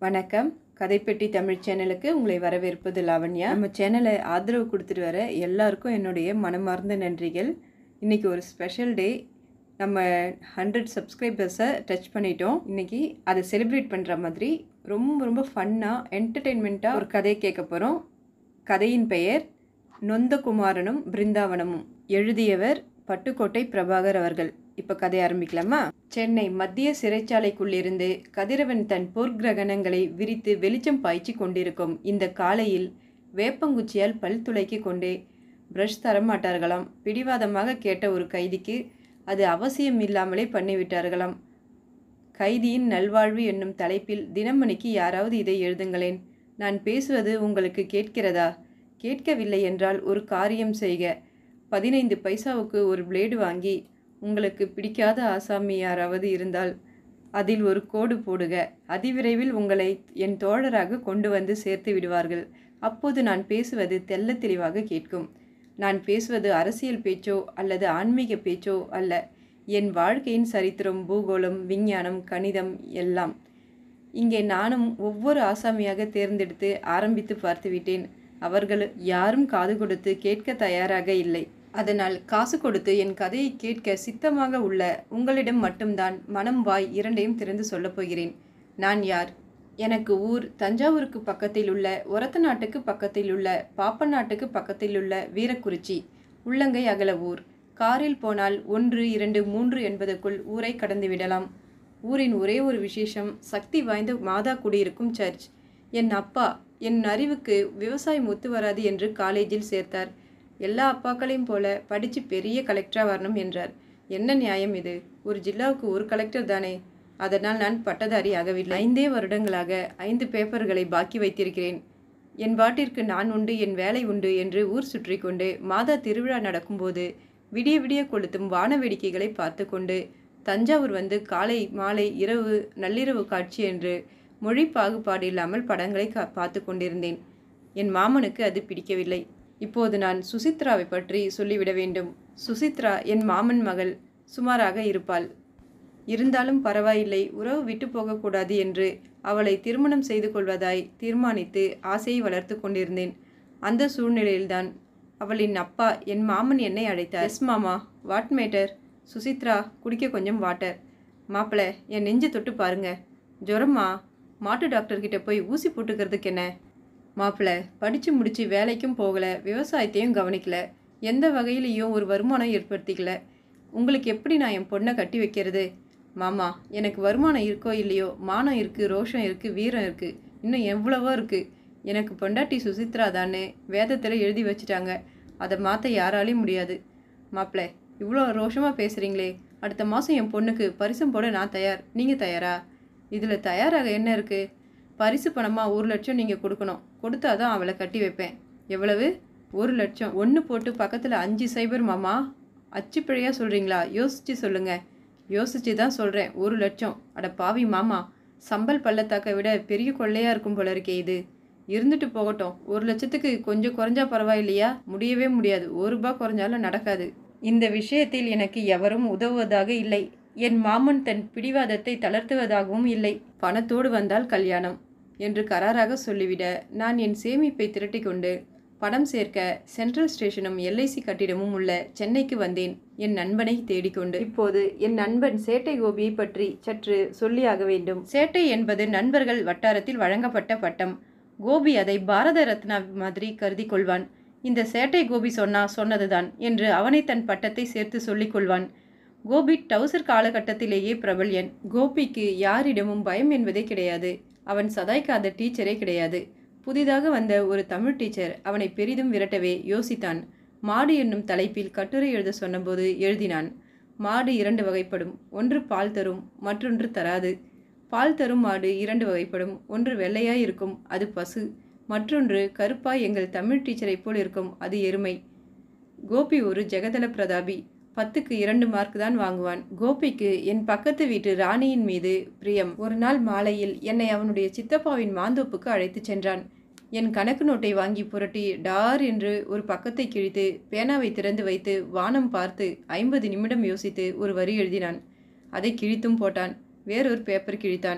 வணக்கம் கதைப்பெட்டி தமிழ் சேனலுக்கு உங்களை வரவேற்பது லாவண்யா நம்ம சேனலை ஆதரவு கொடுத்துட்டு வர எல்லாருக்கும் என்னுடைய மனமார்ந்த நன்றிகள் இன்றைக்கி ஒரு ஸ்பெஷல் டே நம்ம ஹண்ட்ரட் சப்ஸ்கிரைபர்ஸை டச் பண்ணிட்டோம் இன்றைக்கி அதை செலிப்ரேட் பண்ணுற மாதிரி ரொம்ப ரொம்ப ஃபன்னாக என்டர்டெயின்மெண்ட்டாக ஒரு கதையை கேட்க போகிறோம் கதையின் பெயர் நொந்த குமாரனும் பிருந்தாவனமும் எழுதியவர் பட்டுக்கோட்டை பிரபாகர் அவர்கள் இப்போ கதை ஆரம்பிக்கலாமா சென்னை மத்திய சிறைச்சாலைக்குள்ளிருந்து கதிரவன் தன் பொற்கிரகணங்களை விரித்து வெளிச்சம் பாய்ச்சி கொண்டிருக்கும் இந்த காலையில் வேப்பங்குச்சியால் பல் துளைக்கி கொண்டே பிரஷ் தரமாட்டார்களாம் பிடிவாதமாக கேட்ட ஒரு கைதிக்கு அது அவசியம் இல்லாமலே பண்ணிவிட்டார்களாம் கைதியின் நல்வாழ்வு என்னும் தலைப்பில் தினமணிக்கு யாராவது இதை எழுதுங்களேன் நான் பேசுவது உங்களுக்கு கேட்கிறதா கேட்கவில்லை என்றால் ஒரு காரியம் செய்க பதினைந்து பைசாவுக்கு ஒரு பிளேடு வாங்கி உங்களுக்கு பிடிக்காத ஆசாமி யாராவது இருந்தால் அதில் ஒரு கோடு போடுக அதிவிரைவில் உங்களை என் தோழராக கொண்டு வந்து சேர்த்து விடுவார்கள் அப்போது நான் பேசுவது தெள்ளத் தெளிவாக கேட்கும் நான் பேசுவது அரசியல் பேச்சோ அல்லது ஆன்மீக பேச்சோ அல்ல என் வாழ்க்கையின் சரித்திரம் பூகோளம் விஞ்ஞானம் கணிதம் எல்லாம் இங்கே நானும் ஒவ்வொரு ஆசாமியாக தேர்ந்தெடுத்து ஆரம்பித்து பார்த்துவிட்டேன் அவர்கள் யாரும் காது கொடுத்து கேட்க தயாராக இல்லை அதனால் காசு கொடுத்து என் கதையை கேட்க சித்தமாக உள்ள உங்களிடம் மட்டும்தான் மனம் வாய் இரண்டையும் திறந்து சொல்லப் போகிறேன் நான் யார் எனக்கு ஊர் தஞ்சாவூருக்கு பக்கத்தில் உள்ள ஒரத்த நாட்டுக்கு பக்கத்தில் உள்ள பாப்ப நாட்டுக்கு பக்கத்தில் உள்ள வீரக்குறிச்சி உள்ளங்கை அகல ஊர் காரில் போனால் ஒன்று இரண்டு மூன்று என்பதற்குள் ஊரை கடந்து விடலாம் ஊரின் ஒரே ஒரு விசேஷம் சக்தி வாய்ந்த மாதா குடியிருக்கும் சர்ச் என் அப்பா என் அறிவுக்கு விவசாயம் ஒத்து வராது என்று காலேஜில் சேர்த்தார் எல்லா அப்பாக்களையும் போல படித்து பெரிய கலெக்டராக வரணும் என்றார் என்ன நியாயம் இது ஒரு ஜில்லாவுக்கு ஒரு கலெக்டர் தானே அதனால் நான் பட்டதாரி ஆகவில்லை ஐந்தே வருடங்களாக ஐந்து பேப்பர்களை பாக்கி வைத்திருக்கிறேன் என் பாட்டிற்கு நான் உண்டு என் வேலை உண்டு என்று ஊர் சுற்றி கொண்டு மாதா திருவிழா நடக்கும்போது விடிய விடிய கொளுத்தும் வான வேடிக்கைகளை பார்த்து கொண்டு தஞ்சாவூர் வந்து காலை மாலை இரவு நள்ளிரவு காட்சி என்று மொழி பாகுபாடு இல்லாமல் படங்களை கா பார்த்து கொண்டிருந்தேன் என் மாமனுக்கு அது பிடிக்கவில்லை இப்போது நான் சுசித்ராவை பற்றி சொல்லிவிட வேண்டும் சுசித்ரா என் மாமன் மகள் சுமாராக இருப்பாள் இருந்தாலும் பரவாயில்லை உறவு விட்டு போகக்கூடாது என்று அவளை திருமணம் செய்து கொள்வதாய் தீர்மானித்து ஆசையை வளர்த்து கொண்டிருந்தேன் அந்த சூழ்நிலையில்தான் அவளின் அப்பா என் மாமன் என்னை அழைத்தார் எஸ் மாமா வாட் மேட்டர் சுசித்ரா குடிக்க கொஞ்சம் வாட்டர் மாப்பிள்ள என் நெஞ்சை தொட்டு பாருங்க ஜுரம்மா மாட்டு டாக்டர்கிட்ட போய் ஊசி போட்டுக்கிறதுக்கு என்ன மாப்பிள்ள படித்து முடித்து வேலைக்கும் போகலை விவசாயத்தையும் கவனிக்கல எந்த வகையிலையும் ஒரு வருமானம் ஏற்படுத்திக்கல உங்களுக்கு எப்படி நான் என் பொண்ணை கட்டி வைக்கிறது மாமா எனக்கு வருமானம் இருக்கோ இல்லையோ மானம் இருக்குது ரோஷம் இருக்குது வீரம் இருக்குது இன்னும் எவ்வளவோ இருக்குது எனக்கு பொண்டாட்டி சுசித்ரா தானே வேதத்தில் எழுதி வச்சுட்டாங்க அதை மாற்ற யாராலையும் முடியாது மாப்பிள்ள இவ்வளோ ரோஷமாக பேசுகிறீங்களே அடுத்த மாதம் என் பொண்ணுக்கு பரிசம் போட நான் தயார் நீங்கள் தயாரா இதில் தயாராக என்ன இருக்குது பரிசு பணமாக ஒரு லட்சம் நீங்கள் கொடுக்கணும் கொடுத்தா தான் அவளை கட்டி வைப்பேன் எவ்வளவு ஒரு லட்சம் ஒன்று போட்டு பக்கத்தில் அஞ்சு சைபர் மாமா அச்சு பிழையாக சொல்கிறீங்களா யோசித்து சொல்லுங்கள் யோசித்து தான் சொல்கிறேன் ஒரு லட்சம் அட பாவி மாமா சம்பல் பள்ளத்தாக்கை விட பெரிய கொள்ளையாக இருக்கும் போல இருக்கே இது இருந்துட்டு போகட்டும் ஒரு லட்சத்துக்கு கொஞ்சம் குறைஞ்சா பரவாயில்லையா முடியவே முடியாது ஒரு ரூபாய் குறைஞ்சாலும் நடக்காது இந்த விஷயத்தில் எனக்கு எவரும் உதவுவதாக இல்லை என் மாமன் தன் பிடிவாதத்தை தளர்த்துவதாகவும் இல்லை பணத்தோடு வந்தால் கல்யாணம் என்று கராராக சொல்லிவிட நான் என் சேமிப்பை திரட்டிக்கொண்டு பணம் சேர்க்க சென்ட்ரல் ஸ்டேஷனும் எல்ஐசி கட்டிடமும் உள்ள சென்னைக்கு வந்தேன் என் நண்பனை தேடிக்கொண்டு இப்போது என் நண்பன் சேட்டை கோபியை பற்றி சற்று சொல்லியாக வேண்டும் சேட்டை என்பது நண்பர்கள் வட்டாரத்தில் வழங்கப்பட்ட பட்டம் கோபி அதை பாரத ரத்னா மாதிரி கருதி கொள்வான் இந்த சேட்டை கோபி சொன்னா சொன்னதுதான் என்று அவனை தன் பட்டத்தை சேர்த்து சொல்லிக் கொள்வான் கோபி டவுசர் காலகட்டத்திலேயே பிரபல்யன் கோபிக்கு யாரிடமும் பயம் என்பதே கிடையாது அவன் சதாய்க்காத டீச்சரே கிடையாது புதிதாக வந்த ஒரு தமிழ் டீச்சர் அவனை பெரிதும் விரட்டவே யோசித்தான் மாடு என்னும் தலைப்பில் கட்டுரை எழுத சொன்னபோது எழுதினான் மாடு இரண்டு வகைப்படும் ஒன்று பால் தரும் மற்றொன்று தராது பால் தரும் மாடு இரண்டு வகைப்படும் ஒன்று வெள்ளையாய் இருக்கும் அது பசு மற்றொன்று கருப்பாய் எங்கள் தமிழ் டீச்சரை போல் இருக்கும் அது எருமை கோபி ஒரு ஜெகதல பிரதாபி பத்துக்கு இரண்டு மார்க் தான் வாங்குவான் கோபிக்கு என் பக்கத்து வீட்டு ராணியின் மீது பிரியம் ஒரு நாள் மாலையில் என்னை அவனுடைய சித்தப்பாவின் மாந்தோப்புக்கு அழைத்துச் சென்றான் என் கணக்கு நோட்டை வாங்கி புரட்டி டார் என்று ஒரு பக்கத்தை கிழித்து பேனாவை திறந்து வைத்து வானம் பார்த்து ஐம்பது நிமிடம் யோசித்து ஒரு வரி எழுதினான் அதை கிழித்தும் போட்டான் வேறொரு பேப்பர் கிழித்தான்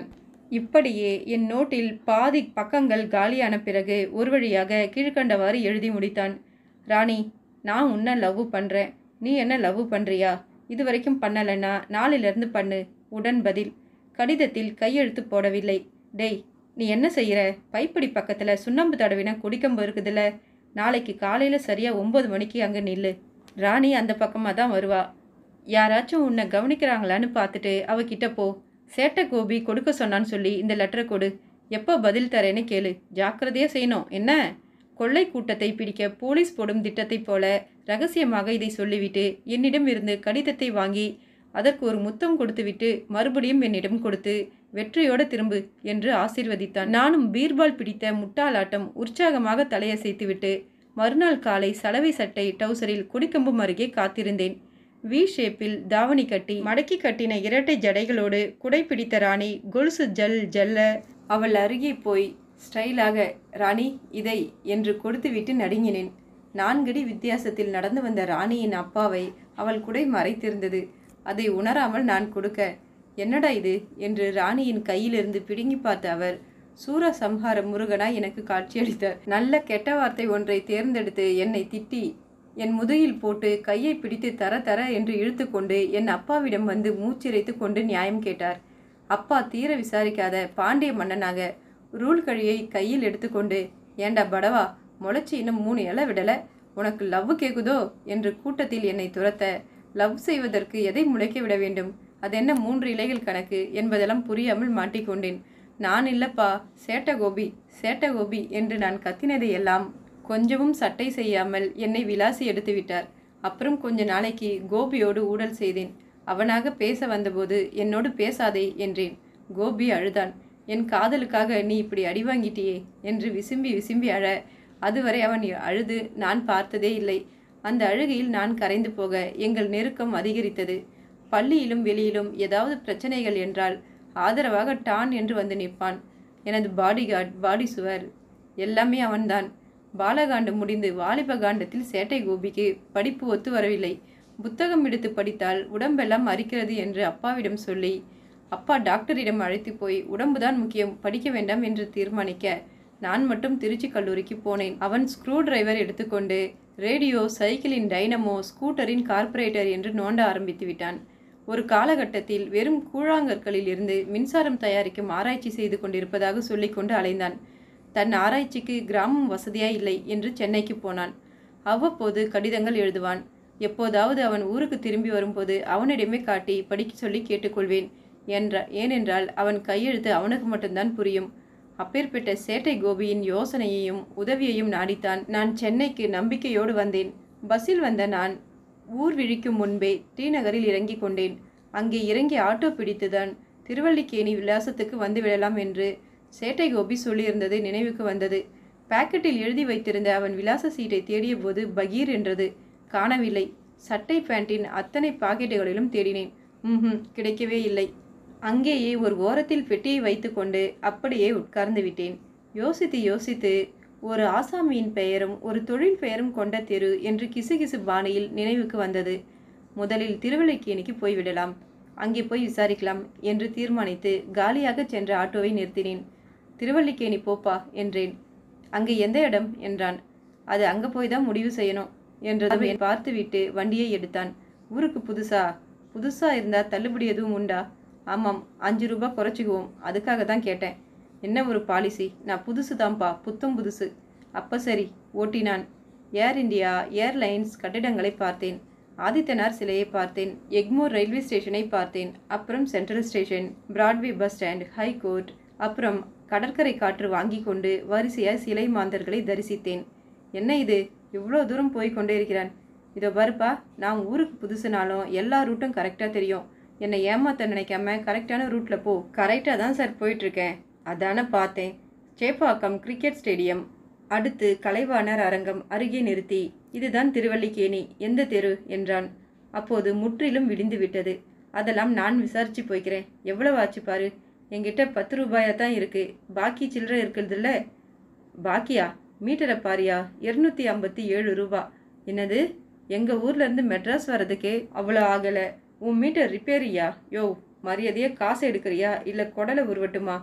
இப்படியே என் நோட்டில் பாதி பக்கங்கள் காலியான பிறகு ஒரு வழியாக கீழ்க்கண்டவாறு எழுதி முடித்தான் ராணி நான் உன்னை லவ் பண்ணுறேன் நீ என்ன லவ் பண்ணுறியா இது வரைக்கும் பண்ணலைன்னா நாளிலிருந்து பண்ணு உடன் பதில் கடிதத்தில் கையெழுத்து போடவில்லை டேய் நீ என்ன செய்கிற பைப்படி பக்கத்தில் சுண்ணாம்பு தடவின குடிக்கம்பு இருக்குதுல்ல நாளைக்கு காலையில் சரியாக ஒம்பது மணிக்கு அங்கே நில்லு ராணி அந்த பக்கமாக தான் வருவா யாராச்சும் உன்னை கவனிக்கிறாங்களான்னு பார்த்துட்டு அவகிட்ட போ சேட்டை கோபி கொடுக்க சொன்னான்னு சொல்லி இந்த லெட்டரை கொடு எப்போ பதில் தரேன்னு கேளு ஜாக்கிரதையாக செய்யணும் என்ன கொள்ளை கூட்டத்தை பிடிக்க போலீஸ் போடும் திட்டத்தைப் போல ரகசியமாக இதை சொல்லிவிட்டு என்னிடம் இருந்து கடிதத்தை வாங்கி அதற்கு ஒரு முத்தம் கொடுத்துவிட்டு மறுபடியும் என்னிடம் கொடுத்து வெற்றியோடு திரும்பு என்று ஆசீர்வதித்தான் நானும் பீர்பால் பிடித்த முட்டாளாட்டம் உற்சாகமாக தலையசைத்துவிட்டு மறுநாள் காலை சலவை சட்டை டவுசரில் குடிக்கம்பும் அருகே காத்திருந்தேன் வி ஷேப்பில் தாவணி கட்டி மடக்கி கட்டின இரட்டை ஜடைகளோடு குடை பிடித்த ராணி கொலுசு ஜல் ஜல்ல அவள் அருகே போய் ஸ்டைலாக ராணி இதை என்று கொடுத்துவிட்டு நடுங்கினேன் நான்கடி வித்தியாசத்தில் நடந்து வந்த ராணியின் அப்பாவை அவள் குடை மறைத்திருந்தது அதை உணராமல் நான் கொடுக்க என்னடா இது என்று ராணியின் கையிலிருந்து பிடுங்கி பார்த்த அவர் சூர சம்ஹார முருகனாய் எனக்கு காட்சியளித்தார் நல்ல கெட்ட வார்த்தை ஒன்றை தேர்ந்தெடுத்து என்னை திட்டி என் முதுகில் போட்டு கையை பிடித்து தர தர என்று இழுத்துக்கொண்டு என் அப்பாவிடம் வந்து மூச்சிறைத்து கொண்டு நியாயம் கேட்டார் அப்பா தீர விசாரிக்காத பாண்டிய மன்னனாக ரூல் கழியை கையில் எடுத்துக்கொண்டு ஏண்டா படவா முளைச்சி இன்னும் மூணு இலை விடல உனக்கு லவ் கேக்குதோ என்று கூட்டத்தில் என்னை துரத்த லவ் செய்வதற்கு எதை முளைக்க விட வேண்டும் அதென்ன மூன்று இலைகள் கணக்கு என்பதெல்லாம் புரியாமல் மாட்டிக்கொண்டேன் நான் இல்லப்பா சேட்ட கோபி சேட்ட கோபி என்று நான் கத்தினதை எல்லாம் கொஞ்சமும் சட்டை செய்யாமல் என்னை விலாசி எடுத்து விட்டார் அப்புறம் கொஞ்ச நாளைக்கு கோபியோடு ஊடல் செய்தேன் அவனாக பேச வந்தபோது என்னோடு பேசாதே என்றேன் கோபி அழுதான் என் காதலுக்காக நீ இப்படி அடி வாங்கிட்டியே என்று விசும்பி விசும்பி அழ அதுவரை அவன் அழுது நான் பார்த்ததே இல்லை அந்த அழுகையில் நான் கரைந்து போக எங்கள் நெருக்கம் அதிகரித்தது பள்ளியிலும் வெளியிலும் ஏதாவது பிரச்சனைகள் என்றால் ஆதரவாக டான் என்று வந்து நிற்பான் எனது பாடிகார்ட் பாடி சுவர் எல்லாமே அவன்தான் பாலகாண்டு முடிந்து வாலிப காண்டத்தில் சேட்டை கோபிக்கு படிப்பு ஒத்து வரவில்லை புத்தகம் எடுத்து படித்தால் உடம்பெல்லாம் அரிக்கிறது என்று அப்பாவிடம் சொல்லி அப்பா டாக்டரிடம் அழைத்து போய் உடம்புதான் முக்கியம் படிக்க வேண்டாம் என்று தீர்மானிக்க நான் மட்டும் திருச்சி கல்லூரிக்கு போனேன் அவன் ஸ்க்ரூ டிரைவர் எடுத்துக்கொண்டு ரேடியோ சைக்கிளின் டைனமோ ஸ்கூட்டரின் கார்ப்பரேட்டர் என்று நோண்ட ஆரம்பித்து விட்டான் ஒரு காலகட்டத்தில் வெறும் கூழாங்கற்களில் இருந்து மின்சாரம் தயாரிக்கும் ஆராய்ச்சி செய்து கொண்டிருப்பதாக சொல்லிக்கொண்டு அலைந்தான் தன் ஆராய்ச்சிக்கு கிராமம் வசதியா இல்லை என்று சென்னைக்கு போனான் அவ்வப்போது கடிதங்கள் எழுதுவான் எப்போதாவது அவன் ஊருக்கு திரும்பி வரும்போது அவனிடமே காட்டி படிக்க சொல்லி கேட்டுக்கொள்வேன் என்ற ஏனென்றால் அவன் கையெழுத்து அவனுக்கு மட்டும்தான் புரியும் அப்பேற்பட்ட சேட்டை கோபியின் யோசனையையும் உதவியையும் நாடித்தான் நான் சென்னைக்கு நம்பிக்கையோடு வந்தேன் பஸ்ஸில் வந்த நான் ஊர் விழிக்கும் முன்பே டி நகரில் இறங்கிக் கொண்டேன் அங்கே இறங்கி ஆட்டோ பிடித்துதான் திருவல்லிக்கேணி விலாசத்துக்கு வந்து விடலாம் என்று சேட்டை கோபி சொல்லியிருந்தது நினைவுக்கு வந்தது பாக்கெட்டில் எழுதி வைத்திருந்த அவன் விலாச சீட்டை தேடிய போது பகீர் என்றது காணவில்லை சட்டை பேண்டின் அத்தனை பாக்கெட்டுகளிலும் தேடினேன் ம் கிடைக்கவே இல்லை அங்கேயே ஒரு ஓரத்தில் பெட்டியை வைத்துக்கொண்டு அப்படியே உட்கார்ந்து விட்டேன் யோசித்து யோசித்து ஒரு ஆசாமியின் பெயரும் ஒரு தொழில் பெயரும் கொண்ட தெரு என்று கிசுகிசு பாணியில் நினைவுக்கு வந்தது முதலில் திருவள்ளிக்கேணிக்கு போய்விடலாம் அங்கே போய் விசாரிக்கலாம் என்று தீர்மானித்து காலியாக சென்ற ஆட்டோவை நிறுத்தினேன் திருவள்ளிக்கேணி போப்பா என்றேன் அங்கே எந்த இடம் என்றான் அது அங்கே போய் தான் முடிவு செய்யணும் என்றதை பார்த்துவிட்டு வண்டியை எடுத்தான் ஊருக்கு புதுசா புதுசா இருந்தா தள்ளுபடி எதுவும் உண்டா ஆமாம் அஞ்சு ரூபாய் குறைச்சிக்குவோம் அதுக்காக தான் கேட்டேன் என்ன ஒரு பாலிசி நான் புதுசு தான்ப்பா புத்தம் புதுசு அப்போ சரி ஓட்டினான் ஏர் இந்தியா ஏர்லைன்ஸ் கட்டிடங்களை பார்த்தேன் ஆதித்தனார் சிலையை பார்த்தேன் எக்மோர் ரயில்வே ஸ்டேஷனை பார்த்தேன் அப்புறம் central station Broadway bus stand high court அப்புறம் கடற்கரை காற்று வாங்கி கொண்டு வரிசையாக சிலை மாந்தர்களை தரிசித்தேன் என்ன இது இவ்வளோ தூரம் போய் கொண்டே இருக்கிறான் இதோ பாருப்பா நான் ஊருக்கு புதுசுனாலும் எல்லா ரூட்டும் கரெக்டாக தெரியும் என்னை ஏமாத்த நினைக்காம கரெக்டான ரூட்டில் போ கரெக்டாக தான் சார் போயிட்டுருக்கேன் அதானே பார்த்தேன் சேப்பாக்கம் கிரிக்கெட் ஸ்டேடியம் அடுத்து கலைவாணர் அரங்கம் அருகே நிறுத்தி இதுதான் திருவல்லிக்கேணி எந்த தெரு என்றான் அப்போது முற்றிலும் விடிந்து விட்டது அதெல்லாம் நான் விசாரிச்சு போய்க்கிறேன் எவ்வளவு ஆச்சு பாரு என்கிட்ட பத்து ரூபாயா தான் இருக்கு பாக்கி சில்லறை இருக்குதுல்ல பாக்கியா மீட்டரை பாரியா இருநூத்தி ஐம்பத்தி ஏழு ரூபா என்னது எங்க ஊர்ல இருந்து மெட்ராஸ் வர்றதுக்கே அவ்வளோ ஆகல உன் மீட்டர் ரிப்பேரியா யோ மரியாதையா காசு எடுக்கிறியா இல்ல குடலை உருவட்டுமா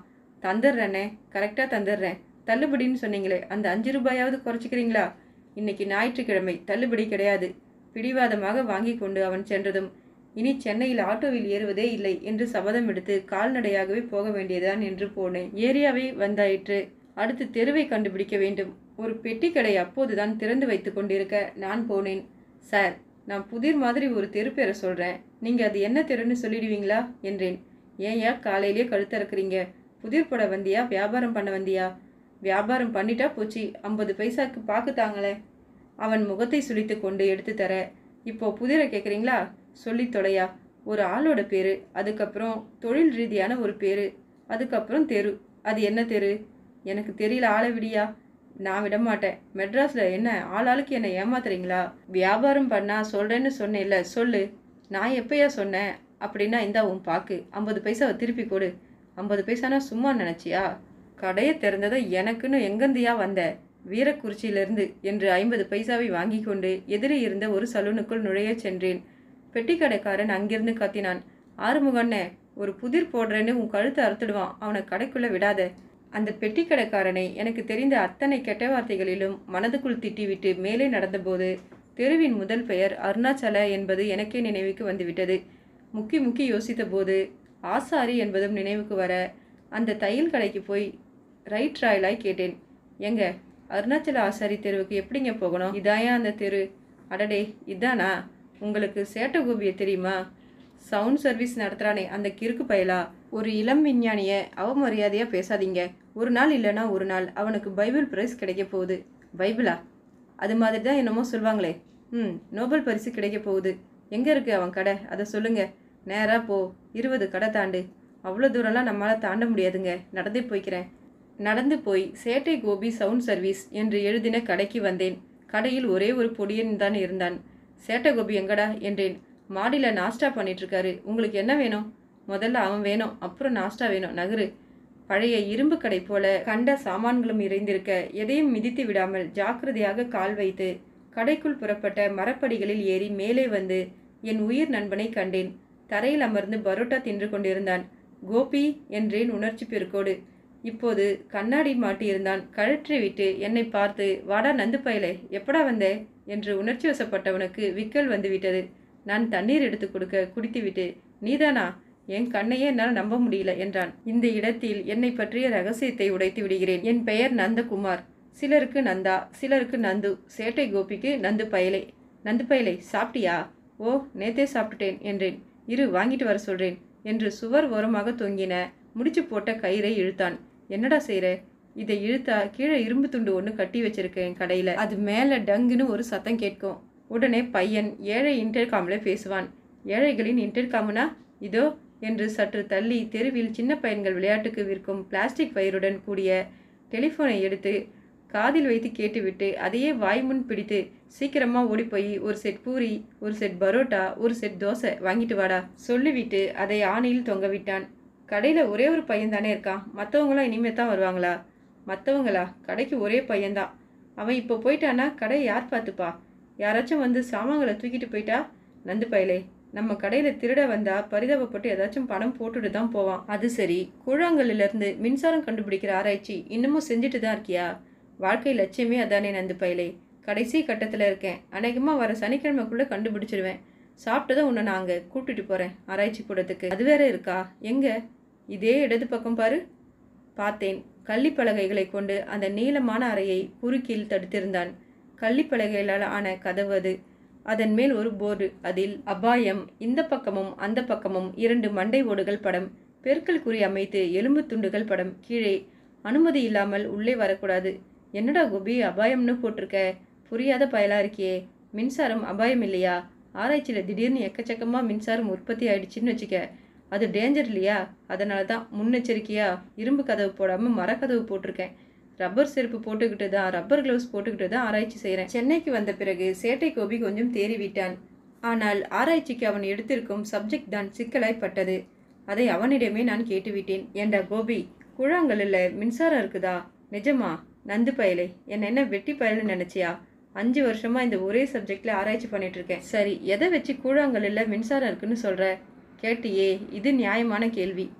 தந்துடுறேண்ணே கரெக்டாக தந்துடுறேன் தள்ளுபடின்னு சொன்னீங்களே அந்த அஞ்சு ரூபாயாவது குறைச்சிக்கிறீங்களா இன்னைக்கு ஞாயிற்றுக்கிழமை தள்ளுபடி கிடையாது பிடிவாதமாக வாங்கி கொண்டு அவன் சென்றதும் இனி சென்னையில் ஆட்டோவில் ஏறுவதே இல்லை என்று சபதம் எடுத்து கால்நடையாகவே போக வேண்டியதுதான் என்று போனேன் ஏரியாவே வந்தாயிற்று அடுத்து தெருவை கண்டுபிடிக்க வேண்டும் ஒரு பெட்டி கடை அப்போதுதான் திறந்து வைத்து கொண்டிருக்க நான் போனேன் சார் நான் புதிர் மாதிரி ஒரு தெரு பேரை சொல்கிறேன் நீங்கள் அது என்ன தெருன்னு சொல்லிடுவீங்களா என்றேன் ஏன்யா காலையிலேயே கழுத்திறக்குறீங்க புதிர் போட வந்தியா வியாபாரம் பண்ண வந்தியா வியாபாரம் பண்ணிட்டா போச்சு ஐம்பது பைசாக்கு பாக்கு தாங்களே அவன் முகத்தை சுளித்து கொண்டு எடுத்து தர இப்போ புதிரை கேட்குறீங்களா சொல்லி தொலையா ஒரு ஆளோட பேரு அதுக்கப்புறம் தொழில் ரீதியான ஒரு பேரு அதுக்கப்புறம் தெரு அது என்ன தெரு எனக்கு தெரியல ஆளை விடியா நான் விட மாட்டேன் மெட்ராஸில் என்ன ஆளாளுக்கு என்னை ஏமாத்துறீங்களா வியாபாரம் பண்ணா சொல்கிறேன்னு சொன்னேன்ல சொல்லு நான் எப்பயா சொன்னேன் அப்படின்னா இந்தா உன் பாக்கு ஐம்பது பைசாவை திருப்பி கொடு ஐம்பது பைசானா சும்மா நினச்சியா கடையை திறந்ததை எனக்குன்னு எங்கந்தியா வந்த வீரக்குறிச்சியிலிருந்து என்று ஐம்பது பைசாவை வாங்கி கொண்டு எதிரே இருந்த ஒரு சலூனுக்குள் நுழையச் சென்றேன் பெட்டி கடைக்காரன் அங்கிருந்து கத்தினான் ஆறுமுகண்ணே ஒரு புதிர் போடுறேன்னு உன் கழுத்தை அறுத்துடுவான் அவனை கடைக்குள்ள விடாத அந்த பெட்டி கடைக்காரனை எனக்கு தெரிந்த அத்தனை கெட்ட வார்த்தைகளிலும் மனதுக்குள் திட்டிவிட்டு மேலே நடந்தபோது தெருவின் முதல் பெயர் அருணாச்சல என்பது எனக்கே நினைவுக்கு வந்துவிட்டது முக்கி முக்கி யோசித்தபோது ஆசாரி என்பதும் நினைவுக்கு வர அந்த தையல் கடைக்கு போய் ரைட் ராயலாய் கேட்டேன் எங்க அருணாச்சல ஆசாரி தெருவுக்கு எப்படிங்க போகணும் இதாயா அந்த தெரு அடடே இதானா உங்களுக்கு சேட்டகோபியை தெரியுமா சவுண்ட் சர்வீஸ் நடத்துகிறானே அந்த கிறுக்கு பயலா ஒரு இளம் விஞ்ஞானியை அவமரியாதையாக பேசாதீங்க ஒரு நாள் இல்லைன்னா ஒரு நாள் அவனுக்கு பைபிள் பிரைஸ் கிடைக்க போகுது பைபிளா அது மாதிரி தான் என்னமோ சொல்லுவாங்களே ம் நோபல் பரிசு கிடைக்க போகுது எங்கே இருக்கு அவன் கடை அதை சொல்லுங்க நேராக போ இருபது கடை தாண்டு அவ்வளோ தூரம்லாம் நம்மளால் தாண்ட முடியாதுங்க நடந்தே போய்க்கிறேன் நடந்து போய் சேட்டை கோபி சவுண்ட் சர்வீஸ் என்று எழுதின கடைக்கு வந்தேன் கடையில் ஒரே ஒரு பொடியன் தான் இருந்தான் சேட்டை கோபி எங்கடா என்றேன் மாடியில் நாஸ்டா பண்ணிட்டு இருக்காரு உங்களுக்கு என்ன வேணும் முதல்ல அவன் வேணும் அப்புறம் நாஸ்டா வேணும் நகரு பழைய இரும்பு கடை போல கண்ட சாமான்களும் இறைந்திருக்க எதையும் மிதித்து விடாமல் ஜாக்கிரதையாக கால் வைத்து கடைக்குள் புறப்பட்ட மரப்படிகளில் ஏறி மேலே வந்து என் உயிர் நண்பனை கண்டேன் தரையில் அமர்ந்து பரோட்டா தின்று கொண்டிருந்தான் கோபி என்றேன் உணர்ச்சி பெருக்கோடு இப்போது கண்ணாடி மாட்டியிருந்தான் கழற்றி விட்டு என்னை பார்த்து வாடா நந்து பயலே எப்படா வந்தே என்று உணர்ச்சி வசப்பட்டவனுக்கு விக்கல் வந்துவிட்டது நான் தண்ணீர் எடுத்து கொடுக்க குடித்துவிட்டு நீதானா என் கண்ணையே என்னால் நம்ப முடியல என்றான் இந்த இடத்தில் என்னை பற்றிய ரகசியத்தை உடைத்து விடுகிறேன் என் பெயர் நந்தகுமார் சிலருக்கு நந்தா சிலருக்கு நந்து சேட்டை கோபிக்கு நந்து பயலே நந்து பயலே சாப்பிட்டியா ஓ நேத்தே சாப்பிட்டுட்டேன் என்றேன் இரு வாங்கிட்டு வர சொல்றேன் என்று சுவர் ஓரமாக தொங்கின முடிச்சு போட்ட கயிறை இழுத்தான் என்னடா செய்ற இதை இழுத்தா கீழே இரும்பு துண்டு ஒன்று கட்டி வச்சிருக்கேன் கடையில் அது மேலே டங்குன்னு ஒரு சத்தம் கேட்கும் உடனே பையன் ஏழை இன்டர்காம்ல பேசுவான் ஏழைகளின் இன்டர்காம்னா இதோ என்று சற்று தள்ளி தெருவில் சின்ன பையன்கள் விளையாட்டுக்கு விற்கும் பிளாஸ்டிக் வயருடன் கூடிய டெலிஃபோனை எடுத்து காதில் வைத்து கேட்டுவிட்டு அதையே வாய்முன் பிடித்து சீக்கிரமா ஓடி போய் ஒரு செட் பூரி ஒரு செட் பரோட்டா ஒரு செட் தோசை வாங்கிட்டு வாடா சொல்லிவிட்டு அதை ஆணியில் தொங்க விட்டான் கடையில் ஒரே ஒரு பையன் தானே இருக்கான் மற்றவங்களாம் இனிமே தான் வருவாங்களா மற்றவங்களா கடைக்கு ஒரே பையன்தான் அவன் இப்போ போயிட்டானா கடை யார் பார்த்துப்பா யாராச்சும் வந்து சாமான்களை தூக்கிட்டு போயிட்டா நந்து பயலே நம்ம கடையில் திருட வந்தா பரிதாபப்பட்டு ஏதாச்சும் பணம் போட்டுட்டு தான் போவான் அது சரி கூழாங்கல்லிருந்து மின்சாரம் கண்டுபிடிக்கிற ஆராய்ச்சி இன்னமும் செஞ்சுட்டு தான் இருக்கியா வாழ்க்கை லட்சியமே அதானே நந்து பயலே கடைசி கட்டத்தில் இருக்கேன் அநேகமாக வர சனிக்கிழமைக்குள்ளே கண்டுபிடிச்சிடுவேன் சாப்பிட்டதும் உன்னை நான் அங்கே கூட்டிட்டு போகிறேன் ஆராய்ச்சி கூடத்துக்கு அது வேற இருக்கா எங்கே இதே இடது பக்கம் பாரு பார்த்தேன் கள்ளிப்பலகைகளை கொண்டு அந்த நீளமான அறையை குறுக்கில் தடுத்திருந்தான் கள்ளிப்பலகைகளால் ஆன கதவு அது அதன் மேல் ஒரு போர்டு அதில் அபாயம் இந்த பக்கமும் அந்த பக்கமும் இரண்டு மண்டை ஓடுகள் படம் பெருக்கல் குறி அமைத்து எலும்பு துண்டுகள் படம் கீழே அனுமதி இல்லாமல் உள்ளே வரக்கூடாது என்னடா கோபி அபாயம்னு போட்டிருக்க புரியாத பயலா இருக்கியே மின்சாரம் அபாயம் இல்லையா ஆராய்ச்சியில் திடீர்னு எக்கச்சக்கமாக மின்சாரம் உற்பத்தி ஆயிடுச்சுன்னு வச்சுக்க அது டேஞ்சர் இல்லையா அதனால தான் முன்னெச்சரிக்கையா இரும்பு கதவு போடாமல் மரக்கதவு போட்டிருக்கேன் ரப்பர் செருப்பு போட்டுக்கிட்டு தான் ரப்பர் க்ளவுஸ் போட்டுக்கிட்டு தான் ஆராய்ச்சி செய்கிறேன் சென்னைக்கு வந்த பிறகு சேட்டை கோபி கொஞ்சம் தேறி விட்டான் ஆனால் ஆராய்ச்சிக்கு அவன் எடுத்திருக்கும் சப்ஜெக்ட் தான் சிக்கலாய் பட்டது அதை அவனிடமே நான் கேட்டுவிட்டேன் ஏண்டா கோபி குழாங்கல்ல மின்சாரம் இருக்குதா நிஜமா நந்து பயலே என்ன என்ன வெட்டி பயல்னு நினைச்சியா அஞ்சு வருஷமா இந்த ஒரே சப்ஜெக்ட்ல ஆராய்ச்சி பண்ணிட்டு இருக்கேன் சரி எதை வச்சு கூழாங்கல்ல மின்சாரம் இருக்குன்னு சொல்ற கேட்டியே இது நியாயமான கேள்வி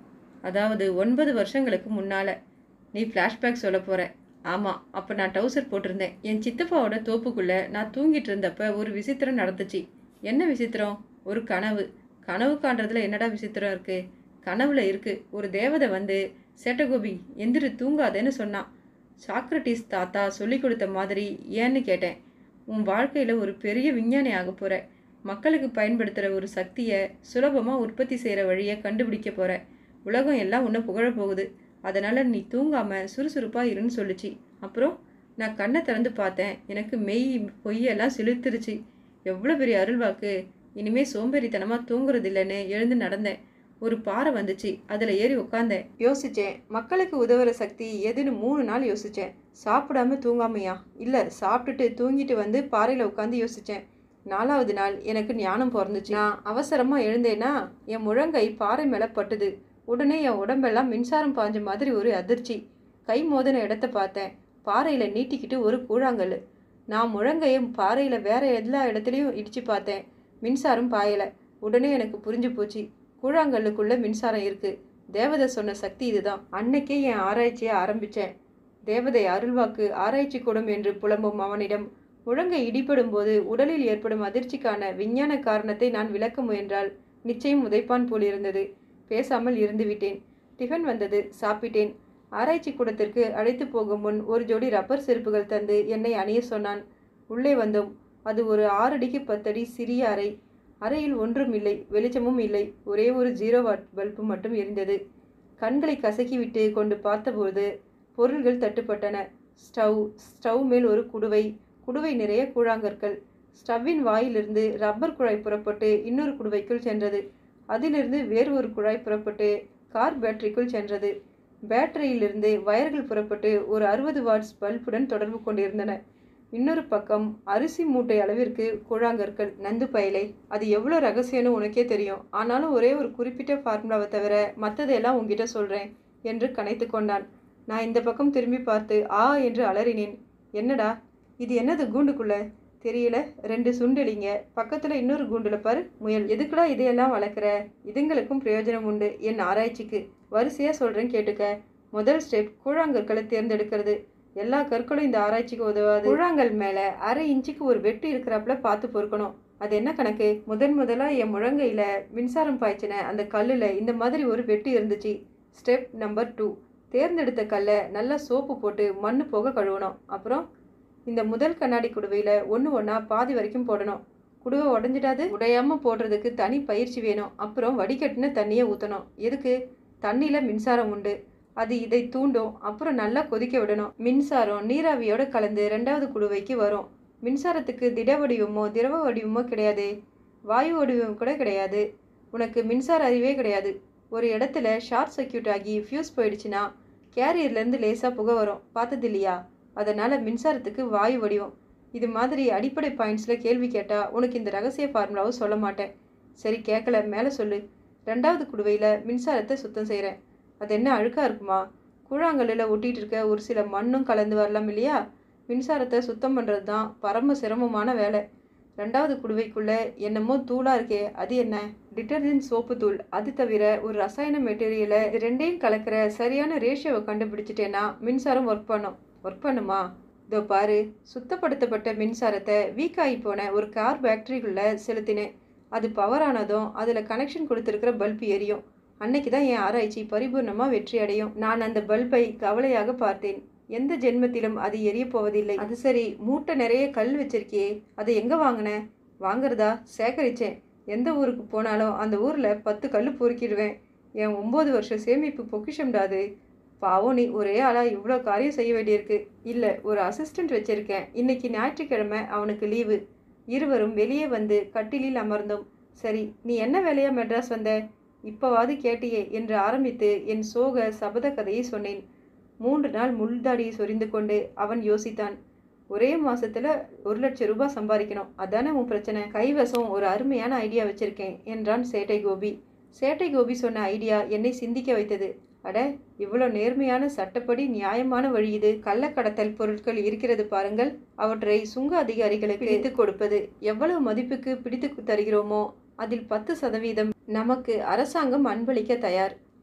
அதாவது ஒன்பது வருஷங்களுக்கு முன்னால் நீ ஃப்ளாஷ்பேக் சொல்ல போகிற ஆமாம் அப்போ நான் டவுசர் போட்டிருந்தேன் என் சித்தப்பாவோட தோப்புக்குள்ளே நான் தூங்கிட்டு இருந்தப்ப ஒரு விசித்திரம் நடந்துச்சு என்ன விசித்திரம் ஒரு கனவு கனவு காண்றதுல என்னடா விசித்திரம் இருக்கு கனவுல இருக்கு ஒரு தேவதை வந்து சேட்டகோபி எந்திரி தூங்காதேன்னு சொன்னான் சாக்ரட்டிஸ் தாத்தா சொல்லி கொடுத்த மாதிரி ஏன்னு கேட்டேன் உன் வாழ்க்கையில் ஒரு பெரிய விஞ்ஞானி ஆக போகிற மக்களுக்கு பயன்படுத்துகிற ஒரு சக்தியை சுலபமாக உற்பத்தி செய்கிற வழியை கண்டுபிடிக்க போகிற உலகம் எல்லாம் உன்னை புகழ போகுது அதனால் நீ தூங்காமல் சுறுசுறுப்பாக இருன்னு சொல்லுச்சு அப்புறம் நான் கண்ணை திறந்து பார்த்தேன் எனக்கு மெய் பொய்யெல்லாம் செலுத்துருச்சு எவ்வளோ பெரிய அருள்வாக்கு இனிமே சோம்பேறித்தனமாக தூங்குறது இல்லைன்னு எழுந்து நடந்தேன் ஒரு பாறை வந்துச்சு அதில் ஏறி உட்காந்தேன் யோசித்தேன் மக்களுக்கு உதவுற சக்தி எதுன்னு மூணு நாள் யோசித்தேன் சாப்பிடாம தூங்காமையா இல்லை சாப்பிட்டுட்டு தூங்கிட்டு வந்து பாறையில் உட்காந்து யோசித்தேன் நாலாவது நாள் எனக்கு ஞானம் பிறந்துச்சு நான் அவசரமாக எழுந்தேன்னா என் முழங்கை பாறை மேலே பட்டுது உடனே என் உடம்பெல்லாம் மின்சாரம் பாஞ்ச மாதிரி ஒரு அதிர்ச்சி கை மோதின இடத்த பார்த்தேன் பாறையில் நீட்டிக்கிட்டு ஒரு கூழாங்கல் நான் முழங்கையை பாறையில் வேற எல்லா இடத்துலையும் இடிச்சு பார்த்தேன் மின்சாரம் பாயலை உடனே எனக்கு புரிஞ்சு போச்சு கூழாங்கல்லுக்குள்ள மின்சாரம் இருக்கு தேவதை சொன்ன சக்தி இதுதான் அன்னைக்கே என் ஆராய்ச்சியை ஆரம்பிச்சேன் தேவதை அருள்வாக்கு ஆராய்ச்சி கூடம் என்று புலம்பும் அவனிடம் முழங்கை இடிபடும் போது உடலில் ஏற்படும் அதிர்ச்சிக்கான விஞ்ஞான காரணத்தை நான் விளக்க முயன்றால் நிச்சயம் உதைப்பான் போல் இருந்தது பேசாமல் இருந்து விட்டேன் டிஃபன் வந்தது சாப்பிட்டேன் ஆராய்ச்சி கூடத்திற்கு அழைத்து போகும் முன் ஒரு ஜோடி ரப்பர் செருப்புகள் தந்து என்னை அணிய சொன்னான் உள்ளே வந்தோம் அது ஒரு ஆறடிக்கு பத்தடி சிறிய அறை அறையில் ஒன்றும் இல்லை வெளிச்சமும் இல்லை ஒரே ஒரு ஜீரோ வாட் பல்பு மட்டும் எரிந்தது கண்களை கசக்கிவிட்டு கொண்டு பார்த்தபோது பொருள்கள் தட்டுப்பட்டன ஸ்டவ் ஸ்டவ் மேல் ஒரு குடுவை குடுவை நிறைய கூழாங்கற்கள் ஸ்டவ்வின் வாயிலிருந்து ரப்பர் குழாய் புறப்பட்டு இன்னொரு குடுவைக்குள் சென்றது அதிலிருந்து வேறு ஒரு குழாய் புறப்பட்டு கார் பேட்டரிக்குள் சென்றது பேட்டரியிலிருந்து வயர்கள் புறப்பட்டு ஒரு அறுபது வாட்ஸ் பல்புடன் தொடர்பு கொண்டிருந்தன இன்னொரு பக்கம் அரிசி மூட்டை அளவிற்கு கூழாங்கற்கள் நந்து பயலை அது எவ்வளோ ரகசியம்னு உனக்கே தெரியும் ஆனாலும் ஒரே ஒரு குறிப்பிட்ட ஃபார்முலாவை தவிர மற்றதையெல்லாம் உங்ககிட்ட சொல்கிறேன் என்று கனைத்து கொண்டான் நான் இந்த பக்கம் திரும்பி பார்த்து ஆ என்று அலறினேன் என்னடா இது என்னது கூண்டுக்குள்ள தெரியல ரெண்டு சுண்டலிங்க பக்கத்தில் இன்னொரு கூண்டுல பாரு முயல் எதுக்குடா இதையெல்லாம் வளர்க்குற இதுங்களுக்கும் பிரயோஜனம் உண்டு என் ஆராய்ச்சிக்கு வரிசையாக சொல்கிறேன் கேட்டுக்க முதல் ஸ்டெப் கூழாங்கற்களை தேர்ந்தெடுக்கிறது எல்லா கற்களும் இந்த ஆராய்ச்சிக்கு உதவாது கூழாங்கல் மேலே அரை இன்ச்சுக்கு ஒரு வெட்டு இருக்கிறப்பல பார்த்து பொறுக்கணும் அது என்ன கணக்கு முதன் முதலாக என் முழங்கையில் மின்சாரம் பாய்ச்சின அந்த கல்லில் இந்த மாதிரி ஒரு வெட்டு இருந்துச்சு ஸ்டெப் நம்பர் டூ தேர்ந்தெடுத்த கல்லை நல்லா சோப்பு போட்டு மண்ணு போக கழுவணும் அப்புறம் இந்த முதல் கண்ணாடி குடுவையில் ஒன்று ஒன்றா பாதி வரைக்கும் போடணும் குடுவை உடஞ்சிடாது உடையாமல் போடுறதுக்கு தனி பயிற்சி வேணும் அப்புறம் வடிகட்டின தண்ணியை ஊற்றணும் எதுக்கு தண்ணியில் மின்சாரம் உண்டு அது இதை தூண்டும் அப்புறம் நல்லா கொதிக்க விடணும் மின்சாரம் நீராவியோட கலந்து ரெண்டாவது குடுவைக்கு வரும் மின்சாரத்துக்கு திட வடிவமோ திரவ வடிவமோ கிடையாது வாயு வடிவம் கூட கிடையாது உனக்கு மின்சார அறிவே கிடையாது ஒரு இடத்துல ஷார்ட் சர்க்கியூட் ஆகி ஃபியூஸ் போயிடுச்சுன்னா கேரியர்லேருந்து லேசாக புகை வரும் பார்த்தது இல்லையா அதனால் மின்சாரத்துக்கு வாயு வடிவம் இது மாதிரி அடிப்படை பாயிண்ட்ஸில் கேள்வி கேட்டால் உனக்கு இந்த ரகசிய ஃபார்முலாவும் சொல்ல மாட்டேன் சரி கேட்கல மேலே சொல்லு ரெண்டாவது குடுவையில் மின்சாரத்தை சுத்தம் செய்கிறேன் அது என்ன அழுக்காக இருக்குமா கூழாங்கல்லில் ஒட்டிகிட்டு இருக்க ஒரு சில மண்ணும் கலந்து வரலாம் இல்லையா மின்சாரத்தை சுத்தம் பண்ணுறது தான் பரம சிரமமான வேலை ரெண்டாவது குடுவைக்குள்ளே என்னமோ தூளாக இருக்கே அது என்ன டிட்டர்ஜென்ட் சோப்பு தூள் அது தவிர ஒரு ரசாயன மெட்டீரியலை இது ரெண்டையும் கலக்கிற சரியான ரேஷியோவை கண்டுபிடிச்சிட்டேன்னா மின்சாரம் ஒர்க் பண்ணும் ஒர்க் பண்ணுமா இதோ பாரு சுத்தப்படுத்தப்பட்ட மின்சாரத்தை வீக் ஆகி போன ஒரு கார் பேட்டரிக்குள்ளே செலுத்தினேன் அது பவர் ஆனதும் அதில் கனெக்ஷன் கொடுத்துருக்கிற பல்ப் எரியும் அன்னைக்கு தான் என் ஆராய்ச்சி பரிபூர்ணமாக வெற்றி அடையும் நான் அந்த பல்பை கவலையாக பார்த்தேன் எந்த ஜென்மத்திலும் அது எரிய போவதில்லை அது சரி மூட்டை நிறைய கல் வச்சிருக்கியே அதை எங்கே வாங்கின வாங்குறதா சேகரித்தேன் எந்த ஊருக்கு போனாலும் அந்த ஊரில் பத்து கல் பொறுக்கிடுவேன் என் ஒம்பது வருஷம் சேமிப்பு பொக்கிஷம்டா அது பாவம் நீ ஒரே ஆளாக இவ்வளோ காரியம் செய்ய வேண்டியிருக்கு இல்லை ஒரு அசிஸ்டண்ட் வச்சுருக்கேன் இன்னைக்கு ஞாயிற்றுக்கிழமை அவனுக்கு லீவு இருவரும் வெளியே வந்து கட்டிலில் அமர்ந்தோம் சரி நீ என்ன வேலையா மெட்ராஸ் வந்த இப்போவாது கேட்டியே என்று ஆரம்பித்து என் சோக சபத கதையை சொன்னேன் மூன்று நாள் முள்தாடியை சொரிந்து கொண்டு அவன் யோசித்தான் ஒரே மாசத்துல ஒரு லட்சம் ரூபாய் சம்பாதிக்கணும் அதானே உன் பிரச்சனை கைவசம் ஒரு அருமையான ஐடியா வச்சிருக்கேன் என்றான் சேட்டை கோபி சேட்டை கோபி சொன்ன ஐடியா என்னை சிந்திக்க வைத்தது அட இவ்வளோ நேர்மையான சட்டப்படி நியாயமான வழி இது கள்ளக்கடத்தல் பொருட்கள் இருக்கிறது பாருங்கள் அவற்றை சுங்க அதிகாரிகளுக்கு பிடித்து கொடுப்பது எவ்வளவு மதிப்புக்கு பிடித்து தருகிறோமோ அதில் பத்து சதவீதம் நமக்கு அரசாங்கம் அன்பளிக்க தயார்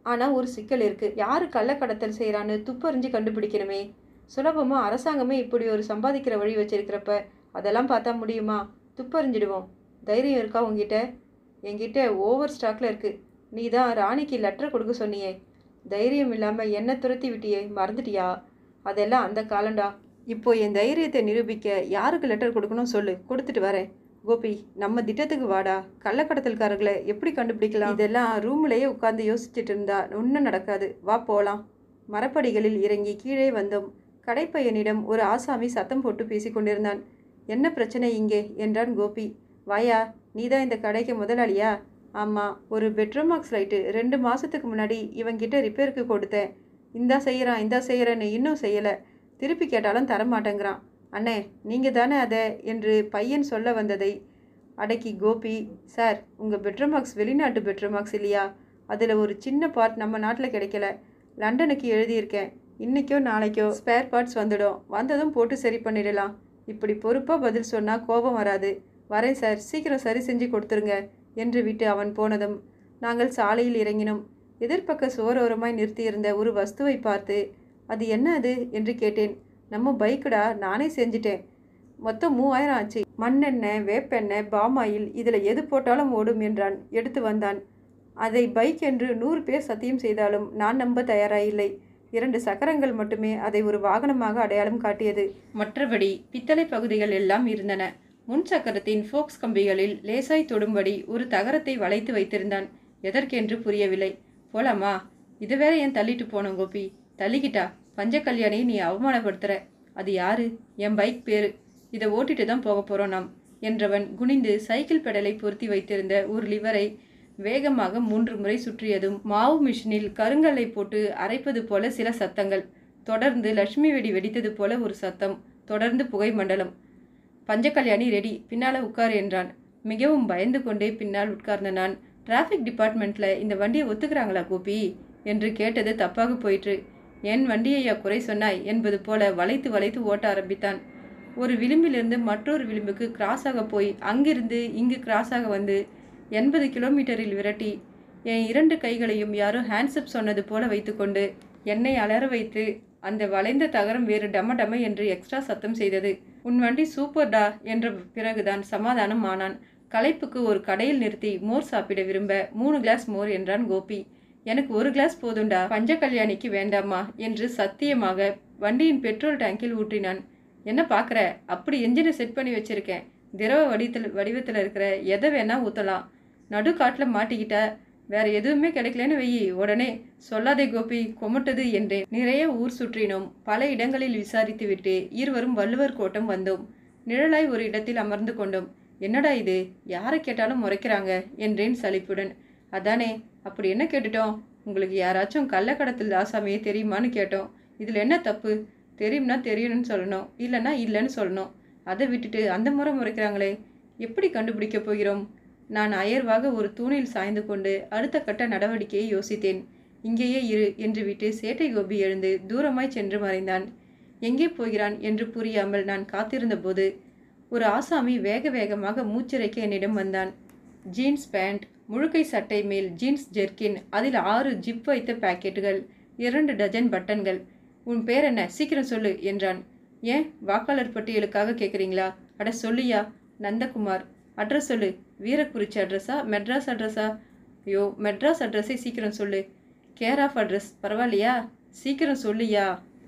ஆனால் ஒரு சிக்கல் இருக்குது யார் கள்ளக்கடத்தல் செய்கிறான்னு துப்பறிஞ்சு கண்டுபிடிக்கணுமே சுலபமாக அரசாங்கமே இப்படி ஒரு சம்பாதிக்கிற வழி வச்சிருக்கிறப்ப அதெல்லாம் பார்த்தா முடியுமா துப்பறிஞ்சிடுவோம் தைரியம் இருக்கா உங்ககிட்ட என்கிட்ட ஓவர் ஸ்டாக்ல இருக்குது நீ தான் ராணிக்கு லெட்டர் கொடுக்க சொன்னியே தைரியம் இல்லாமல் என்ன துரத்தி விட்டியே மறந்துட்டியா அதெல்லாம் அந்த காலண்டா இப்போ என் தைரியத்தை நிரூபிக்க யாருக்கு லெட்டர் கொடுக்கணும் சொல்லு கொடுத்துட்டு வரேன் கோபி நம்ம திட்டத்துக்கு வாடா கள்ளக்கடத்தல்காரர்களை எப்படி கண்டுபிடிக்கலாம் இதெல்லாம் ரூம்லேயே உட்காந்து யோசிச்சுட்டு இருந்தா ஒன்றும் நடக்காது வா போகலாம் மரப்படிகளில் இறங்கி கீழே வந்தோம் கடைப்பையனிடம் ஒரு ஆசாமி சத்தம் போட்டு பேசிக்கொண்டிருந்தான் என்ன பிரச்சனை இங்கே என்றான் கோபி வாயா நீதான் இந்த கடைக்கு முதலாளியா ஆமாம் ஒரு பெட்ரோமாக்ஸ் லைட்டு ரெண்டு மாதத்துக்கு முன்னாடி இவங்கிட்ட ரிப்பேருக்கு கொடுத்தேன் இந்தா செய்கிறான் இந்தா செய்கிறேன்னு இன்னும் செய்யலை திருப்பி கேட்டாலும் தரமாட்டேங்கிறான் அண்ணே நீங்கள் தானே அதை என்று பையன் சொல்ல வந்ததை அடக்கி கோபி சார் உங்கள் பெட்ரோமாக்ஸ் வெளிநாட்டு பெட்ரோமாக்ஸ் இல்லையா அதில் ஒரு சின்ன பார்ட் நம்ம நாட்டில் கிடைக்கல லண்டனுக்கு எழுதியிருக்கேன் இன்றைக்கோ நாளைக்கோ ஸ்பேர் பார்ட்ஸ் வந்துடும் வந்ததும் போட்டு சரி பண்ணிடலாம் இப்படி பொறுப்பாக பதில் சொன்னால் கோபம் வராது வரேன் சார் சீக்கிரம் சரி செஞ்சு கொடுத்துருங்க என்று விட்டு அவன் போனதும் நாங்கள் சாலையில் இறங்கினோம் எதிர்ப்பக்க சுவரோரமாய் நிறுத்தியிருந்த ஒரு வஸ்துவை பார்த்து அது என்ன அது என்று கேட்டேன் நம்ம பைக்குடா நானே செஞ்சிட்டேன் மொத்தம் மூவாயிரம் ஆச்சு மண்ணெண்ணெய் வேப்பெண்ணெய் பாமாயில் இதில் எது போட்டாலும் ஓடும் என்றான் எடுத்து வந்தான் அதை பைக் என்று நூறு பேர் சத்தியம் செய்தாலும் நான் நம்ப தயாராயில்லை இரண்டு சக்கரங்கள் மட்டுமே அதை ஒரு வாகனமாக அடையாளம் காட்டியது மற்றபடி பித்தளை பகுதிகள் எல்லாம் இருந்தன முன் சக்கரத்தின் ஃபோக்ஸ் கம்பிகளில் லேசாய் தொடும்படி ஒரு தகரத்தை வளைத்து வைத்திருந்தான் எதற்கென்று புரியவில்லை போலாமா இது வேற ஏன் தள்ளிட்டு போனோம் கோபி தள்ளிக்கிட்டா பஞ்ச கல்யாணியை நீ அவமானப்படுத்துற அது யாரு என் பைக் பேரு இதை ஓட்டிட்டு தான் போக போறோம் நாம் என்றவன் குனிந்து சைக்கிள் பெடலை பொருத்தி வைத்திருந்த ஒரு லிவரை வேகமாக மூன்று முறை சுற்றியதும் மாவு மிஷினில் கருங்கல்லை போட்டு அரைப்பது போல சில சத்தங்கள் தொடர்ந்து லட்சுமி வெடி வெடித்தது போல ஒரு சத்தம் தொடர்ந்து புகை மண்டலம் பஞ்சகல்யாணி ரெடி பின்னால உட்கார் என்றான் மிகவும் பயந்து கொண்டே பின்னால் உட்கார்ந்த நான் டிராஃபிக் டிபார்ட்மெண்ட்ல இந்த வண்டியை ஒத்துக்கிறாங்களா கோபி என்று கேட்டது தப்பாக போயிற்று என் வண்டியையா குறை சொன்னாய் என்பது போல வளைத்து வளைத்து ஓட்ட ஆரம்பித்தான் ஒரு விளிம்பிலிருந்து மற்றொரு விளிம்புக்கு கிராஸாக போய் அங்கிருந்து இங்கு கிராஸாக வந்து எண்பது கிலோமீட்டரில் விரட்டி என் இரண்டு கைகளையும் யாரோ ஹேண்ட்ஸ்அப் சொன்னது போல வைத்துக்கொண்டு என்னை அலற வைத்து அந்த வளைந்த தகரம் வேறு டம டம என்று எக்ஸ்ட்ரா சத்தம் செய்தது உன் வண்டி சூப்பர்டா என்ற பிறகுதான் சமாதானம் ஆனான் களைப்புக்கு ஒரு கடையில் நிறுத்தி மோர் சாப்பிட விரும்ப மூணு கிளாஸ் மோர் என்றான் கோபி எனக்கு ஒரு கிளாஸ் போதுண்டா பஞ்ச கல்யாணிக்கு வேண்டாமா என்று சத்தியமாக வண்டியின் பெட்ரோல் டேங்கில் ஊற்றினான் என்ன பார்க்குற அப்படி என்ஜினை செட் பண்ணி வச்சிருக்கேன் திரவ வடித்தில் வடிவத்தில் இருக்கிற எதை வேணா ஊற்றலாம் நடுக்காட்டில் மாட்டிக்கிட்ட வேற எதுவுமே கிடைக்கலன்னு வெயி உடனே சொல்லாதே கோபி கொமட்டது என்றேன் நிறைய ஊர் சுற்றினோம் பல இடங்களில் விசாரித்துவிட்டு இருவரும் வள்ளுவர் கோட்டம் வந்தோம் நிழலாய் ஒரு இடத்தில் அமர்ந்து கொண்டோம் என்னடா இது யாரை கேட்டாலும் முறைக்கிறாங்க என்றேன் சலிப்புடன் அதானே அப்படி என்ன கேட்டுட்டோம் உங்களுக்கு யாராச்சும் கள்ளக்கடத்தல் ஆசாமியே தெரியுமான்னு கேட்டோம் இதில் என்ன தப்பு தெரியும்னா தெரியணும்னு சொல்லணும் இல்லைன்னா இல்லைன்னு சொல்லணும் அதை விட்டுட்டு அந்த முறை முறைக்கிறாங்களே எப்படி கண்டுபிடிக்க போகிறோம் நான் அயர்வாக ஒரு தூணில் சாய்ந்து கொண்டு அடுத்த கட்ட நடவடிக்கையை யோசித்தேன் இங்கேயே இரு என்று விட்டு சேட்டை கோபி எழுந்து தூரமாய் சென்று மறைந்தான் எங்கே போகிறான் என்று புரியாமல் நான் காத்திருந்தபோது ஒரு ஆசாமி வேக வேகமாக மூச்சிறைக்க என்னிடம் வந்தான் ஜீன்ஸ் பேண்ட் முழுக்கை சட்டை மேல் ஜீன்ஸ் ஜெர்கின் அதில் ஆறு ஜிப் வைத்த பாக்கெட்டுகள் இரண்டு டஜன் பட்டன்கள் உன் பேர் என்ன சீக்கிரம் சொல்லு என்றான் ஏன் வாக்காளர் பட்டியலுக்காக கேட்குறீங்களா அட சொல்லியா நந்தகுமார் அட்ரஸ் சொல்லு வீரக்குறிச்சி அட்ரஸா மெட்ராஸ் அட்ரஸா ஐயோ மெட்ராஸ் அட்ரஸை சீக்கிரம் சொல்லு கேர் ஆஃப் அட்ரஸ் பரவாயில்லையா சீக்கிரம் சொல்லியா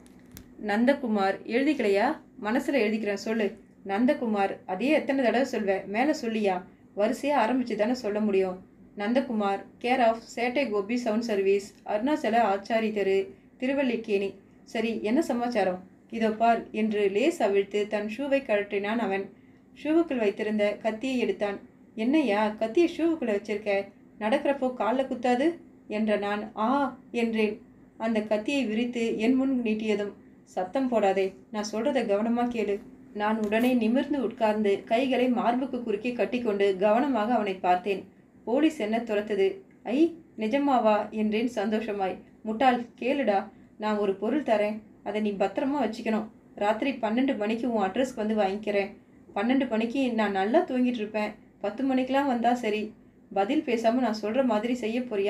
நந்தகுமார் எழுதிக்கலையா மனசில் எழுதிக்கிறேன் சொல்லு நந்தகுமார் அதே எத்தனை தடவை சொல்வேன் மேலே சொல்லியா வரிசையாக ஆரம்பிச்சு தானே சொல்ல முடியும் நந்தகுமார் கேர் ஆஃப் சேட்டை கோபி சவுண்ட் சர்வீஸ் அருணாச்சல ஆச்சாரி தெரு திருவல்லிக்கேணி சரி என்ன சமாச்சாரம் இதோ பார் என்று லேஸ் அவிழ்த்து தன் ஷூவை கழற்றினான் அவன் ஷூவுக்குள் வைத்திருந்த கத்தியை எடுத்தான் என்னையா கத்தியை ஷூவுக்குள்ள வச்சிருக்க நடக்கிறப்போ காலில் குத்தாது என்ற நான் ஆ என்றேன் அந்த கத்தியை விரித்து என் முன் நீட்டியதும் சத்தம் போடாதே நான் சொல்றத கவனமா கேளு நான் உடனே நிமிர்ந்து உட்கார்ந்து கைகளை மார்புக்கு குறுக்கே கட்டிக்கொண்டு கவனமாக அவனை பார்த்தேன் போலீஸ் என்ன துரத்துது ஐ நிஜமாவா என்றேன் சந்தோஷமாய் முட்டாள் கேளுடா நான் ஒரு பொருள் தரேன் அதை நீ பத்திரமா வச்சுக்கணும் ராத்திரி பன்னெண்டு மணிக்கு உன் அட்ரஸ்க்கு வந்து வாங்கிக்கிறேன் பன்னெண்டு மணிக்கு நான் நல்லா தூங்கிட்டு இருப்பேன் பத்து மணிக்கெலாம் வந்தா சரி பதில் பேசாமல் நான் சொல்கிற மாதிரி செய்ய போறியா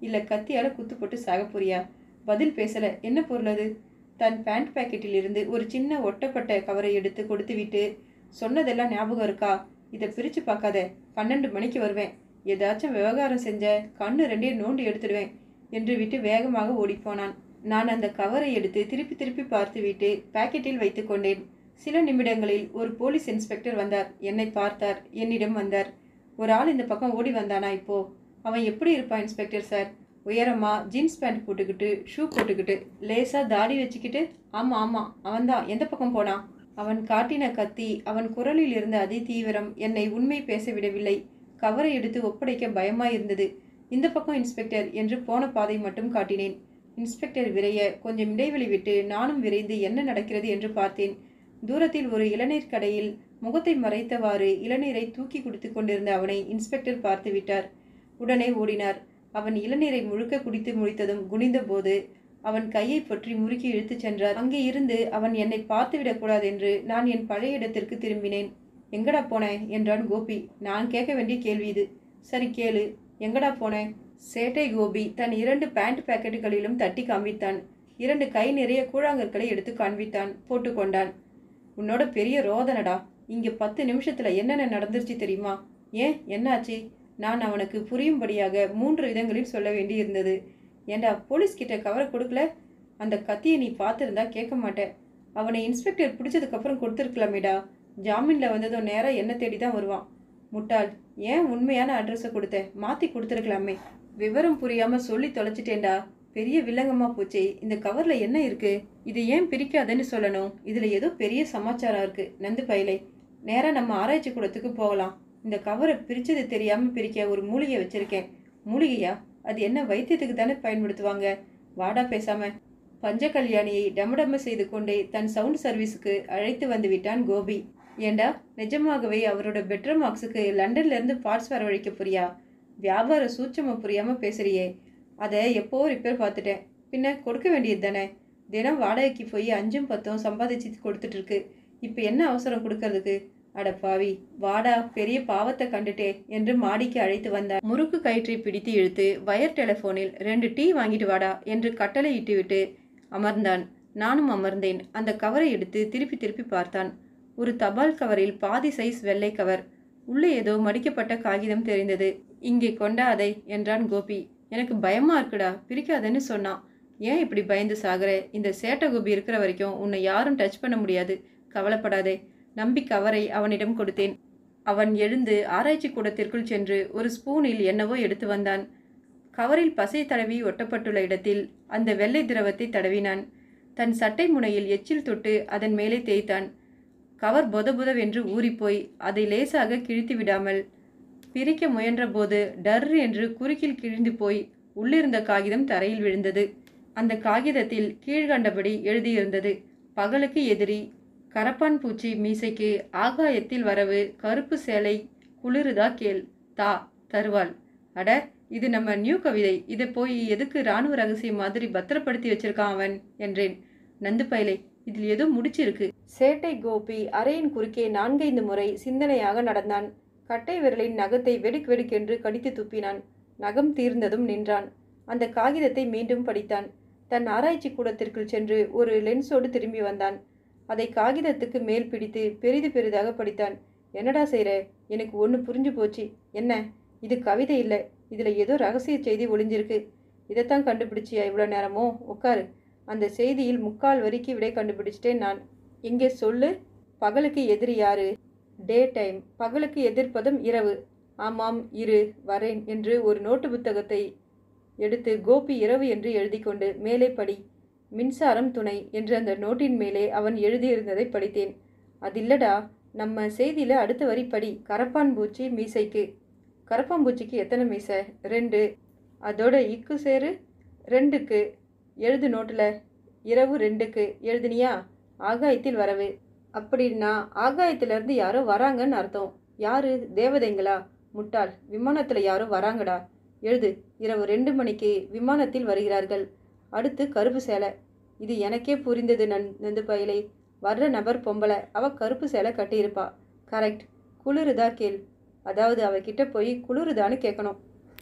இல்லை கத்தியால் குத்து போட்டு சாக போறியா பதில் பேசல என்ன பொருள் அது தன் பேண்ட் பாக்கெட்டில் இருந்து ஒரு சின்ன ஒட்டப்பட்ட கவரை எடுத்து கொடுத்துவிட்டு சொன்னதெல்லாம் ஞாபகம் இருக்கா இதை பிரித்து பார்க்காத பன்னெண்டு மணிக்கு வருவேன் ஏதாச்சும் விவகாரம் செஞ்ச கண்ணு ரெண்டையும் நோண்டி எடுத்துடுவேன் என்று விட்டு வேகமாக ஓடிப்போனான் நான் அந்த கவரை எடுத்து திருப்பி திருப்பி பார்த்துவிட்டு பாக்கெட்டில் வைத்து கொண்டேன் சில நிமிடங்களில் ஒரு போலீஸ் இன்ஸ்பெக்டர் வந்தார் என்னை பார்த்தார் என்னிடம் வந்தார் ஒரு ஆள் இந்த பக்கம் ஓடி வந்தானா இப்போ அவன் எப்படி இருப்பான் இன்ஸ்பெக்டர் சார் உயரமா ஜீன்ஸ் பேண்ட் போட்டுக்கிட்டு ஷூ போட்டுக்கிட்டு லேசா தாடி வச்சுக்கிட்டு ஆமா ஆமா அவன்தான் எந்த பக்கம் போனான் அவன் காட்டின கத்தி அவன் குரலில் இருந்த அதி தீவிரம் என்னை உண்மை பேச விடவில்லை கவரை எடுத்து ஒப்படைக்க பயமாய் இருந்தது இந்த பக்கம் இன்ஸ்பெக்டர் என்று போன பாதை மட்டும் காட்டினேன் இன்ஸ்பெக்டர் விரைய கொஞ்சம் இடைவெளி விட்டு நானும் விரைந்து என்ன நடக்கிறது என்று பார்த்தேன் தூரத்தில் ஒரு இளநீர் கடையில் முகத்தை மறைத்தவாறு இளநீரை தூக்கி குடித்து கொண்டிருந்த அவனை இன்ஸ்பெக்டர் பார்த்து விட்டார் உடனே ஓடினார் அவன் இளநீரை முழுக்க குடித்து முடித்ததும் குனிந்தபோது அவன் கையை பற்றி முறுக்கி இழுத்துச் சென்றார் அங்கே இருந்து அவன் என்னை பார்த்து விடக்கூடாது என்று நான் என் பழைய இடத்திற்கு திரும்பினேன் எங்கடா போனேன் என்றான் கோபி நான் கேட்க வேண்டிய கேள்வி இது சரி கேளு எங்கடா போனேன் சேட்டை கோபி தன் இரண்டு பேண்ட் பாக்கெட்டுகளிலும் தட்டி காண்பித்தான் இரண்டு கை நிறைய கூழாங்கற்களை எடுத்து காண்பித்தான் போட்டுக்கொண்டான் உன்னோட பெரிய ரோதனடா இங்க பத்து நிமிஷத்துல என்னென்ன நடந்துருச்சு தெரியுமா ஏன் என்னாச்சு நான் அவனுக்கு புரியும்படியாக மூன்று விதங்களில் சொல்ல வேண்டி இருந்தது ஏண்டா போலீஸ் கிட்ட கவரை கொடுக்கல அந்த கத்தியை நீ பார்த்துருந்தா கேட்க மாட்டேன் அவனை இன்ஸ்பெக்டர் பிடிச்சதுக்கப்புறம் கொடுத்துருக்கலாமேடா ஜாமீன்ல வந்ததும் நேராக என்ன தேடி தான் வருவான் முட்டாள் ஏன் உண்மையான அட்ரஸை கொடுத்த மாற்றி கொடுத்துருக்கலாமே விவரம் புரியாம சொல்லி தொலைச்சிட்டேன்டா பெரிய வில்லங்கமா போச்சே இந்த கவர்ல என்ன இருக்கு இது ஏன் பிரிக்காதன்னு சொல்லணும் இதுல ஏதோ பெரிய சமாச்சாரம் இருக்கு நந்து பயிலை நேரா நம்ம ஆராய்ச்சி கூடத்துக்கு போகலாம் இந்த கவரை பிரிச்சது தெரியாம பிரிக்க ஒரு மூலிகை வச்சிருக்கேன் மூலிகையா அது என்ன வைத்தியத்துக்கு தானே பயன்படுத்துவாங்க வாடா பேசாம பஞ்ச கல்யாணியை டமடம செய்து கொண்டே தன் சவுண்ட் சர்வீஸுக்கு அழைத்து வந்து விட்டான் கோபி ஏண்டா நிஜமாகவே அவரோட பெட்ரூம் மார்க்ஸுக்கு லண்டன்ல இருந்து பார்ட்ஸ் வரவழைக்க புரியா வியாபார சூட்சம புரியாம பேசுறியே அதை எப்போ ரிப்பேர் பார்த்துட்டேன் பின்ன கொடுக்க வேண்டியது தானே தினம் வாடகைக்கு போய் அஞ்சும் பத்தும் சம்பாதிச்சு கொடுத்துட்டு இருக்கு இப்போ என்ன அவசரம் கொடுக்கறதுக்கு அட பாவி வாடா பெரிய பாவத்தை கண்டுட்டே என்று மாடிக்கு அழைத்து வந்தார் முறுக்கு கயிற்றை பிடித்து இழுத்து வயர் டெலிஃபோனில் ரெண்டு டீ வாங்கிட்டு வாடா என்று கட்டளை இட்டுவிட்டு அமர்ந்தான் நானும் அமர்ந்தேன் அந்த கவரை எடுத்து திருப்பி திருப்பி பார்த்தான் ஒரு தபால் கவரில் பாதி சைஸ் வெள்ளை கவர் உள்ளே ஏதோ மடிக்கப்பட்ட காகிதம் தெரிந்தது இங்கே கொண்டா அதை என்றான் கோபி எனக்கு பயமா இருக்குடா பிரிக்காதன்னு சொன்னான் ஏன் இப்படி பயந்து சாகுற இந்த சேட்டை கோபி இருக்கிற வரைக்கும் உன்னை யாரும் டச் பண்ண முடியாது கவலைப்படாதே நம்பி கவரை அவனிடம் கொடுத்தேன் அவன் எழுந்து ஆராய்ச்சி கூடத்திற்குள் சென்று ஒரு ஸ்பூனில் என்னவோ எடுத்து வந்தான் கவரில் பசை தடவி ஒட்டப்பட்டுள்ள இடத்தில் அந்த வெள்ளை திரவத்தை தடவினான் தன் சட்டை முனையில் எச்சில் தொட்டு அதன் மேலே தேய்த்தான் கவர் பொதபுதவென்று ஊறிப்போய் அதை லேசாக கிழித்து விடாமல் பிரிக்க முயன்றபோது டர் என்று குறுக்கில் கிழிந்து போய் உள்ளிருந்த காகிதம் தரையில் விழுந்தது அந்த காகிதத்தில் கீழ்கண்டபடி எழுதியிருந்தது பகலுக்கு எதிரி கரப்பான் பூச்சி மீசைக்கு ஆகாயத்தில் வரவு கருப்பு சேலை குளிருதா கேள் தா தருவாள் அட இது நம்ம நியூ கவிதை இதை போய் எதுக்கு ராணுவ ரகசியம் மாதிரி பத்திரப்படுத்தி வச்சிருக்கான் அவன் என்றேன் நந்து பயலே இதில் ஏதோ முடிச்சிருக்கு சேட்டை கோபி அறையின் குறுக்கே நான்கைந்து முறை சிந்தனையாக நடந்தான் கட்டை விரலின் நகத்தை வெடுக் வெடுக்கென்று கடித்து துப்பினான் நகம் தீர்ந்ததும் நின்றான் அந்த காகிதத்தை மீண்டும் படித்தான் தன் ஆராய்ச்சி கூடத்திற்குள் சென்று ஒரு லென்ஸோடு திரும்பி வந்தான் அதை காகிதத்துக்கு மேல் பிடித்து பெரிது பெரிதாக படித்தான் என்னடா செய்கிற எனக்கு ஒன்று புரிஞ்சு போச்சு என்ன இது கவிதை இல்லை இதில் ஏதோ ரகசிய செய்தி ஒளிஞ்சிருக்கு இதைத்தான் கண்டுபிடிச்சியா இவ்வளோ நேரமோ உட்காரு அந்த செய்தியில் முக்கால் வரிக்கு விடை கண்டுபிடிச்சிட்டேன் நான் இங்கே சொல்லு பகலுக்கு எதிரி யாரு டே டைம் பகலுக்கு எதிர்ப்பதும் இரவு ஆமாம் இரு வரேன் என்று ஒரு நோட்டு புத்தகத்தை எடுத்து கோபி இரவு என்று எழுதி கொண்டு மேலே படி மின்சாரம் துணை என்று அந்த நோட்டின் மேலே அவன் எழுதியிருந்ததை படித்தேன் அதில்லடா நம்ம செய்தியில் அடுத்த வரி படி கரப்பான் பூச்சி மீசைக்கு கரப்பாம்பூச்சிக்கு எத்தனை மீசை ரெண்டு அதோட இக்கு சேரு ரெண்டுக்கு எழுது நோட்டில் இரவு ரெண்டுக்கு எழுதுனியா ஆகாயத்தில் வரவு அப்படின்னா ஆகாயத்திலேருந்து யாரோ வராங்கன்னு அர்த்தம் யாரு தேவதைங்களா முட்டாள் விமானத்தில் யாரோ வராங்கடா எழுது இரவு ரெண்டு மணிக்கு விமானத்தில் வருகிறார்கள் அடுத்து கருப்பு சேலை இது எனக்கே புரிந்தது நன் நந்து பயலே வர்ற நபர் பொம்பளை அவ கருப்பு சேலை கட்டியிருப்பா கரெக்ட் குளிருதா கேள் அதாவது அவகிட்ட போய் குளிருதான்னு கேட்கணும்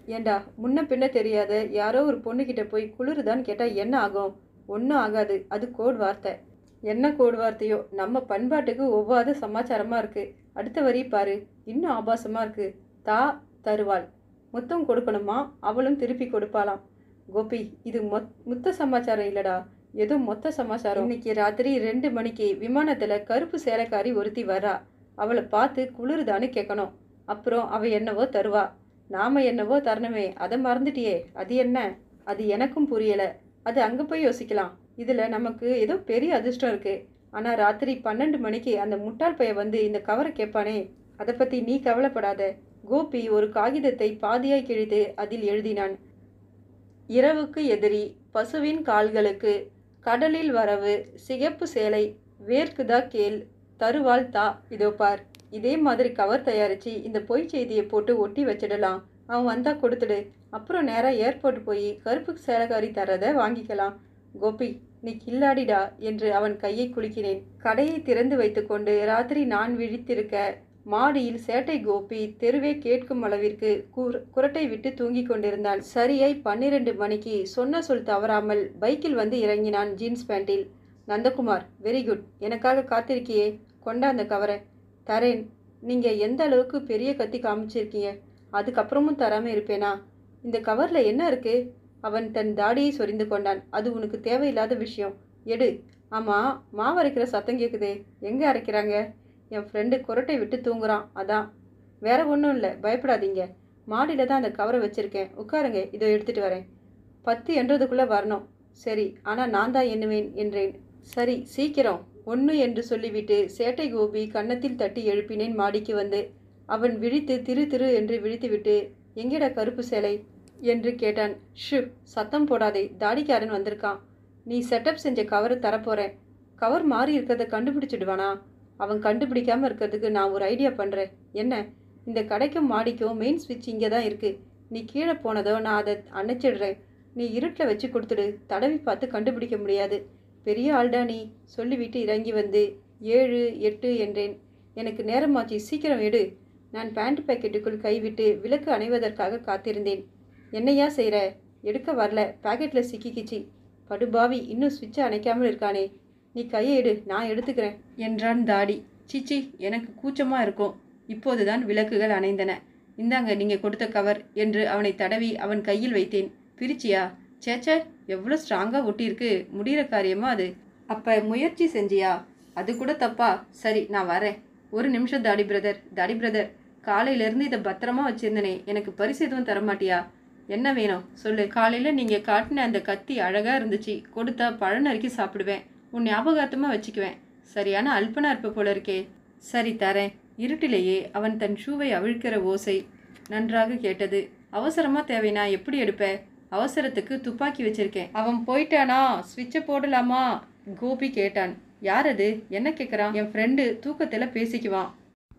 ஏண்டா முன்ன பின்ன தெரியாத யாரோ ஒரு பொண்ணுக்கிட்ட போய் குளிருதான்னு கேட்டால் என்ன ஆகும் ஒன்றும் ஆகாது அது கோட் வார்த்தை என்ன கோட் வார்த்தையோ நம்ம பண்பாட்டுக்கு ஒவ்வாத சமாச்சாரமாக இருக்குது அடுத்த வரி பாரு இன்னும் ஆபாசமாக இருக்குது தா தருவாள் முத்தம் கொடுக்கணுமா அவளும் திருப்பி கொடுப்பாளாம் கோபி இது மொத் முத்த சமாச்சாரம் இல்லடா ஏதோ மொத்த சமாச்சாரம் இன்னைக்கு ராத்திரி ரெண்டு மணிக்கு விமானத்தில் கருப்பு சேலைக்காரி ஒருத்தி வரா அவளை பார்த்து குளிருதான்னு கேட்கணும் அப்புறம் அவ என்னவோ தருவா நாம என்னவோ தரணுமே அதை மறந்துட்டியே அது என்ன அது எனக்கும் புரியல அது அங்கே போய் யோசிக்கலாம் இதில் நமக்கு ஏதோ பெரிய அதிர்ஷ்டம் இருக்கு ஆனால் ராத்திரி பன்னெண்டு மணிக்கு அந்த முட்டாள் பைய வந்து இந்த கவரை கேட்பானே அதை பற்றி நீ கவலைப்படாத கோபி ஒரு காகிதத்தை பாதியாய் கிழித்து அதில் எழுதினான் இரவுக்கு எதிரி பசுவின் கால்களுக்கு கடலில் வரவு சிகப்பு சேலை வேர்க்குதா கேள் தருவாள் தா இதோ பார் இதே மாதிரி கவர் தயாரித்து இந்த பொய் செய்தியை போட்டு ஒட்டி வச்சிடலாம் அவன் வந்தா கொடுத்துடு அப்புறம் நேராக ஏர்போர்ட் போய் கருப்பு சேலக்காரி தரதை வாங்கிக்கலாம் கோபி நீ கில்லாடிடா என்று அவன் கையை குலுக்கினேன் கடையை திறந்து வைத்துக்கொண்டு ராத்திரி நான் விழித்திருக்க மாடியில் சேட்டை கோபி தெருவே கேட்கும் அளவிற்கு குர் குரட்டை விட்டு தூங்கிக் கொண்டிருந்தான் சரியாய் பன்னிரண்டு மணிக்கு சொன்ன சொல் தவறாமல் பைக்கில் வந்து இறங்கினான் ஜீன்ஸ் பேண்டில் நந்தகுமார் வெரி குட் எனக்காக காத்திருக்கியே கொண்டா அந்த கவரை தரேன் நீங்கள் எந்த அளவுக்கு பெரிய கத்தி காமிச்சிருக்கீங்க அதுக்கப்புறமும் தராமல் இருப்பேனா இந்த கவரில் என்ன இருக்கு அவன் தன் தாடியை சொரிந்து கொண்டான் அது உனக்கு தேவையில்லாத விஷயம் எடு ஆமாம் மாவு அரைக்கிற சத்தம் கேட்குதே எங்கே அரைக்கிறாங்க என் ஃப்ரெண்டு குரட்டை விட்டு தூங்குறான் அதான் வேற ஒன்றும் இல்லை பயப்படாதீங்க மாடியில் தான் அந்த கவரை வச்சுருக்கேன் உட்காருங்க இதோ எடுத்துகிட்டு வரேன் பத்து என்றதுக்குள்ளே வரணும் சரி ஆனால் நான் தான் எண்ணுவேன் என்றேன் சரி சீக்கிரம் ஒன்று என்று சொல்லிவிட்டு சேட்டை கோபி கன்னத்தில் தட்டி எழுப்பினேன் மாடிக்கு வந்து அவன் விழித்து திரு திரு என்று விழித்துவிட்டு எங்கேடா கருப்பு சேலை என்று கேட்டான் ஷு சத்தம் போடாதே தாடிக்காரன் வந்திருக்கான் நீ செட்டப் செஞ்ச கவரை தரப்போறேன் கவர் மாறி இருக்கிறத கண்டுபிடிச்சிடுவானா அவன் கண்டுபிடிக்காம இருக்கிறதுக்கு நான் ஒரு ஐடியா பண்ணுறேன் என்ன இந்த கடைக்கும் மாடிக்கும் மெயின் ஸ்விட்ச் இங்கே தான் இருக்குது நீ கீழே போனதோ நான் அதை அணைச்சிடுறேன் நீ இருட்டில் வச்சு கொடுத்துடு தடவி பார்த்து கண்டுபிடிக்க முடியாது பெரிய ஆள்டா நீ சொல்லிவிட்டு இறங்கி வந்து ஏழு எட்டு என்றேன் எனக்கு நேரமாச்சு சீக்கிரம் எடு நான் பேண்ட் பாக்கெட்டுக்குள் கைவிட்டு விளக்கு அணைவதற்காக காத்திருந்தேன் என்னையா செய்கிற எடுக்க வரல பாக்கெட்டில் சிக்கிக்கிச்சு படுபாவி இன்னும் சுவிட்சை அணைக்காமல் இருக்கானே நீ கையை எடு நான் எடுத்துக்கிறேன் என்றான் தாடி சிச்சி எனக்கு கூச்சமாக இருக்கும் இப்போதுதான் விளக்குகள் அணைந்தன இந்தாங்க நீங்கள் கொடுத்த கவர் என்று அவனை தடவி அவன் கையில் வைத்தேன் பிரிச்சியா சேச்சே எவ்வளோ ஸ்ட்ராங்காக ஒட்டியிருக்கு முடிகிற காரியமா அது அப்போ முயற்சி செஞ்சியா அது கூட தப்பா சரி நான் வரேன் ஒரு நிமிஷம் தாடி பிரதர் தாடி பிரதர் காலையிலேருந்து இதை பத்திரமா வச்சிருந்தனே எனக்கு பரிசு எதுவும் தரமாட்டியா என்ன வேணும் சொல்லு காலையில் நீங்கள் காட்டின அந்த கத்தி அழகாக இருந்துச்சு கொடுத்தா பழ நறுக்கி சாப்பிடுவேன் உன் ஞாபகார்த்தமாக வச்சுக்குவேன் சரியான அல்பனா இருப்ப போல இருக்கே சரி தரேன் இருட்டிலேயே அவன் தன் ஷூவை அவிழ்க்கிற ஓசை நன்றாக கேட்டது அவசரமாக தேவைனா எப்படி எடுப்ப அவசரத்துக்கு துப்பாக்கி வச்சிருக்கேன் அவன் போயிட்டானா ஸ்விட்சை போடலாமா கோபி கேட்டான் யார் அது என்ன கேட்குறான் என் ஃப்ரெண்டு தூக்கத்தில் பேசிக்குவான்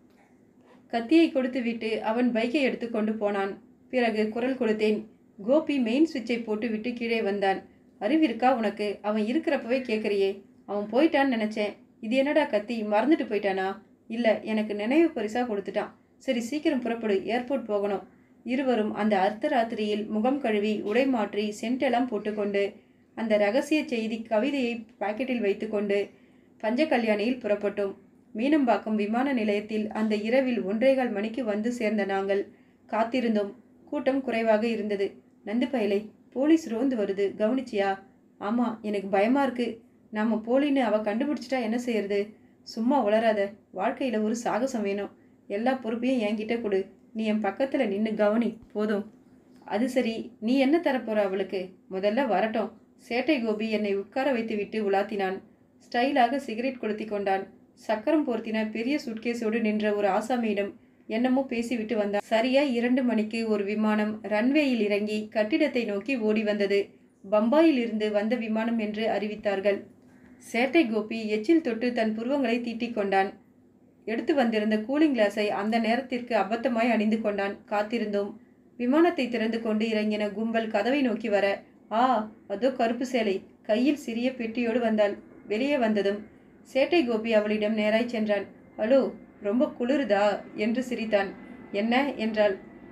கத்தியை கொடுத்து விட்டு அவன் பைக்கை எடுத்து கொண்டு போனான் பிறகு குரல் கொடுத்தேன் கோபி மெயின் சுவிட்சை போட்டு விட்டு கீழே வந்தான் அறிவிருக்கா உனக்கு அவன் இருக்கிறப்பவே கேட்குறியே அவன் போயிட்டான்னு நினச்சேன் இது என்னடா கத்தி மறந்துட்டு போயிட்டானா இல்லை எனக்கு நினைவு பரிசாக கொடுத்துட்டான் சரி சீக்கிரம் புறப்படு ஏர்போர்ட் போகணும் இருவரும் அந்த அர்த்தராத்திரியில் முகம் கழுவி உடை மாற்றி சென்டெல்லாம் போட்டுக்கொண்டு அந்த ரகசிய செய்தி கவிதையை பாக்கெட்டில் வைத்துக்கொண்டு பஞ்ச கல்யாணியில் புறப்பட்டோம் மீனம்பாக்கம் விமான நிலையத்தில் அந்த இரவில் ஒன்றேகால் மணிக்கு வந்து சேர்ந்த நாங்கள் காத்திருந்தோம் கூட்டம் குறைவாக இருந்தது நந்து பயலை போலீஸ் ரோந்து வருது கவனிச்சியா ஆமாம் எனக்கு பயமாக இருக்கு நம்ம போலின்னு அவ கண்டுபிடிச்சிட்டா என்ன செய்யறது சும்மா உளராத வாழ்க்கையில் ஒரு சாகசம் வேணும் எல்லா பொறுப்பையும் என்கிட்ட கொடு நீ என் பக்கத்தில் நின்று கவனி போதும் அது சரி நீ என்ன தரப்போற அவளுக்கு முதல்ல வரட்டும் சேட்டை கோபி என்னை உட்கார வைத்து விட்டு உலாத்தினான் ஸ்டைலாக சிகரெட் கொளுத்தி கொண்டான் சக்கரம் போர்த்தின பெரிய சுட்கேஸோடு நின்ற ஒரு ஆசாமியிடம் என்னமோ பேசிவிட்டு வந்தான் சரியா இரண்டு மணிக்கு ஒரு விமானம் ரன்வேயில் இறங்கி கட்டிடத்தை நோக்கி ஓடி வந்தது பம்பாயில் இருந்து வந்த விமானம் என்று அறிவித்தார்கள் சேட்டை கோபி எச்சில் தொட்டு தன் புருவங்களை தீட்டிக் கொண்டான் எடுத்து வந்திருந்த கூலிங் கிளாஸை அந்த நேரத்திற்கு அபத்தமாய் அணிந்து கொண்டான் காத்திருந்தோம் விமானத்தை திறந்து கொண்டு இறங்கின கும்பல் கதவை நோக்கி வர ஆ அதோ கருப்பு சேலை கையில் சிறிய பெட்டியோடு வந்தாள் வெளியே வந்ததும் சேட்டை கோபி அவளிடம் நேராய் சென்றான் ஹலோ ரொம்ப குளிருதா என்று சிரித்தான் என்ன என்றாள்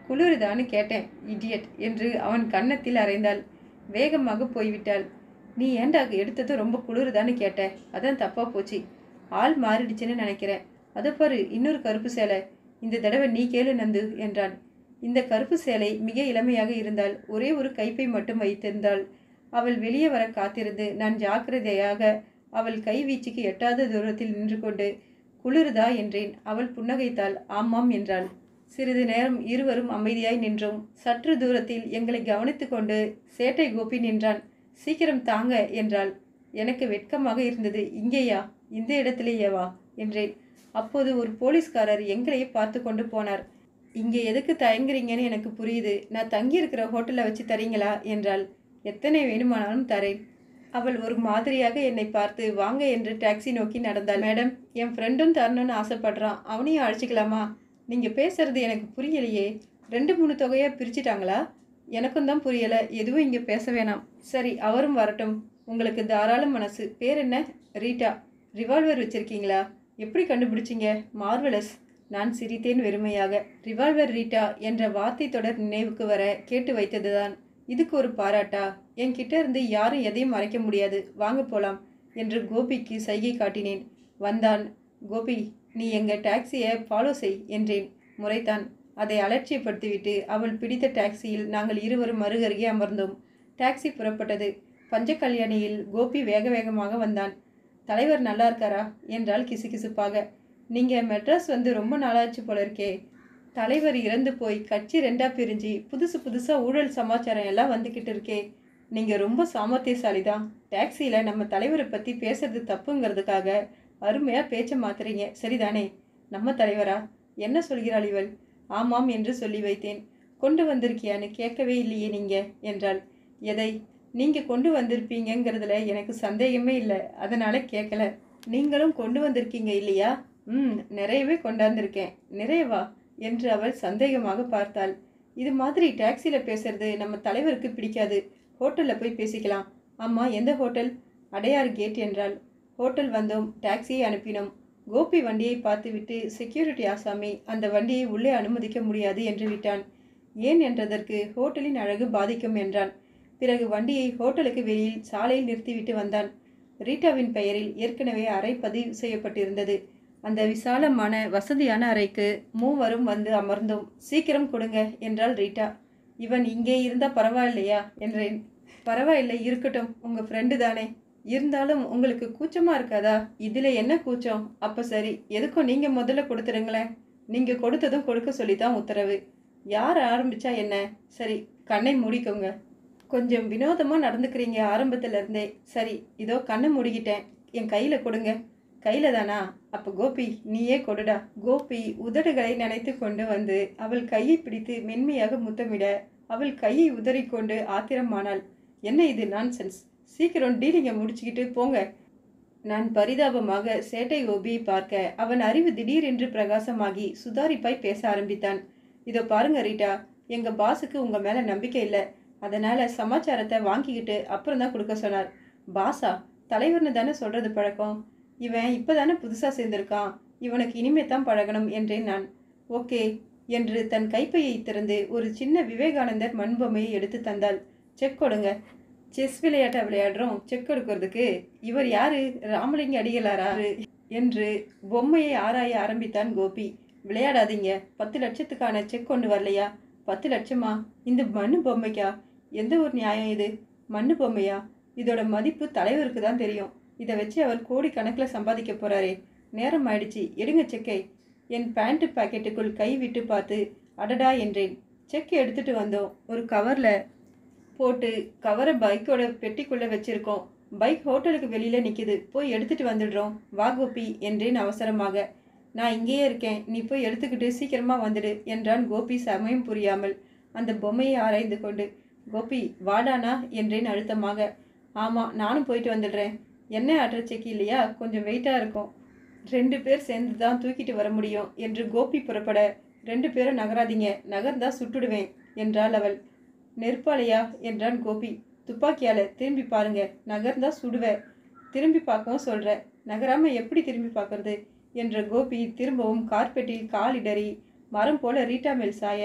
குளிருதான்னு கேட்டேன் இடியட் என்று அவன் கன்னத்தில் அறைந்தாள் வேகமாக போய்விட்டாள் நீ ஏன்டா எடுத்தது ரொம்ப குளிருதான்னு கேட்ட அதான் தப்பா போச்சு ஆள் மாறிடுச்சுன்னு நினைக்கிறேன் அதை பாரு இன்னொரு கருப்பு சேலை இந்த தடவை நீ கேளு நந்து என்றான் இந்த கருப்பு சேலை மிக இளமையாக இருந்தால் ஒரே ஒரு கைப்பை மட்டும் வைத்திருந்தாள் அவள் வெளியே வர காத்திருந்து நான் ஜாக்கிரதையாக அவள் கை வீச்சுக்கு எட்டாத தூரத்தில் நின்று கொண்டு குளிருதா என்றேன் அவள் புன்னகைத்தாள் ஆமாம் என்றாள் சிறிது நேரம் இருவரும் அமைதியாய் நின்றோம் சற்று தூரத்தில் எங்களை கவனித்துக் கொண்டு சேட்டை கோபி நின்றான் சீக்கிரம் தாங்க என்றாள் எனக்கு வெட்கமாக இருந்தது இங்கேயா இந்த இடத்திலேயேவா என்றேன் அப்போது ஒரு போலீஸ்காரர் எங்களையே பார்த்து கொண்டு போனார் இங்கே எதுக்கு தயங்குறீங்கன்னு எனக்கு புரியுது நான் தங்கியிருக்கிற ஹோட்டலில் வச்சு தரீங்களா என்றாள் எத்தனை வேணுமானாலும் தரேன் அவள் ஒரு மாதிரியாக என்னை பார்த்து வாங்க என்று டாக்ஸி நோக்கி நடந்தாள் மேடம் என் ஃப்ரெண்டும் தரணும்னு ஆசைப்படுறான் அவனையும் அழைச்சிக்கலாமா நீங்கள் பேசுறது எனக்கு புரியலையே ரெண்டு மூணு தொகையாக பிரிச்சிட்டாங்களா எனக்கும் தான் புரியலை எதுவும் இங்கே பேச வேணாம் சரி அவரும் வரட்டும் உங்களுக்கு தாராள மனசு பேர் என்ன ரீட்டா ரிவால்வர் வச்சிருக்கீங்களா எப்படி கண்டுபிடிச்சீங்க மார்வலஸ் நான் சிரித்தேன் வெறுமையாக ரிவால்வர் ரீட்டா என்ற வார்த்தை தொடர் நினைவுக்கு வர கேட்டு வைத்ததுதான் இதுக்கு ஒரு பாராட்டா என்கிட்ட இருந்து யாரும் எதையும் மறைக்க முடியாது வாங்க போலாம் என்று கோபிக்கு சைகை காட்டினேன் வந்தான் கோபி நீ எங்க டாக்ஸியை ஃபாலோ செய் என்றேன் முறைத்தான் அதை அலட்சியப்படுத்திவிட்டு அவள் பிடித்த டாக்ஸியில் நாங்கள் இருவரும் மறுகருகே அமர்ந்தோம் டாக்ஸி புறப்பட்டது பஞ்சகல்யாணியில் கோபி வேக வேகமாக வந்தான் தலைவர் நல்லா இருக்காரா என்றால் கிசுகிசுப்பாக நீங்க மெட்ராஸ் வந்து ரொம்ப நாளாச்சு போல இருக்கே தலைவர் இறந்து போய் கட்சி ரெண்டா பிரிஞ்சு புதுசு புதுசா ஊழல் சமாச்சாரம் எல்லாம் வந்துக்கிட்டு இருக்கே நீங்க ரொம்ப சாமர்த்தியசாலி தான் டாக்ஸியில நம்ம தலைவரை பத்தி பேசுறது தப்புங்கிறதுக்காக அருமையா பேச்ச மாத்துறீங்க சரிதானே நம்ம தலைவரா என்ன சொல்கிறாள் இவள் ஆமாம் என்று சொல்லி வைத்தேன் கொண்டு வந்திருக்கியான்னு கேட்கவே இல்லையே நீங்க என்றாள் எதை நீங்க கொண்டு வந்திருப்பீங்கங்கிறதுல எனக்கு சந்தேகமே இல்லை அதனால கேட்கல நீங்களும் கொண்டு வந்திருக்கீங்க இல்லையா ம் நிறையவே கொண்டாந்துருக்கேன் நிறையவா என்று அவள் சந்தேகமாக பார்த்தாள் இது மாதிரி டாக்ஸியில் பேசுறது நம்ம தலைவருக்கு பிடிக்காது ஹோட்டலில் போய் பேசிக்கலாம் அம்மா எந்த ஹோட்டல் அடையார் கேட் என்றாள் ஹோட்டல் வந்தோம் டாக்ஸியை அனுப்பினோம் கோபி வண்டியை பார்த்துவிட்டு செக்யூரிட்டி ஆசாமி அந்த வண்டியை உள்ளே அனுமதிக்க முடியாது என்று விட்டான் ஏன் என்றதற்கு ஹோட்டலின் அழகு பாதிக்கும் என்றான் பிறகு வண்டியை ஹோட்டலுக்கு வெளியில் சாலையில் நிறுத்திவிட்டு வந்தான் ரீட்டாவின் பெயரில் ஏற்கனவே அறை பதிவு செய்யப்பட்டிருந்தது அந்த விசாலமான வசதியான அறைக்கு மூவரும் வந்து அமர்ந்தோம் சீக்கிரம் கொடுங்க என்றாள் ரீட்டா இவன் இங்கே இருந்தா பரவாயில்லையா என்றேன் பரவாயில்லை இருக்கட்டும் உங்க ஃப்ரெண்டு தானே இருந்தாலும் உங்களுக்கு கூச்சமா இருக்காதா இதுல என்ன கூச்சம் அப்ப சரி எதுக்கும் நீங்க முதல்ல கொடுத்துடுங்களேன் நீங்க கொடுத்ததும் கொடுக்க சொல்லித்தான் உத்தரவு யார் ஆரம்பிச்சா என்ன சரி கண்ணை மூடிக்கோங்க கொஞ்சம் வினோதமா நடந்துக்கிறீங்க ஆரம்பத்துல இருந்தே சரி இதோ கண்ணை மூடிக்கிட்டேன் என் கையில கொடுங்க கையில தானா அப்ப கோபி நீயே கொடுடா கோபி உதடுகளை நினைத்து கொண்டு வந்து அவள் கையை பிடித்து மென்மையாக முத்தமிட அவள் கையை உதறிக்கொண்டு ஆத்திரமானாள் என்ன இது நான்சென்ஸ் சீக்கிரம் டீலிங்க முடிச்சுக்கிட்டு போங்க நான் பரிதாபமாக சேட்டை கோபியை பார்க்க அவன் அறிவு திடீரென்று பிரகாசமாகி சுதாரிப்பாய் பேச ஆரம்பித்தான் இதோ பாருங்க ரீட்டா எங்க பாஸுக்கு உங்க மேல நம்பிக்கை இல்லை அதனால சமாச்சாரத்தை வாங்கிக்கிட்டு அப்புறம் தான் கொடுக்க சொன்னார் பாஸா தலைவர்னு தானே சொல்றது பழக்கம் இவன் இப்பதானே புதுசா சேர்ந்திருக்கான் இவனுக்கு இனிமே தான் பழகணும் என்றேன் நான் ஓகே என்று தன் கைப்பையை திறந்து ஒரு சின்ன விவேகானந்தர் மண்பொம்மையை எடுத்து தந்தாள் செக் கொடுங்க செஸ் விளையாட்டை விளையாடுறோம் செக் கொடுக்கறதுக்கு இவர் யாரு ராமலிங்க அடிகளாரா என்று பொம்மையை ஆராய ஆரம்பித்தான் கோபி விளையாடாதீங்க பத்து லட்சத்துக்கான செக் கொண்டு வரலையா பத்து லட்சமா இந்த மண்ணு பொம்மைக்கா எந்த ஒரு நியாயம் இது மண்ணு பொம்மையா இதோட மதிப்பு தலைவருக்கு தான் தெரியும் இதை வச்சு அவர் கோடி கணக்கில் சம்பாதிக்க போறாரே நேரம் ஆயிடுச்சு எடுங்க செக்கை என் பேண்ட் பாக்கெட்டுக்குள் கை விட்டு பார்த்து அடடா என்றேன் செக் எடுத்துட்டு வந்தோம் ஒரு கவரில் போட்டு கவரை பைக்கோட பெட்டிக்குள்ளே வச்சிருக்கோம் பைக் ஹோட்டலுக்கு வெளியில் நிற்கிது போய் எடுத்துட்டு வந்துடுறோம் வா கோபி என்றேன் அவசரமாக நான் இங்கேயே இருக்கேன் நீ போய் எடுத்துக்கிட்டு சீக்கிரமாக வந்துடு என்றான் கோபி சமயம் புரியாமல் அந்த பொம்மையை ஆராய்ந்து கொண்டு கோபி வாடானா என்றேன் அழுத்தமாக ஆமாம் நானும் போயிட்டு வந்துடுறேன் என்ன ஆட்டுற செக் இல்லையா கொஞ்சம் வெயிட்டாக இருக்கும் ரெண்டு பேர் சேர்ந்து தான் தூக்கிட்டு வர முடியும் என்று கோபி புறப்பட ரெண்டு பேரும் நகராதீங்க நகர்ந்தா சுட்டுடுவேன் என்றாள் அவள் நெருப்பாளையா என்றான் கோபி துப்பாக்கியால திரும்பி பாருங்க நகர்ந்தா சுடுவ திரும்பி பார்க்கவும் சொல்ற நகராம எப்படி திரும்பி பார்க்கறது என்ற கோபி திரும்பவும் கார்பெட்டில் காலிடறி மரம் போல ரீட்டா மேல் சாய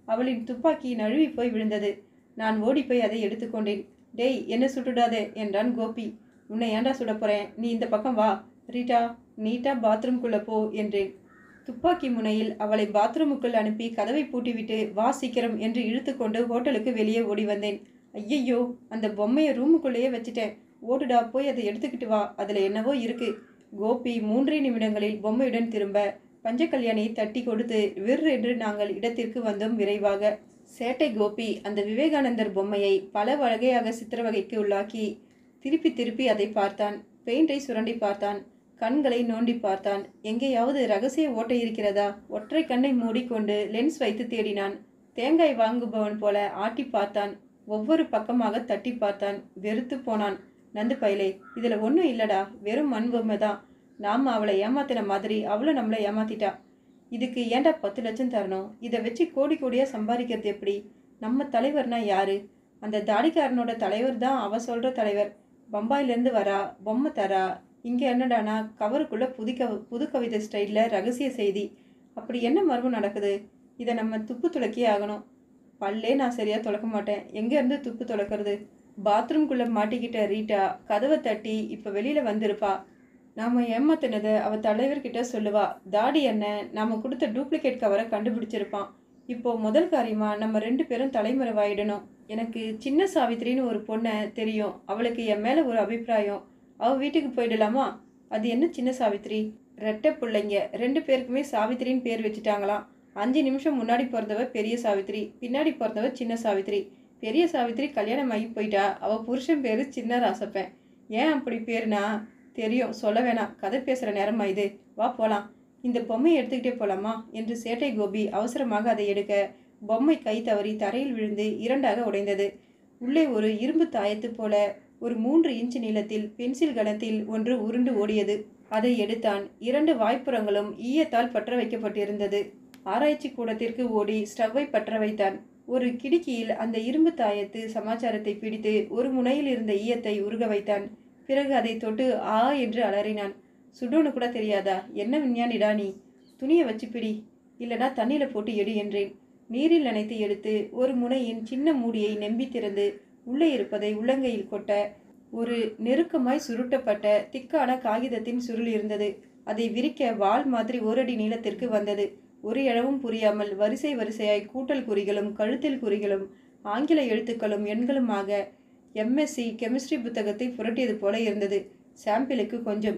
அவளின் துப்பாக்கி நழுவி போய் விழுந்தது நான் ஓடி போய் அதை எடுத்துக்கொண்டேன் டேய் என்ன சுட்டுடாதே என்றான் கோபி உன்னை ஏன்டா சுட போறேன் நீ இந்த பக்கம் வா ரீட்டா நீட்டா பாத்ரூம்குள்ள போ என்றேன் துப்பாக்கி முனையில் அவளை பாத்ரூமுக்குள் அனுப்பி கதவை பூட்டிவிட்டு வா சீக்கிரம் என்று இழுத்துக்கொண்டு ஹோட்டலுக்கு வெளியே ஓடி வந்தேன் ஐயையோ அந்த பொம்மையை ரூமுக்குள்ளேயே வச்சுட்டேன் ஓடுடா போய் அதை எடுத்துக்கிட்டு வா அதில் என்னவோ இருக்கு கோபி மூன்றே நிமிடங்களில் பொம்மையுடன் திரும்ப பஞ்சகல்யாணியை தட்டி கொடுத்து விர் என்று நாங்கள் இடத்திற்கு வந்தோம் விரைவாக சேட்டை கோபி அந்த விவேகானந்தர் பொம்மையை பல வகையாக சித்திரவகைக்கு உள்ளாக்கி திருப்பி திருப்பி அதை பார்த்தான் பெயிண்டை சுரண்டி பார்த்தான் கண்களை நோண்டி பார்த்தான் எங்கேயாவது ரகசிய ஓட்டை இருக்கிறதா ஒற்றை கண்ணை மூடிக்கொண்டு லென்ஸ் வைத்து தேடினான் தேங்காய் வாங்குபவன் போல ஆட்டி பார்த்தான் ஒவ்வொரு பக்கமாக தட்டி பார்த்தான் வெறுத்து போனான் நந்து பயலே இதுல ஒன்றும் இல்லடா வெறும் மண் பொம்மை தான் நாம அவளை ஏமாத்தின மாதிரி அவளும் நம்மளை ஏமாத்திட்டா இதுக்கு ஏன்டா பத்து லட்சம் தரணும் இதை வச்சு கோடி கோடியா சம்பாதிக்கிறது எப்படி நம்ம தலைவர்னா யாரு அந்த தாடிக்காரனோட தலைவர் தான் அவ சொல்ற தலைவர் பம்பாயிலேருந்து வரா பொம்மை தரா இங்கே என்னடானா கவருக்குள்ள புது கவ புது கவிதை ஸ்டைலில் ரகசிய செய்தி அப்படி என்ன மர்மம் நடக்குது இதை நம்ம துப்பு துளக்கியே ஆகணும் பல்லே நான் சரியாக துளக்க மாட்டேன் எங்கேருந்து துப்பு துளக்கிறது பாத்ரூம்குள்ளே மாட்டிக்கிட்ட ரீட்டா கதவை தட்டி இப்போ வெளியில் வந்திருப்பா நாம் ஏமாத்தினதை அவள் தலைவர்கிட்ட சொல்லுவா தாடி என்ன நாம கொடுத்த டூப்ளிகேட் கவரை கண்டுபிடிச்சிருப்பான் இப்போ முதல் காரியமா நம்ம ரெண்டு பேரும் தலைமறைவாயிடணும் எனக்கு சின்ன சாவித்திரின்னு ஒரு பொண்ணை தெரியும் அவளுக்கு என் மேலே ஒரு அபிப்பிராயம் அவள் வீட்டுக்கு போயிடலாமா அது என்ன சின்ன சாவித்திரி ரெட்டை பிள்ளைங்க ரெண்டு பேருக்குமே சாவித்திரின்னு பேர் வச்சுட்டாங்களாம் அஞ்சு நிமிஷம் முன்னாடி பிறந்தவ பெரிய சாவித்திரி பின்னாடி பிறந்தவ சின்ன சாவித்திரி பெரிய சாவித்திரி கல்யாணம் ஆகி போயிட்டா அவள் புருஷன் பேர் சின்ன ராசப்பன் ஏன் அப்படி பேருனா தெரியும் சொல்ல வேணாம் கதை பேசுகிற நேரமா இது வா போகலாம் இந்த பொம்மையை எடுத்துக்கிட்டே போலாமா என்று சேட்டை கோபி அவசரமாக அதை எடுக்க பொம்மை கை தவறி தரையில் விழுந்து இரண்டாக உடைந்தது உள்ளே ஒரு இரும்பு தாயத்து போல ஒரு மூன்று இன்ச் நீளத்தில் பென்சில் கணத்தில் ஒன்று உருண்டு ஓடியது அதை எடுத்தான் இரண்டு வாய்ப்புறங்களும் ஈயத்தால் பற்ற வைக்கப்பட்டிருந்தது ஆராய்ச்சி கூடத்திற்கு ஓடி ஸ்டவ்வை பற்ற வைத்தான் ஒரு கிடுக்கியில் அந்த இரும்பு தாயத்து சமாச்சாரத்தை பிடித்து ஒரு முனையில் இருந்த ஈயத்தை உருக வைத்தான் பிறகு அதை தொட்டு ஆ என்று அலறினான் சுடுன்னு கூட தெரியாதா என்ன விஞ்ஞானிடா நீ துணியை வச்சு பிடி இல்லனா தண்ணியில போட்டு எடு என்றேன் நீரில் நனைத்து எடுத்து ஒரு முனையின் சின்ன மூடியை நெம்பி திறந்து உள்ளே இருப்பதை உள்ளங்கையில் கொட்ட ஒரு நெருக்கமாய் சுருட்டப்பட்ட திக்கான காகிதத்தின் சுருள் இருந்தது அதை விரிக்க வால் மாதிரி ஓரடி நீளத்திற்கு வந்தது ஒரு இழவும் புரியாமல் வரிசை வரிசையாய் கூட்டல் குறிகளும் கழுத்தில் குறிகளும் ஆங்கில எழுத்துக்களும் எண்களுமாக எம்எஸ்சி கெமிஸ்ட்ரி புத்தகத்தை புரட்டியது போல இருந்தது சாம்பிளுக்கு கொஞ்சம்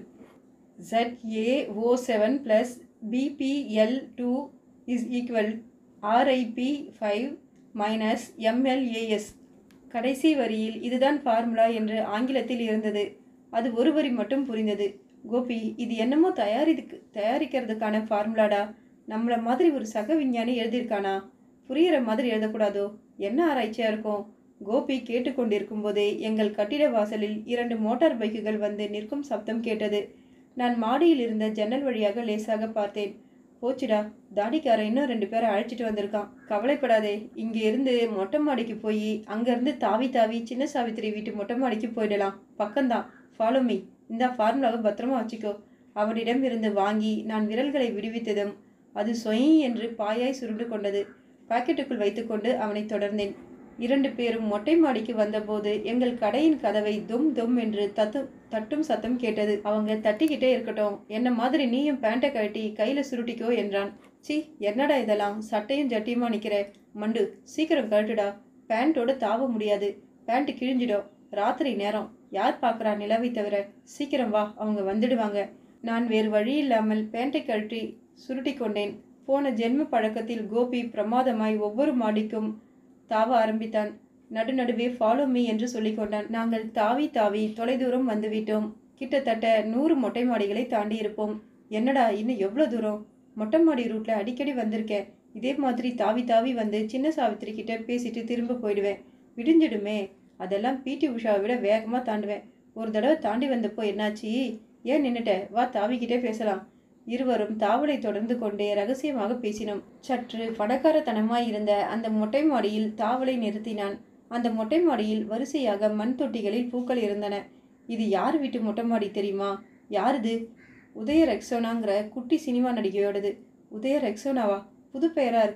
Z A O seven plus BPL two is equal RIP five minus MLAS கடைசி வரியில் இதுதான் ஃபார்முலா என்று ஆங்கிலத்தில் இருந்தது அது ஒரு வரி மட்டும் புரிந்தது கோபி இது என்னமோ தயாரிக்கு தயாரிக்கிறதுக்கான ஃபார்முலாடா நம்மள மாதிரி ஒரு சக விஞ்ஞானி எழுதியிருக்கானா புரியிற மாதிரி எழுதக்கூடாதோ என்ன ஆராய்ச்சியா இருக்கும் கோபி கேட்டுக்கொண்டிருக்கும் போதே எங்கள் கட்டிட வாசலில் இரண்டு மோட்டார் பைக்குகள் வந்து நிற்கும் சப்தம் கேட்டது நான் மாடியில் இருந்த ஜன்னல் வழியாக லேசாக பார்த்தேன் போச்சுடா தாடிக்காரன் இன்னும் ரெண்டு பேரை அழைச்சிட்டு வந்திருக்கான் கவலைப்படாதே இங்க இருந்து மொட்டை மாடிக்கு போய் அங்கிருந்து தாவி தாவி சின்ன சாவித்திரி வீட்டு மொட்டை மாடிக்கு போயிடலாம் பக்கம்தான் ஃபாலோ மீ இந்த ஃபார்முலாவை பத்திரமா வச்சுக்கோ அவனிடம் இருந்து வாங்கி நான் விரல்களை விடுவித்ததும் அது சொய் என்று பாயாய் சுருண்டு கொண்டது பாக்கெட்டுக்குள் வைத்துக்கொண்டு அவனை தொடர்ந்தேன் இரண்டு பேரும் மொட்டை மாடிக்கு வந்தபோது எங்கள் கடையின் கதவை தும் தும் என்று தத்து தட்டும் சத்தம் கேட்டது அவங்க தட்டிக்கிட்டே இருக்கட்டும் என்ன மாதிரி நீயும் பேண்ட்டை கழட்டி கையில சுருட்டிக்கோ என்றான் சி என்னடா இதெல்லாம் சட்டையும் ஜட்டியுமா நிக்கிற மண்டு சீக்கிரம் கழட்டுடா பேண்ட்டோட தாவ முடியாது பேண்ட் கிழிஞ்சிடும் ராத்திரி நேரம் யார் பார்க்கறா நிலவை தவிர சீக்கிரம் வா அவங்க வந்துடுவாங்க நான் வேறு வழி இல்லாமல் பேண்ட்டை கழட்டி சுருட்டி கொண்டேன் போன ஜென்ம பழக்கத்தில் கோபி பிரமாதமாய் ஒவ்வொரு மாடிக்கும் தாவ ஆரம்பித்தான் நடுநடுவே ஃபாலோ மீ என்று சொல்லிக் கொண்டான் நாங்கள் தாவி தாவி தொலைதூரம் வந்துவிட்டோம் கிட்டத்தட்ட நூறு மொட்டை மாடிகளை தாண்டி இருப்போம் என்னடா இன்னும் எவ்வளோ தூரம் மொட்டை மாடி ரூட்ல அடிக்கடி வந்திருக்கேன் இதே மாதிரி தாவி தாவி வந்து சின்ன சாவித்திரி கிட்ட பேசிட்டு திரும்ப போயிடுவேன் விடிஞ்சிடுமே அதெல்லாம் பிடி உஷாவை விட வேகமாக தாண்டுவேன் ஒரு தடவை தாண்டி வந்தப்போ என்னாச்சு ஏன் நின்னுட்ட வா தாவிக்கிட்டே பேசலாம் இருவரும் தாவலை தொடர்ந்து கொண்டே ரகசியமாக பேசினோம் சற்று பணக்காரத்தனமாய் இருந்த அந்த மொட்டை மாடியில் தாவலை நிறுத்தினான் அந்த மொட்டை மாடியில் வரிசையாக மண் தொட்டிகளில் பூக்கள் இருந்தன இது யார் வீட்டு மொட்டை மாடி தெரியுமா யாருது உதய ரெக்ஸோனாங்கிற குட்டி சினிமா நடிகையோடது உதய ரெக்ஸோனாவா புது பெயரா இருக்கே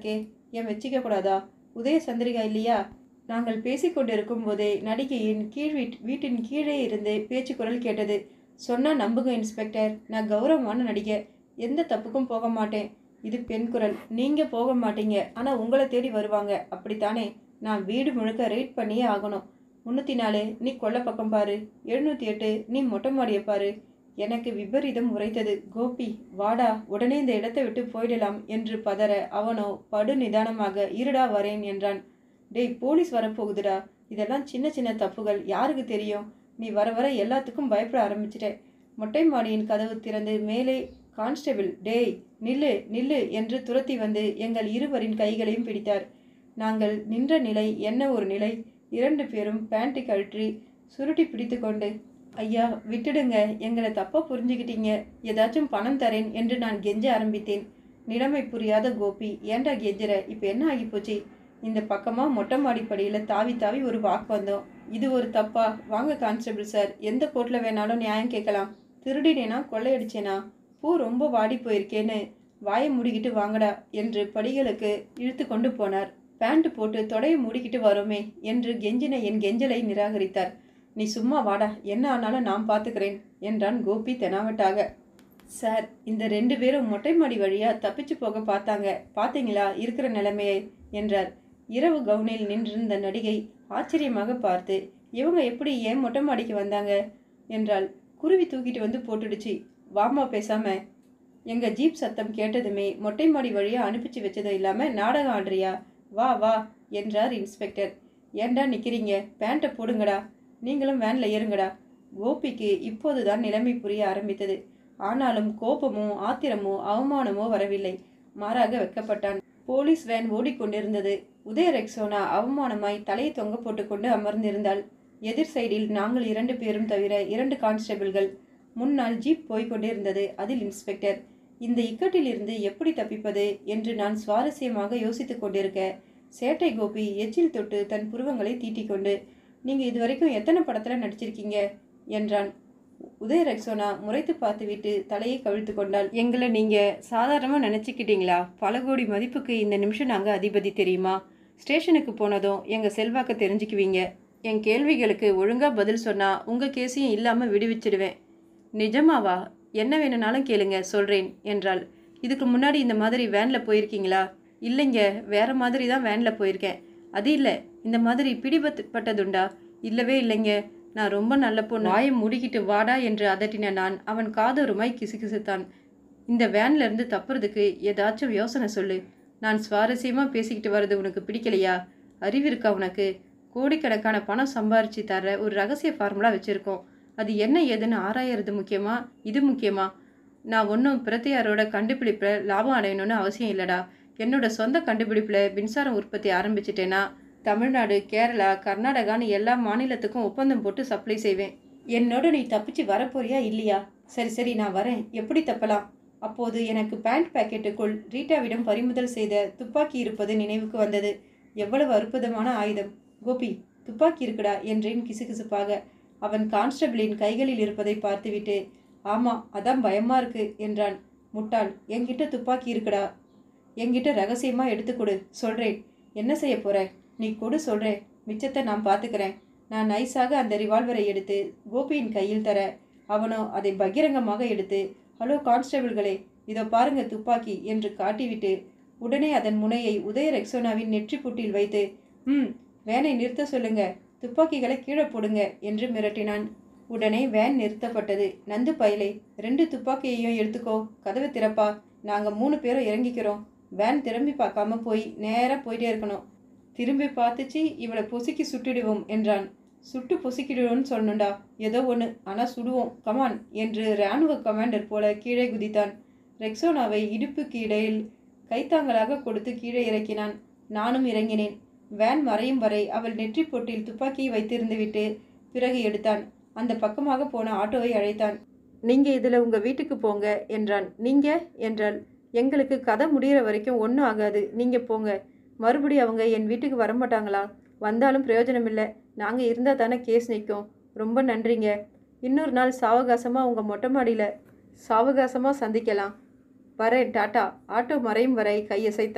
ஏன் வச்சிக்க கூடாதா உதய சந்திரிகா இல்லையா நாங்கள் பேசிக்கொண்டிருக்கும் போதே நடிகையின் கீழ் வீட் வீட்டின் கீழே இருந்து பேச்சு குரல் கேட்டது சொன்னா நம்புங்க இன்ஸ்பெக்டர் நான் கௌரவமான நடிகை எந்த தப்புக்கும் போக மாட்டேன் இது பெண் குரல் நீங்க போக மாட்டீங்க ஆனா உங்களை தேடி வருவாங்க அப்படித்தானே நான் வீடு முழுக்க ரைட் பண்ணியே ஆகணும் முன்னூத்தி நாலு நீ கொல்ல பக்கம் பாரு எழுநூத்தி எட்டு நீ மொட்டை மாடியை பாரு எனக்கு விபரீதம் உரைத்தது கோபி வாடா உடனே இந்த இடத்தை விட்டு போயிடலாம் என்று பதற அவனோ படு நிதானமாக இருடா வரேன் என்றான் டேய் போலீஸ் வரப்போகுதுடா இதெல்லாம் சின்ன சின்ன தப்புகள் யாருக்கு தெரியும் நீ வர வர எல்லாத்துக்கும் பயப்பட ஆரம்பிச்சிட்ட மொட்டை மாடியின் கதவு திறந்து மேலே கான்ஸ்டபிள் டேய் நில்லு நில்லு என்று துரத்தி வந்து எங்கள் இருவரின் கைகளையும் பிடித்தார் நாங்கள் நின்ற நிலை என்ன ஒரு நிலை இரண்டு பேரும் பேண்ட்டை கழற்றி சுருட்டி பிடித்து கொண்டு ஐயா விட்டுடுங்க எங்களை தப்பா புரிஞ்சுக்கிட்டீங்க ஏதாச்சும் பணம் தரேன் என்று நான் கெஞ்ச ஆரம்பித்தேன் நிலைமை புரியாத கோபி ஏன்டா கெஞ்சற இப்போ என்ன ஆகி போச்சு இந்த பக்கமா மொட்டை மாடிப்படியில் தாவி தாவி ஒரு வாக்கு வந்தோம் இது ஒரு தப்பா வாங்க கான்ஸ்டபிள் சார் எந்த கோர்ட்டில் வேணாலும் நியாயம் கேட்கலாம் திருடினேனா கொள்ளையடிச்சேனா பூ ரொம்ப வாடி போயிருக்கேன்னு வாயை மூடிக்கிட்டு வாங்கடா என்று படிகளுக்கு இழுத்து கொண்டு போனார் பேண்ட் போட்டு தொடையை மூடிக்கிட்டு வரோமே என்று கெஞ்சின என் கெஞ்சலை நிராகரித்தார் நீ சும்மா வாடா என்ன ஆனாலும் நான் பார்த்துக்கிறேன் என்றான் கோபி தெனாவட்டாக சார் இந்த ரெண்டு பேரும் மொட்டை மாடி வழியா தப்பிச்சு போக பார்த்தாங்க பார்த்தீங்களா இருக்கிற நிலைமையை என்றார் இரவு கவுனில் நின்றிருந்த நடிகை ஆச்சரியமாக பார்த்து இவங்க எப்படி ஏன் மொட்டை மாடிக்கு வந்தாங்க என்றால் குருவி தூக்கிட்டு வந்து போட்டுடுச்சு வாமா பேசாம எங்க ஜீப் சத்தம் கேட்டதுமே மொட்டை மாடி வழியா அனுப்பிச்சு வச்சதும் இல்லாம நாடகம் ஆடுறியா வா வா என்றார் இன்ஸ்பெக்டர் ஏன்டா நிக்கிறீங்க பேண்ட்டை போடுங்கடா நீங்களும் வேன்ல ஏறுங்கடா கோபிக்கு இப்போதுதான் நிலைமை புரிய ஆரம்பித்தது ஆனாலும் கோபமோ ஆத்திரமோ அவமானமோ வரவில்லை மாறாக வெக்கப்பட்டான் போலீஸ் வேன் ஓடிக்கொண்டிருந்தது உதய ரெக்ஸோனா அவமானமாய் தலையை தொங்க போட்டுக்கொண்டு அமர்ந்திருந்தாள் எதிர் சைடில் நாங்கள் இரண்டு பேரும் தவிர இரண்டு கான்ஸ்டபிள்கள் முன்னால் ஜீப் போய்க் கொண்டிருந்தது அதில் இன்ஸ்பெக்டர் இந்த இக்கட்டிலிருந்து எப்படி தப்பிப்பது என்று நான் சுவாரஸ்யமாக யோசித்துக் கொண்டிருக்க சேட்டை கோபி எச்சில் தொட்டு தன் புருவங்களை தீட்டிக்கொண்டு நீங்க இதுவரைக்கும் எத்தனை படத்துல நடிச்சிருக்கீங்க என்றான் உதய ரெக்ஸோனா முறைத்து பார்த்துவிட்டு தலையை கவிழ்த்து கொண்டாள் எங்களை நீங்க சாதாரணமாக நினச்சிக்கிட்டீங்களா பல கோடி மதிப்புக்கு இந்த நிமிஷம் நாங்கள் அதிபதி தெரியுமா ஸ்டேஷனுக்கு போனதும் எங்கள் செல்வாக்க தெரிஞ்சுக்குவீங்க என் கேள்விகளுக்கு ஒழுங்காக பதில் சொன்னால் உங்கள் கேஸையும் இல்லாமல் விடுவிச்சிடுவேன் நிஜமாவா என்ன வேணும்னாலும் கேளுங்க சொல்கிறேன் என்றாள் இதுக்கு முன்னாடி இந்த மாதிரி வேனில் போயிருக்கீங்களா இல்லைங்க வேற மாதிரி தான் வேனில் போயிருக்கேன் அது இல்லை இந்த மாதிரி பிடிபட்டதுண்டா இல்லவே இல்லைங்க நான் ரொம்ப நல்ல பொண்ணு வாயை முடிக்கிட்டு வாடா என்று அதட்டின நான் அவன் காதோருமாய் கிசுகிசுத்தான் இந்த வேன்ல இருந்து தப்புறதுக்கு ஏதாச்சும் யோசனை சொல்லு நான் சுவாரஸ்யமாக பேசிக்கிட்டு வர்றது உனக்கு பிடிக்கலையா அறிவு இருக்கா உனக்கு கோடிக்கணக்கான பணம் சம்பாரிச்சு தர ஒரு ரகசிய ஃபார்முலா வச்சுருக்கோம் அது என்ன ஏதுன்னு ஆராயறது முக்கியமா இது முக்கியமா நான் ஒன்றும் பிரத்தையாரோட கண்டுபிடிப்பில் லாபம் அடையணும்னு அவசியம் இல்லைடா என்னோட சொந்த கண்டுபிடிப்பில் மின்சாரம் உற்பத்தி ஆரம்பிச்சிட்டேன்னா தமிழ்நாடு கேரளா கர்நாடகான்னு எல்லா மாநிலத்துக்கும் ஒப்பந்தம் போட்டு சப்ளை செய்வேன் என்னோட நீ தப்பிச்சு வரப்போறியா இல்லையா சரி சரி நான் வரேன் எப்படி தப்பலாம் அப்போது எனக்கு பேண்ட் பாக்கெட்டுக்குள் ரீட்டாவிடம் பறிமுதல் செய்த துப்பாக்கி இருப்பது நினைவுக்கு வந்தது எவ்வளவு அற்புதமான ஆயுதம் கோபி துப்பாக்கி இருக்குடா என்றேன் கிசுகிசுப்பாக அவன் கான்ஸ்டபிளின் கைகளில் இருப்பதை பார்த்துவிட்டு ஆமா அதான் பயமா இருக்கு என்றான் முட்டாள் என்கிட்ட துப்பாக்கி இருக்குடா என்கிட்ட ரகசியமா எடுத்து கொடு சொல்றேன் என்ன செய்ய போற நீ கொடு சொல்றேன் மிச்சத்தை நான் பார்த்துக்கிறேன் நான் நைஸாக அந்த ரிவால்வரை எடுத்து கோபியின் கையில் தர அவனோ அதை பகிரங்கமாக எடுத்து ஹலோ கான்ஸ்டபிள்களே இதோ பாருங்க துப்பாக்கி என்று காட்டிவிட்டு உடனே அதன் முனையை உதய ரெக்ஸோனாவின் நெற்றிப்புட்டில் வைத்து ம் வேனை நிறுத்த சொல்லுங்க துப்பாக்கிகளை கீழே போடுங்க என்று மிரட்டினான் உடனே வேன் நிறுத்தப்பட்டது நந்து பயலை ரெண்டு துப்பாக்கியையும் எடுத்துக்கோ கதவை திறப்பா நாங்கள் மூணு பேரும் இறங்கிக்கிறோம் வேன் திரும்பி பார்க்காம போய் நேராக போயிட்டே இருக்கணும் திரும்பி பார்த்துச்சு இவளை பொசுக்கி சுட்டுடுவோம் என்றான் சுட்டு பொசுக்கிடுவோம்னு சொல்லணும்டா ஏதோ ஒன்று ஆனால் சுடுவோம் கமான் என்று இராணுவ கமாண்டர் போல கீழே குதித்தான் ரெக்ஸோனாவை இடுப்புக்கு இடையில் கைத்தாங்கலாக கொடுத்து கீழே இறக்கினான் நானும் இறங்கினேன் வேன் மறையும் வரை அவள் நெற்றி பொட்டில் துப்பாக்கியை வைத்திருந்து விட்டு பிறகு எடுத்தான் அந்த பக்கமாக போன ஆட்டோவை அழைத்தான் நீங்க இதுல உங்க வீட்டுக்கு போங்க என்றான் நீங்க என்றாள் எங்களுக்கு கதை முடிகிற வரைக்கும் ஒன்றும் ஆகாது நீங்க போங்க மறுபடி அவங்க என் வீட்டுக்கு வரமாட்டாங்களா வந்தாலும் பிரயோஜனம் இல்லை நாங்கள் இருந்தால் தானே கேஸ் நிற்கும் ரொம்ப நன்றிங்க இன்னொரு நாள் சாவகாசமாக உங்கள் மொட்டை மாடியில் சாவகாசமாக சந்திக்கலாம் வரேன் டாட்டா ஆட்டோ மறையும் வரை கையசைத்தான்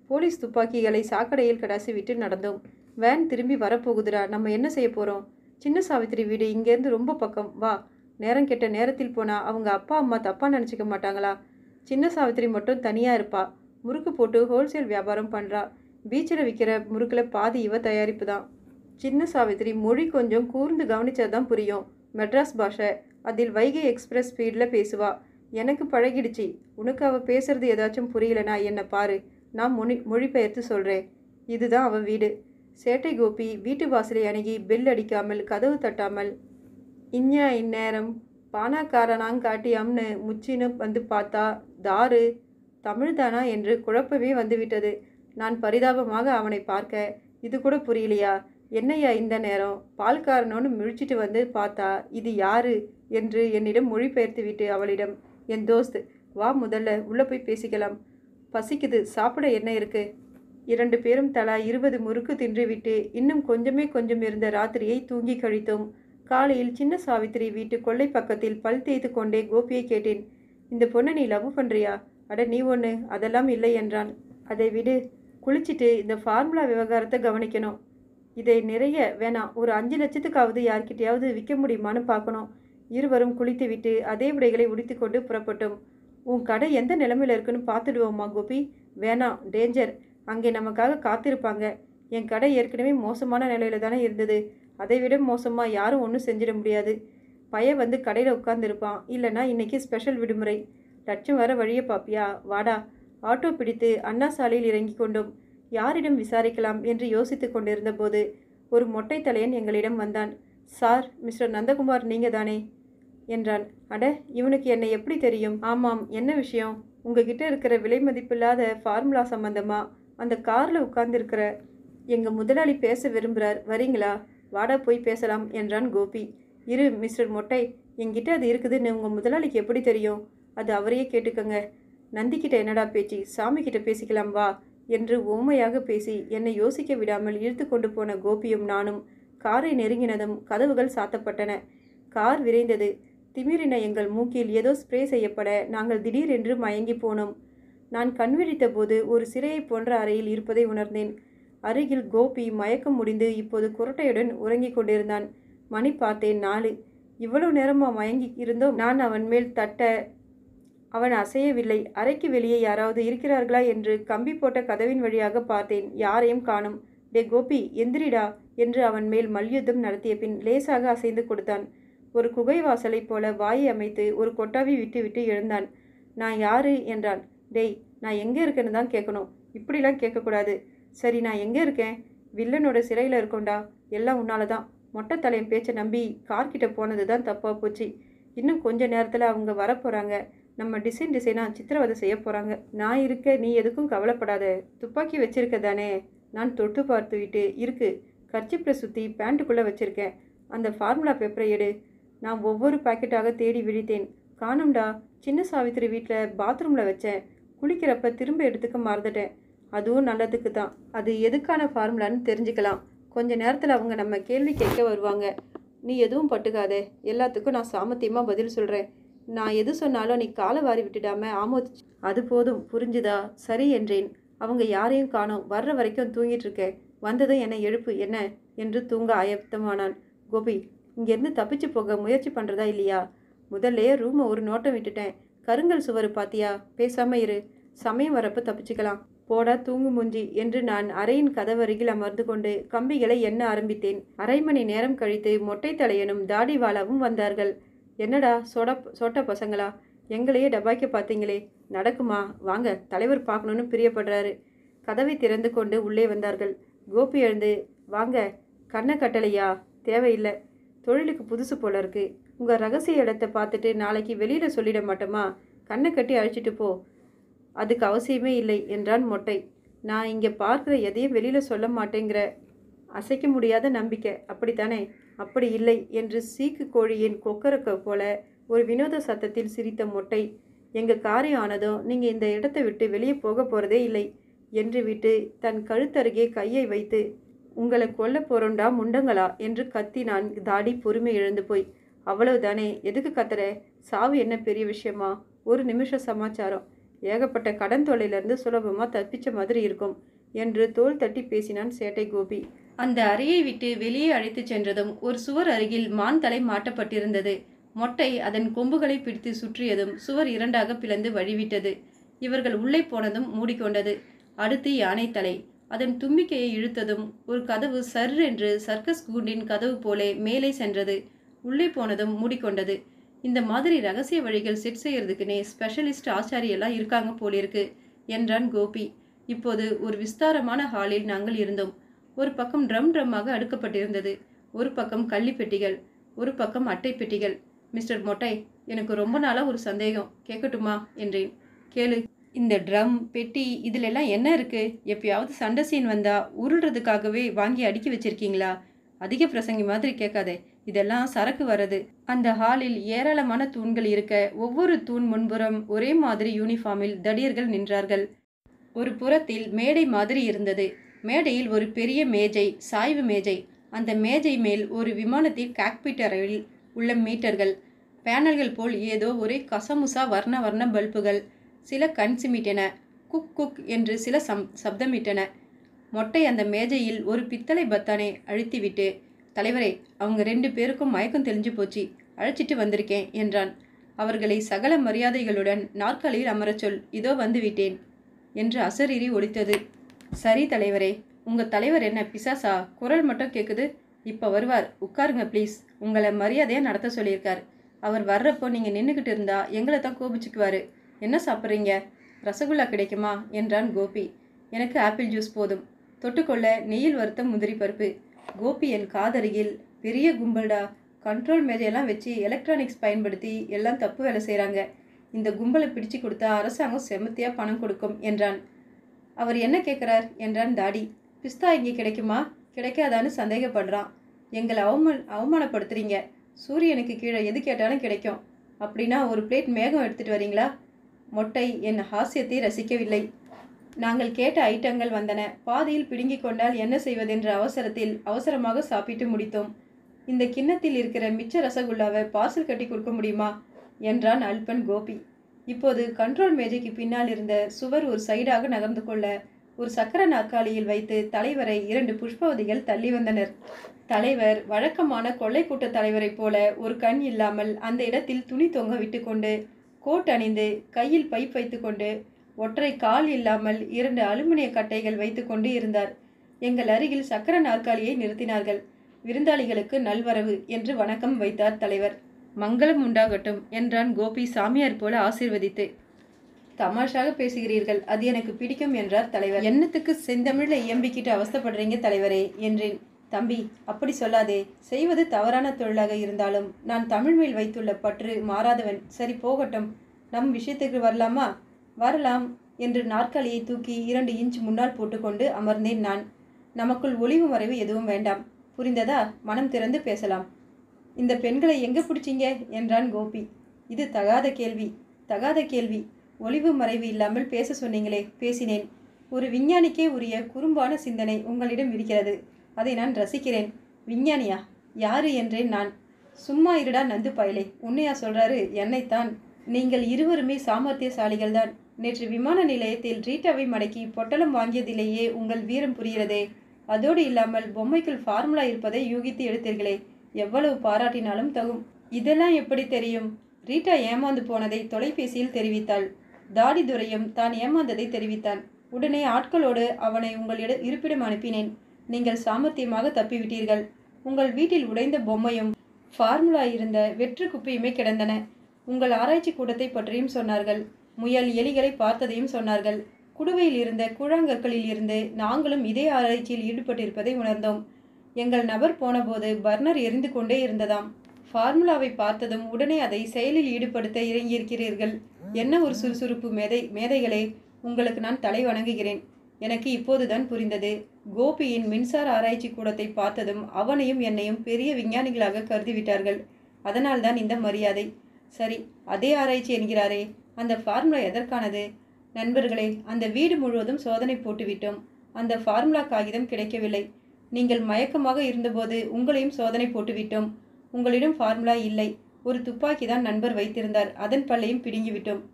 போலீஸ் துப்பாக்கிகளை சாக்கடையில் கடாசி விட்டு நடந்தோம் வேன் திரும்பி வரப்போகுதுடா நம்ம என்ன செய்ய போகிறோம் சின்ன சாவித்திரி வீடு இங்கேருந்து ரொம்ப பக்கம் வா நேரம் கெட்ட நேரத்தில் போனால் அவங்க அப்பா அம்மா தப்பாக நினச்சிக்க மாட்டாங்களா சின்ன சாவித்திரி மட்டும் தனியாக இருப்பா முறுக்கு போட்டு ஹோல்சேல் வியாபாரம் பண்ணுறா பீச்சில் விற்கிற முறுக்கில் பாதி இவ தயாரிப்பு தான் சின்ன சாவித்திரி மொழி கொஞ்சம் கூர்ந்து கவனிச்சா தான் புரியும் மெட்ராஸ் பாஷை அதில் வைகை எக்ஸ்பிரஸ் ஸ்பீடில் பேசுவா எனக்கு பழகிடுச்சு உனக்கு அவள் பேசுறது ஏதாச்சும் புரியலனா என்னை பாரு நான் மொழி மொழிபெயர்த்து சொல்கிறேன் இதுதான் அவள் வீடு சேட்டை கோபி வீட்டு வாசலை அணுகி பெல் அடிக்காமல் கதவு தட்டாமல் இஞ்ஞா இந்நேரம் பானாக்காரனாங் காட்டியம்னு முச்சின்னு வந்து பார்த்தா தாரு தமிழ்தானா என்று குழப்பமே வந்துவிட்டது நான் பரிதாபமாக அவனை பார்க்க இது கூட புரியலையா என்னையா இந்த நேரம் பால்காரனோன்னு முழிச்சிட்டு வந்து பார்த்தா இது யாரு என்று என்னிடம் மொழிபெயர்த்து விட்டு அவளிடம் என் தோஸ்த் வா முதல்ல உள்ளே போய் பேசிக்கலாம் பசிக்குது சாப்பிட என்ன இருக்கு இரண்டு பேரும் தலா இருபது முறுக்கு தின்றுவிட்டு இன்னும் கொஞ்சமே கொஞ்சம் இருந்த ராத்திரியை தூங்கி கழித்தோம் காலையில் சின்ன சாவித்திரி வீட்டு கொல்லை பக்கத்தில் பல் தேய்த்து கொண்டே கோபியை கேட்டேன் இந்த பொண்ணை நீ லவ் பண்ணுறியா அட நீ ஒன்று அதெல்லாம் இல்லை என்றான் அதை விடு குளிச்சுட்டு இந்த ஃபார்முலா விவகாரத்தை கவனிக்கணும் இதை நிறைய வேணாம் ஒரு அஞ்சு லட்சத்துக்காவது யார்கிட்டயாவது விற்க முடியுமான்னு பார்க்கணும் இருவரும் குளித்துவிட்டு அதே உடைகளை உடுத்திக்கொண்டு புறப்பட்டோம் உன் கடை எந்த நிலைமையில் இருக்குன்னு பார்த்துடுவோம்மா கோபி வேணாம் டேஞ்சர் அங்கே நமக்காக காத்திருப்பாங்க என் கடை ஏற்கனவே மோசமான நிலையில தானே இருந்தது அதை விட மோசமாக யாரும் ஒன்றும் செஞ்சிட முடியாது பையன் வந்து கடையில் உட்காந்துருப்பான் இல்லைன்னா இன்னைக்கு ஸ்பெஷல் விடுமுறை லட்சம் வர வழியை பாப்பியா வாடா ஆட்டோ பிடித்து அண்ணா சாலையில் இறங்கி கொண்டோம் யாரிடம் விசாரிக்கலாம் என்று யோசித்து கொண்டிருந்த போது ஒரு மொட்டை தலையன் எங்களிடம் வந்தான் சார் மிஸ்டர் நந்தகுமார் நீங்க தானே என்றான் அட இவனுக்கு என்னை எப்படி தெரியும் ஆமாம் என்ன விஷயம் உங்ககிட்ட இருக்கிற விலை மதிப்பில்லாத ஃபார்முலா சம்பந்தமா அந்த காரில் உட்கார்ந்திருக்கிற எங்கள் முதலாளி பேச விரும்புகிறார் வரீங்களா வாடா போய் பேசலாம் என்றான் கோபி இரு மிஸ்டர் மொட்டை என்கிட்ட அது இருக்குதுன்னு உங்கள் முதலாளிக்கு எப்படி தெரியும் அது அவரையே கேட்டுக்கங்க நந்திக்கிட்ட என்னடா பேச்சு சாமி கிட்ட பேசிக்கலாம் வா என்று ஊமையாக பேசி என்னை யோசிக்க விடாமல் இழுத்து கொண்டு போன கோபியும் நானும் காரை நெருங்கினதும் கதவுகள் சாத்தப்பட்டன கார் விரைந்தது திமிரின எங்கள் மூக்கில் ஏதோ ஸ்ப்ரே செய்யப்பட நாங்கள் திடீரென்று மயங்கி போனோம் நான் கண் விழித்த போது ஒரு சிறையைப் போன்ற அறையில் இருப்பதை உணர்ந்தேன் அருகில் கோபி மயக்கம் முடிந்து இப்போது குரட்டையுடன் உறங்கிக் கொண்டிருந்தான் மணி பார்த்தேன் நாலு இவ்வளவு நேரமா மயங்கி இருந்தோம் நான் அவன் மேல் தட்ட அவன் அசையவில்லை அறைக்கு வெளியே யாராவது இருக்கிறார்களா என்று கம்பி போட்ட கதவின் வழியாக பார்த்தேன் யாரையும் காணும் டே கோபி எந்திரிடா என்று அவன் மேல் மல்யுத்தம் நடத்திய பின் லேசாக அசைந்து கொடுத்தான் ஒரு குகை வாசலைப் போல வாயை அமைத்து ஒரு கொட்டாவி விட்டு விட்டு எழுந்தான் நான் யாரு என்றான் டேய் நான் எங்கே இருக்கேன்னு தான் கேட்கணும் இப்படிலாம் கேட்கக்கூடாது சரி நான் எங்கே இருக்கேன் வில்லனோட சிறையில் இருக்கோண்டா எல்லாம் உன்னால தான் மொட்டை தலையன் பேச்சை நம்பி கார்கிட்ட போனது தான் தப்பாக போச்சு இன்னும் கொஞ்ச நேரத்தில் அவங்க வரப்போகிறாங்க நம்ம டிசைன் டிசைனாக சித்திரவதை செய்ய போகிறாங்க நான் இருக்க நீ எதுக்கும் கவலைப்படாத துப்பாக்கி வச்சிருக்க தானே நான் தொட்டு பார்த்து விட்டு இருக்கு கர்ச்சிப்பில் சுற்றி பேண்ட்டுக்குள்ளே வச்சுருக்கேன் அந்த ஃபார்முலா பேப்பரை எடு நான் ஒவ்வொரு பாக்கெட்டாக தேடி விழித்தேன் காணும்டா சின்ன சாவித்திரி வீட்டில் பாத்ரூமில் வச்சேன் குளிக்கிறப்ப திரும்ப எடுத்துக்க மறந்துட்டேன் அதுவும் நல்லதுக்கு தான் அது எதுக்கான ஃபார்முலான்னு தெரிஞ்சுக்கலாம் கொஞ்ச நேரத்தில் அவங்க நம்ம கேள்வி கேட்க வருவாங்க நீ எதுவும் பட்டுக்காதே எல்லாத்துக்கும் நான் சாமர்த்தியமாக பதில் சொல்கிறேன் நான் எது சொன்னாலும் நீ காலை வாரி விட்டுடாம ஆமோதிச்சு அது போதும் புரிஞ்சுதா சரி என்றேன் அவங்க யாரையும் காணோம் வர்ற வரைக்கும் தூங்கிட்டு இருக்கேன் வந்ததும் என்னை எழுப்பு என்ன என்று தூங்க ஆயத்தமானான் கோபி இங்கேருந்து தப்பிச்சு போக முயற்சி பண்ணுறதா இல்லையா முதல்ல ரூமை ஒரு நோட்டம் விட்டுட்டேன் கருங்கல் சுவர் பாத்தியா பேசாம இரு சமயம் வரப்ப தப்பிச்சுக்கலாம் போடா தூங்கு மூஞ்சி என்று நான் அறையின் கதவருகில் அமர்ந்து கொண்டு கம்பிகளை எண்ண ஆரம்பித்தேன் அரை மணி நேரம் கழித்து மொட்டை தலையனும் தாடிவாலாவும் வந்தார்கள் என்னடா சொட சொட்ட பசங்களா எங்களையே டபாய்க்க பார்த்தீங்களே நடக்குமா வாங்க தலைவர் பார்க்கணுன்னு பிரியப்படுறாரு கதவை திறந்து கொண்டு உள்ளே வந்தார்கள் கோபி எழுந்து வாங்க கண்ணை கட்டளையா தேவையில்லை தொழிலுக்கு புதுசு போல இருக்கு உங்கள் ரகசிய இடத்தை பார்த்துட்டு நாளைக்கு வெளியில் சொல்லிட மாட்டோமா கண்ணை கட்டி அழைச்சிட்டு போ அதுக்கு அவசியமே இல்லை என்றான் மொட்டை நான் இங்கே பார்க்குற எதையும் வெளியில் சொல்ல மாட்டேங்கிற அசைக்க முடியாத நம்பிக்கை அப்படித்தானே அப்படி இல்லை என்று சீக்கு கோழியின் கொக்கரக்க போல ஒரு வினோத சத்தத்தில் சிரித்த மொட்டை எங்கள் காரியம் ஆனதும் நீங்கள் இந்த இடத்தை விட்டு வெளியே போக போகிறதே இல்லை என்று விட்டு தன் கழுத்தருகே கையை வைத்து உங்களை கொல்ல போறோண்டா முண்டங்களா என்று கத்தி நான் தாடி பொறுமை இழந்து போய் அவ்வளவுதானே எதுக்கு கத்துற சாவு என்ன பெரிய விஷயமா ஒரு நிமிஷம் சமாச்சாரம் ஏகப்பட்ட கடன் தொல்லையிலிருந்து சுலபமாக தப்பிச்ச மாதிரி இருக்கும் என்று தோள் தட்டி பேசினான் சேட்டை கோபி அந்த அறையை விட்டு வெளியே அழைத்துச் சென்றதும் ஒரு சுவர் அருகில் மான் தலை மாட்டப்பட்டிருந்தது மொட்டை அதன் கொம்புகளை பிடித்து சுற்றியதும் சுவர் இரண்டாக பிளந்து வழிவிட்டது இவர்கள் உள்ளே போனதும் மூடிக்கொண்டது அடுத்து யானை தலை அதன் தும்பிக்கையை இழுத்ததும் ஒரு கதவு சர் என்று சர்க்கஸ் கூண்டின் கதவு போலே மேலே சென்றது உள்ளே போனதும் மூடிக்கொண்டது இந்த மாதிரி ரகசிய வழிகள் செட் செய்யறதுக்குனே ஸ்பெஷலிஸ்ட் ஆச்சாரியெல்லாம் இருக்காங்க போலிருக்கு என்றான் கோபி இப்போது ஒரு விஸ்தாரமான ஹாலில் நாங்கள் இருந்தோம் ஒரு பக்கம் ட்ரம் ட்ரம்மாக அடுக்கப்பட்டிருந்தது ஒரு பக்கம் கள்ளி பெட்டிகள் ஒரு பக்கம் அட்டை பெட்டிகள் மிஸ்டர் மொட்டை எனக்கு ரொம்ப நாளாக ஒரு சந்தேகம் கேட்கட்டுமா என்றேன் கேளு இந்த ட்ரம் பெட்டி இதுல எல்லாம் என்ன இருக்கு எப்பயாவது சண்டை சீன் வந்தா உருள்றதுக்காகவே வாங்கி அடுக்கி வச்சிருக்கீங்களா அதிக பிரசங்கி மாதிரி கேட்காதே இதெல்லாம் சரக்கு வரது அந்த ஹாலில் ஏராளமான தூண்கள் இருக்க ஒவ்வொரு தூண் முன்புறம் ஒரே மாதிரி யூனிஃபார்மில் தடியர்கள் நின்றார்கள் ஒரு புறத்தில் மேடை மாதிரி இருந்தது மேடையில் ஒரு பெரிய மேஜை சாய்வு மேஜை அந்த மேஜை மேல் ஒரு விமானத்தின் காக்பிட் அறையில் உள்ள மீட்டர்கள் பேனல்கள் போல் ஏதோ ஒரே கசமுசா வர்ண வர்ண பல்புகள் சில கண் சிமிட்டன குக் குக் என்று சில சம் சப்தமிட்டன மொட்டை அந்த மேஜையில் ஒரு பித்தளை பத்தானை அழுத்திவிட்டு தலைவரே அவங்க ரெண்டு பேருக்கும் மயக்கம் தெளிஞ்சு போச்சு அழைச்சிட்டு வந்திருக்கேன் என்றான் அவர்களை சகல மரியாதைகளுடன் நாற்காலியில் அமரச் சொல் இதோ வந்து விட்டேன் என்று அசரீரி ஒலித்தது சரி தலைவரே உங்க தலைவர் என்ன பிசாசா குரல் மட்டும் கேட்குது இப்போ வருவார் உட்காருங்க ப்ளீஸ் உங்களை மரியாதையாக நடத்த சொல்லியிருக்கார் அவர் வர்றப்போ நீங்கள் நின்றுக்கிட்டு இருந்தா எங்களை தான் கோபிச்சுக்குவாரு என்ன சாப்பிட்றீங்க ரசகுல்லா கிடைக்குமா என்றான் கோபி எனக்கு ஆப்பிள் ஜூஸ் போதும் தொட்டுக்கொள்ள நெய்யில் வறுத்த முந்திரி பருப்பு கோபி என் காதருகில் பெரிய கும்பல்டா கண்ட்ரோல் மேஜையெல்லாம் வச்சு எலக்ட்ரானிக்ஸ் பயன்படுத்தி எல்லாம் தப்பு வேலை செய்கிறாங்க இந்த கும்பலை பிடிச்சு கொடுத்தா அரசாங்கம் செமத்தியாக பணம் கொடுக்கும் என்றான் அவர் என்ன கேட்குறார் என்றான் தாடி பிஸ்தா இங்கே கிடைக்குமா கிடைக்காதான்னு சந்தேகப்படுறான் எங்களை அவம அவமானப்படுத்துறீங்க சூரியனுக்கு கீழே எது கேட்டாலும் கிடைக்கும் அப்படின்னா ஒரு பிளேட் மேகம் எடுத்துட்டு வரீங்களா மொட்டை என் ஹாஸ்யத்தை ரசிக்கவில்லை நாங்கள் கேட்ட ஐட்டங்கள் வந்தன பாதியில் பிடுங்கிக் கொண்டால் என்ன செய்வதென்ற அவசரத்தில் அவசரமாக சாப்பிட்டு முடித்தோம் இந்த கிண்ணத்தில் இருக்கிற மிச்ச ரசகுல்லாவை பார்சல் கட்டி கொடுக்க முடியுமா என்றான் அல்பன் கோபி இப்போது கண்ட்ரோல் மேஜைக்கு பின்னால் இருந்த சுவர் ஒரு சைடாக நகர்ந்து கொள்ள ஒரு சக்கர நாற்காலியில் வைத்து தலைவரை இரண்டு புஷ்பவதிகள் தள்ளி வந்தனர் தலைவர் வழக்கமான கொள்ளை கூட்ட தலைவரைப் போல ஒரு கண் இல்லாமல் அந்த இடத்தில் துணி தொங்க விட்டுக்கொண்டு கோட் அணிந்து கையில் பைப் வைத்துக்கொண்டு ஒற்றை கால் இல்லாமல் இரண்டு அலுமினிய கட்டைகள் வைத்துக்கொண்டு இருந்தார் எங்கள் அருகில் சக்கர நாற்காலியை நிறுத்தினார்கள் விருந்தாளிகளுக்கு நல்வரவு என்று வணக்கம் வைத்தார் தலைவர் மங்களம் உண்டாகட்டும் என்றான் கோபி சாமியார் போல ஆசீர்வதித்து தமாஷாக பேசுகிறீர்கள் அது எனக்கு பிடிக்கும் என்றார் தலைவர் என்னத்துக்கு செந்தமிழ்ல இயம்பிக்கிட்டு அவஸ்தைப்படுறீங்க தலைவரே என்றேன் தம்பி அப்படி சொல்லாதே செய்வது தவறான தொழிலாக இருந்தாலும் நான் தமிழ் மேல் வைத்துள்ள பற்று மாறாதவன் சரி போகட்டும் நம் விஷயத்துக்கு வரலாமா வரலாம் என்று நாற்காலியை தூக்கி இரண்டு இன்ச் முன்னால் போட்டுக்கொண்டு அமர்ந்தேன் நான் நமக்குள் ஒளிவு மறைவு எதுவும் வேண்டாம் புரிந்ததா மனம் திறந்து பேசலாம் இந்த பெண்களை எங்கே பிடிச்சிங்க என்றான் கோபி இது தகாத கேள்வி தகாத கேள்வி ஒளிவு மறைவு இல்லாமல் பேச சொன்னீங்களே பேசினேன் ஒரு விஞ்ஞானிக்கே உரிய குறும்பான சிந்தனை உங்களிடம் இருக்கிறது அதை நான் ரசிக்கிறேன் விஞ்ஞானியா யாரு என்றேன் நான் சும்மா இருடா நந்து பயலே உன்னையா சொல்றாரு என்னைத்தான் நீங்கள் இருவருமே சாமர்த்தியசாலிகள் தான் நேற்று விமான நிலையத்தில் ரீட்டாவை மடக்கி பொட்டலம் வாங்கியதிலேயே உங்கள் வீரம் புரிகிறதே அதோடு இல்லாமல் பொம்மைக்குள் ஃபார்முலா இருப்பதை யூகித்து எடுத்தீர்களே எவ்வளவு பாராட்டினாலும் தகும் இதெல்லாம் எப்படி தெரியும் ரீட்டா ஏமாந்து போனதை தொலைபேசியில் தெரிவித்தாள் தாடிதுரையும் தான் ஏமாந்ததை தெரிவித்தான் உடனே ஆட்களோடு அவனை உங்களிட இருப்பிடம் அனுப்பினேன் நீங்கள் சாமர்த்தியமாக தப்பிவிட்டீர்கள் உங்கள் வீட்டில் உடைந்த பொம்மையும் ஃபார்முலா இருந்த வெற்று குப்பையுமே கிடந்தன உங்கள் ஆராய்ச்சி கூடத்தை பற்றியும் சொன்னார்கள் முயல் எலிகளை பார்த்ததையும் சொன்னார்கள் குடுவையில் இருந்த கூழாங்கற்களில் இருந்து நாங்களும் இதே ஆராய்ச்சியில் ஈடுபட்டிருப்பதை உணர்ந்தோம் எங்கள் நபர் போனபோது பர்னர் எரிந்து கொண்டே இருந்ததாம் ஃபார்முலாவை பார்த்ததும் உடனே அதை செயலில் ஈடுபடுத்த இறங்கியிருக்கிறீர்கள் என்ன ஒரு சுறுசுறுப்பு மேதை மேதைகளே உங்களுக்கு நான் தலை வணங்குகிறேன் எனக்கு இப்போதுதான் புரிந்தது கோபியின் மின்சார ஆராய்ச்சி கூடத்தை பார்த்ததும் அவனையும் என்னையும் பெரிய விஞ்ஞானிகளாக கருதிவிட்டார்கள் அதனால்தான் இந்த மரியாதை சரி அதே ஆராய்ச்சி என்கிறாரே அந்த ஃபார்முலா எதற்கானது நண்பர்களே அந்த வீடு முழுவதும் சோதனை போட்டுவிட்டோம் அந்த ஃபார்முலா காகிதம் கிடைக்கவில்லை நீங்கள் மயக்கமாக இருந்தபோது உங்களையும் சோதனை போட்டுவிட்டோம் உங்களிடம் ஃபார்முலா இல்லை ஒரு துப்பாக்கி தான் நண்பர் வைத்திருந்தார் அதன் பல்லையும் பிடுங்கிவிட்டோம்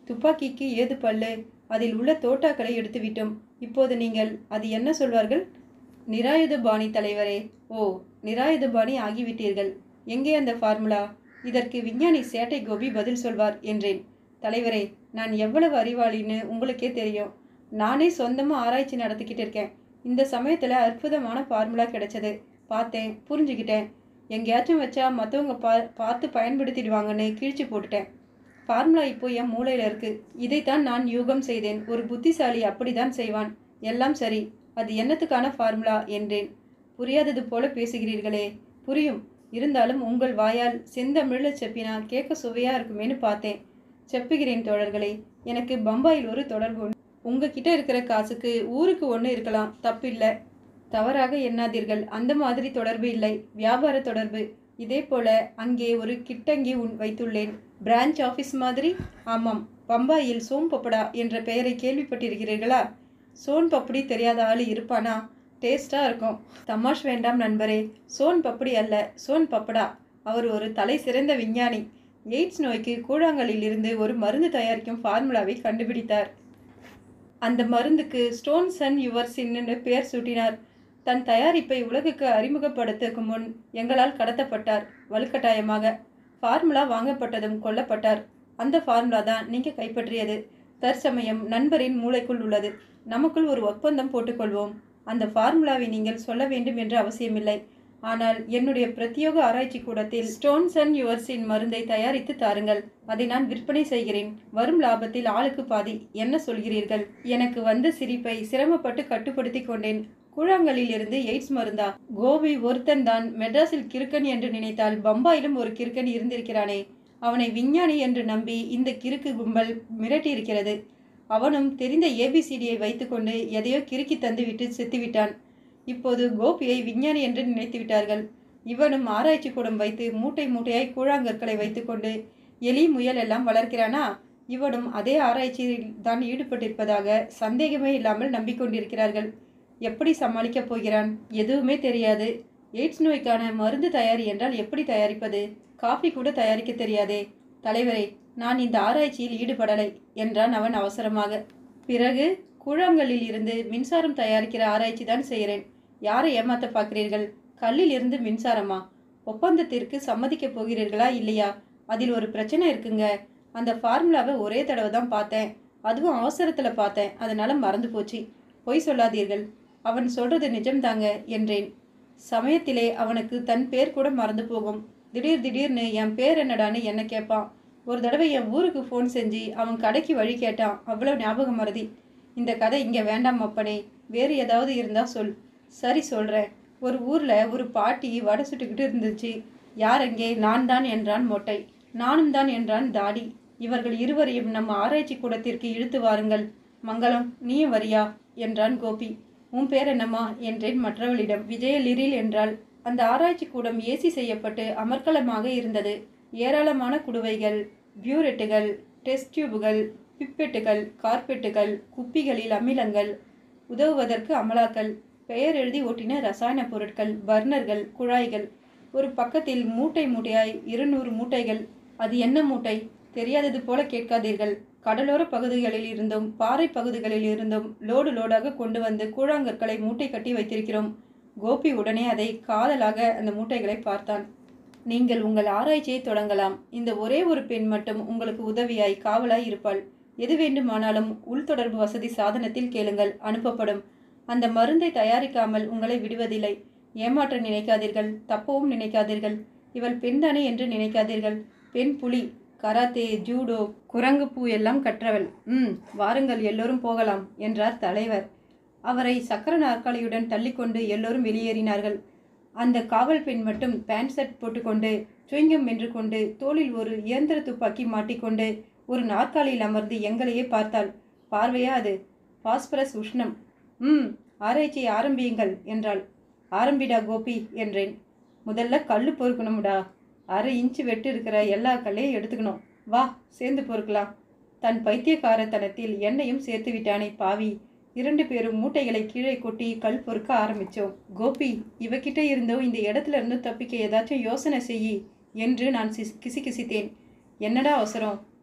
துப்பாக்கிக்கு ஏது பல்லு அதில் உள்ள தோட்டாக்களை எடுத்துவிட்டோம் இப்போது நீங்கள் அது என்ன சொல்வார்கள் நிராயுதபாணி தலைவரே ஓ நிராயுதபாணி ஆகிவிட்டீர்கள் எங்கே அந்த ஃபார்முலா இதற்கு விஞ்ஞானி சேட்டை கோபி பதில் சொல்வார் என்றேன் தலைவரே நான் எவ்வளவு அறிவாளின்னு உங்களுக்கே தெரியும் நானே சொந்தமாக ஆராய்ச்சி நடத்திக்கிட்டு இருக்கேன் இந்த சமயத்தில் அற்புதமான ஃபார்முலா கிடைச்சது பார்த்தேன் புரிஞ்சுக்கிட்டேன் எங்கேயாச்சும் வச்சா மற்றவங்க பா பார்த்து பயன்படுத்திடுவாங்கன்னு கிழிச்சு போட்டுட்டேன் ஃபார்முலா இப்போ என் மூளையில் இருக்கு இதைத்தான் நான் யூகம் செய்தேன் ஒரு புத்திசாலி அப்படிதான் செய்வான் எல்லாம் சரி அது என்னத்துக்கான ஃபார்முலா என்றேன் புரியாதது போல பேசுகிறீர்களே புரியும் இருந்தாலும் உங்கள் வாயால் செந்தமிழில் செப்பினா கேட்க சுவையா இருக்குமேன்னு பார்த்தேன் செப்புகிறேன் தோழர்களே எனக்கு பம்பாயில் ஒரு தொடர்பு உண்டு. உங்ககிட்ட இருக்கிற காசுக்கு ஊருக்கு ஒன்று இருக்கலாம் தப்பில்லை தவறாக எண்ணாதீர்கள் அந்த மாதிரி தொடர்பு இல்லை வியாபார தொடர்பு இதே போல அங்கே ஒரு கிட்டங்கி உன் வைத்துள்ளேன் பிரான்ச் ஆஃபீஸ் மாதிரி ஆமாம் பம்பாயில் சோம் பப்படா என்ற பெயரை கேள்விப்பட்டிருக்கிறீர்களா சோன் பப்படி தெரியாத ஆள் இருப்பானா டேஸ்டா இருக்கும் தமாஷ் வேண்டாம் நண்பரே சோன் பப்படி அல்ல சோன் பப்படா அவர் ஒரு தலை சிறந்த விஞ்ஞானி எய்ட்ஸ் நோய்க்கு கூழாங்கல்லில் இருந்து ஒரு மருந்து தயாரிக்கும் ஃபார்முலாவை கண்டுபிடித்தார் அந்த மருந்துக்கு ஸ்டோன்ஸ் அண்ட் யுவர்ஸின்னு பெயர் சூட்டினார் தன் தயாரிப்பை உலகுக்கு அறிமுகப்படுத்துக்கு முன் எங்களால் கடத்தப்பட்டார் வலுக்கட்டாயமாக ஃபார்முலா வாங்கப்பட்டதும் கொல்லப்பட்டார் அந்த ஃபார்முலா தான் நீங்கள் கைப்பற்றியது தற்சமயம் நண்பரின் மூளைக்குள் உள்ளது நமக்குள் ஒரு ஒப்பந்தம் போட்டுக்கொள்வோம் அந்த ஃபார்முலாவை நீங்கள் சொல்ல வேண்டும் என்ற அவசியமில்லை ஆனால் என்னுடைய பிரத்யோக ஆராய்ச்சி கூடத்தில் ஸ்டோன்ஸ் அண்ட் யுவர்ஸின் மருந்தை தயாரித்து தாருங்கள் அதை நான் விற்பனை செய்கிறேன் வரும் லாபத்தில் ஆளுக்கு பாதி என்ன சொல்கிறீர்கள் எனக்கு வந்த சிரிப்பை சிரமப்பட்டு கட்டுப்படுத்தி கொண்டேன் கூழாங்கல்லில் இருந்து எய்ட்ஸ் மருந்தா கோபி ஒருத்தன் தான் மெட்ராஸில் கிறுக்கன் என்று நினைத்தால் பம்பாயிலும் ஒரு கிறுக்கன் இருந்திருக்கிறானே அவனை விஞ்ஞானி என்று நம்பி இந்த கிறுக்கு கும்பல் மிரட்டியிருக்கிறது அவனும் தெரிந்த ஏபிசிடியை வைத்துக்கொண்டு எதையோ கிறுக்கி தந்துவிட்டு செத்துவிட்டான் இப்போது கோபியை விஞ்ஞானி என்று நினைத்து விட்டார்கள் இவனும் ஆராய்ச்சி கூடம் வைத்து மூட்டை மூட்டையாய் கூழாங்கற்களை வைத்துக்கொண்டு எலி முயல் எல்லாம் வளர்க்கிறானா இவனும் அதே ஆராய்ச்சியில் தான் ஈடுபட்டிருப்பதாக சந்தேகமே இல்லாமல் நம்பிக்கொண்டிருக்கிறார்கள் எப்படி சமாளிக்கப் போகிறான் எதுவுமே தெரியாது எய்ட்ஸ் நோய்க்கான மருந்து தயாரி என்றால் எப்படி தயாரிப்பது காஃபி கூட தயாரிக்க தெரியாதே தலைவரே நான் இந்த ஆராய்ச்சியில் ஈடுபடலை என்றான் அவன் அவசரமாக பிறகு கூழாங்கல்லில் இருந்து மின்சாரம் தயாரிக்கிற ஆராய்ச்சி தான் செய்கிறேன் யாரை ஏமாத்த பார்க்கிறீர்கள் கல்லில் இருந்து மின்சாரமா ஒப்பந்தத்திற்கு சம்மதிக்கப் போகிறீர்களா இல்லையா அதில் ஒரு பிரச்சனை இருக்குங்க அந்த ஃபார்முலாவை ஒரே தடவை தான் பார்த்தேன் அதுவும் அவசரத்தில் பார்த்தேன் அதனால மறந்து போச்சு பொய் சொல்லாதீர்கள் அவன் சொல்றது நிஜம்தாங்க என்றேன் சமயத்திலே அவனுக்கு தன் பேர் கூட மறந்து போகும் திடீர் திடீர்னு என் பேர் என்னடான்னு என்ன கேட்பான் ஒரு தடவை என் ஊருக்கு ஃபோன் செஞ்சு அவன் கடைக்கு வழி கேட்டான் அவ்வளோ ஞாபகம் மறதி இந்த கதை இங்கே வேண்டாம் அப்பனே வேறு ஏதாவது இருந்தால் சொல் சரி சொல்கிறேன் ஒரு ஊரில் ஒரு பாட்டி வடை சுட்டுக்கிட்டு இருந்துச்சு யார் அங்கே நான் தான் என்றான் மொட்டை நானும் தான் என்றான் தாடி இவர்கள் இருவரையும் நம்ம ஆராய்ச்சி கூடத்திற்கு இழுத்து வாருங்கள் மங்களம் நீயும் வரியா என்றான் கோபி உன் பேர் என்னம்மா என்றேன் மற்றவளிடம் விஜயலிரில் என்றால் அந்த ஆராய்ச்சி கூடம் ஏசி செய்யப்பட்டு அமர்க்கலமாக இருந்தது ஏராளமான குடுவைகள் பியூரெட்டுகள் டெஸ்ட் டியூபுகள் பிப்பெட்டுகள் கார்பெட்டுகள் குப்பிகளில் அமிலங்கள் உதவுவதற்கு அமலாக்கள் பெயர் எழுதி ஒட்டின ரசாயன பொருட்கள் பர்னர்கள் குழாய்கள் ஒரு பக்கத்தில் மூட்டை மூட்டையாய் இருநூறு மூட்டைகள் அது என்ன மூட்டை தெரியாதது போல கேட்காதீர்கள் கடலோர பகுதிகளில் இருந்தும் பாறை பகுதிகளில் இருந்தும் லோடு லோடாக கொண்டு வந்து கூழாங்கற்களை மூட்டை கட்டி வைத்திருக்கிறோம் கோபி உடனே அதை காதலாக அந்த மூட்டைகளை பார்த்தான் நீங்கள் உங்கள் ஆராய்ச்சியை தொடங்கலாம் இந்த ஒரே ஒரு பெண் மட்டும் உங்களுக்கு உதவியாய் காவலாய் இருப்பாள் எது வேண்டுமானாலும் உள்தொடர்பு வசதி சாதனத்தில் கேளுங்கள் அனுப்பப்படும் அந்த மருந்தை தயாரிக்காமல் உங்களை விடுவதில்லை ஏமாற்ற நினைக்காதீர்கள் தப்பவும் நினைக்காதீர்கள் இவள் பெண்தானே என்று நினைக்காதீர்கள் பெண் புலி கராத்தே ஜூடோ குரங்கு பூ எல்லாம் கற்றவள் ம் வாருங்கள் எல்லோரும் போகலாம் என்றார் தலைவர் அவரை சக்கர நாற்காலியுடன் தள்ளிக்கொண்டு எல்லோரும் வெளியேறினார்கள் அந்த காவல் பெண் மட்டும் பேண்ட் ஷர்ட் போட்டுக்கொண்டு சுயங்கம் மென்று கொண்டு தோளில் ஒரு இயந்திர துப்பாக்கி மாட்டிக்கொண்டு ஒரு நாற்காலியில் அமர்ந்து எங்களையே பார்த்தாள் பார்வையா அது பாஸ்பரஸ் உஷ்ணம் ம் ஆராய்ச்சியை ஆரம்பியுங்கள் என்றாள் ஆரம்பிடா கோபி என்றேன் முதல்ல கல் பொறுக்கணும்டா அரை இன்ச்சு வெட்டு இருக்கிற எல்லா கல்லையும் எடுத்துக்கணும் வா சேர்ந்து பொறுக்கலாம் தன் பைத்தியக்காரத்தனத்தில் என்னையும் சேர்த்து விட்டானே பாவி இரண்டு பேரும் மூட்டைகளை கீழே கொட்டி கல் பொறுக்க ஆரம்பிச்சோம் கோபி இவகிட்ட இருந்தோ இந்த இடத்துல இருந்து தப்பிக்க ஏதாச்சும் யோசனை செய்யி என்று நான் சிஸ் கிசிகிசித்தேன் என்னடா அவசரம்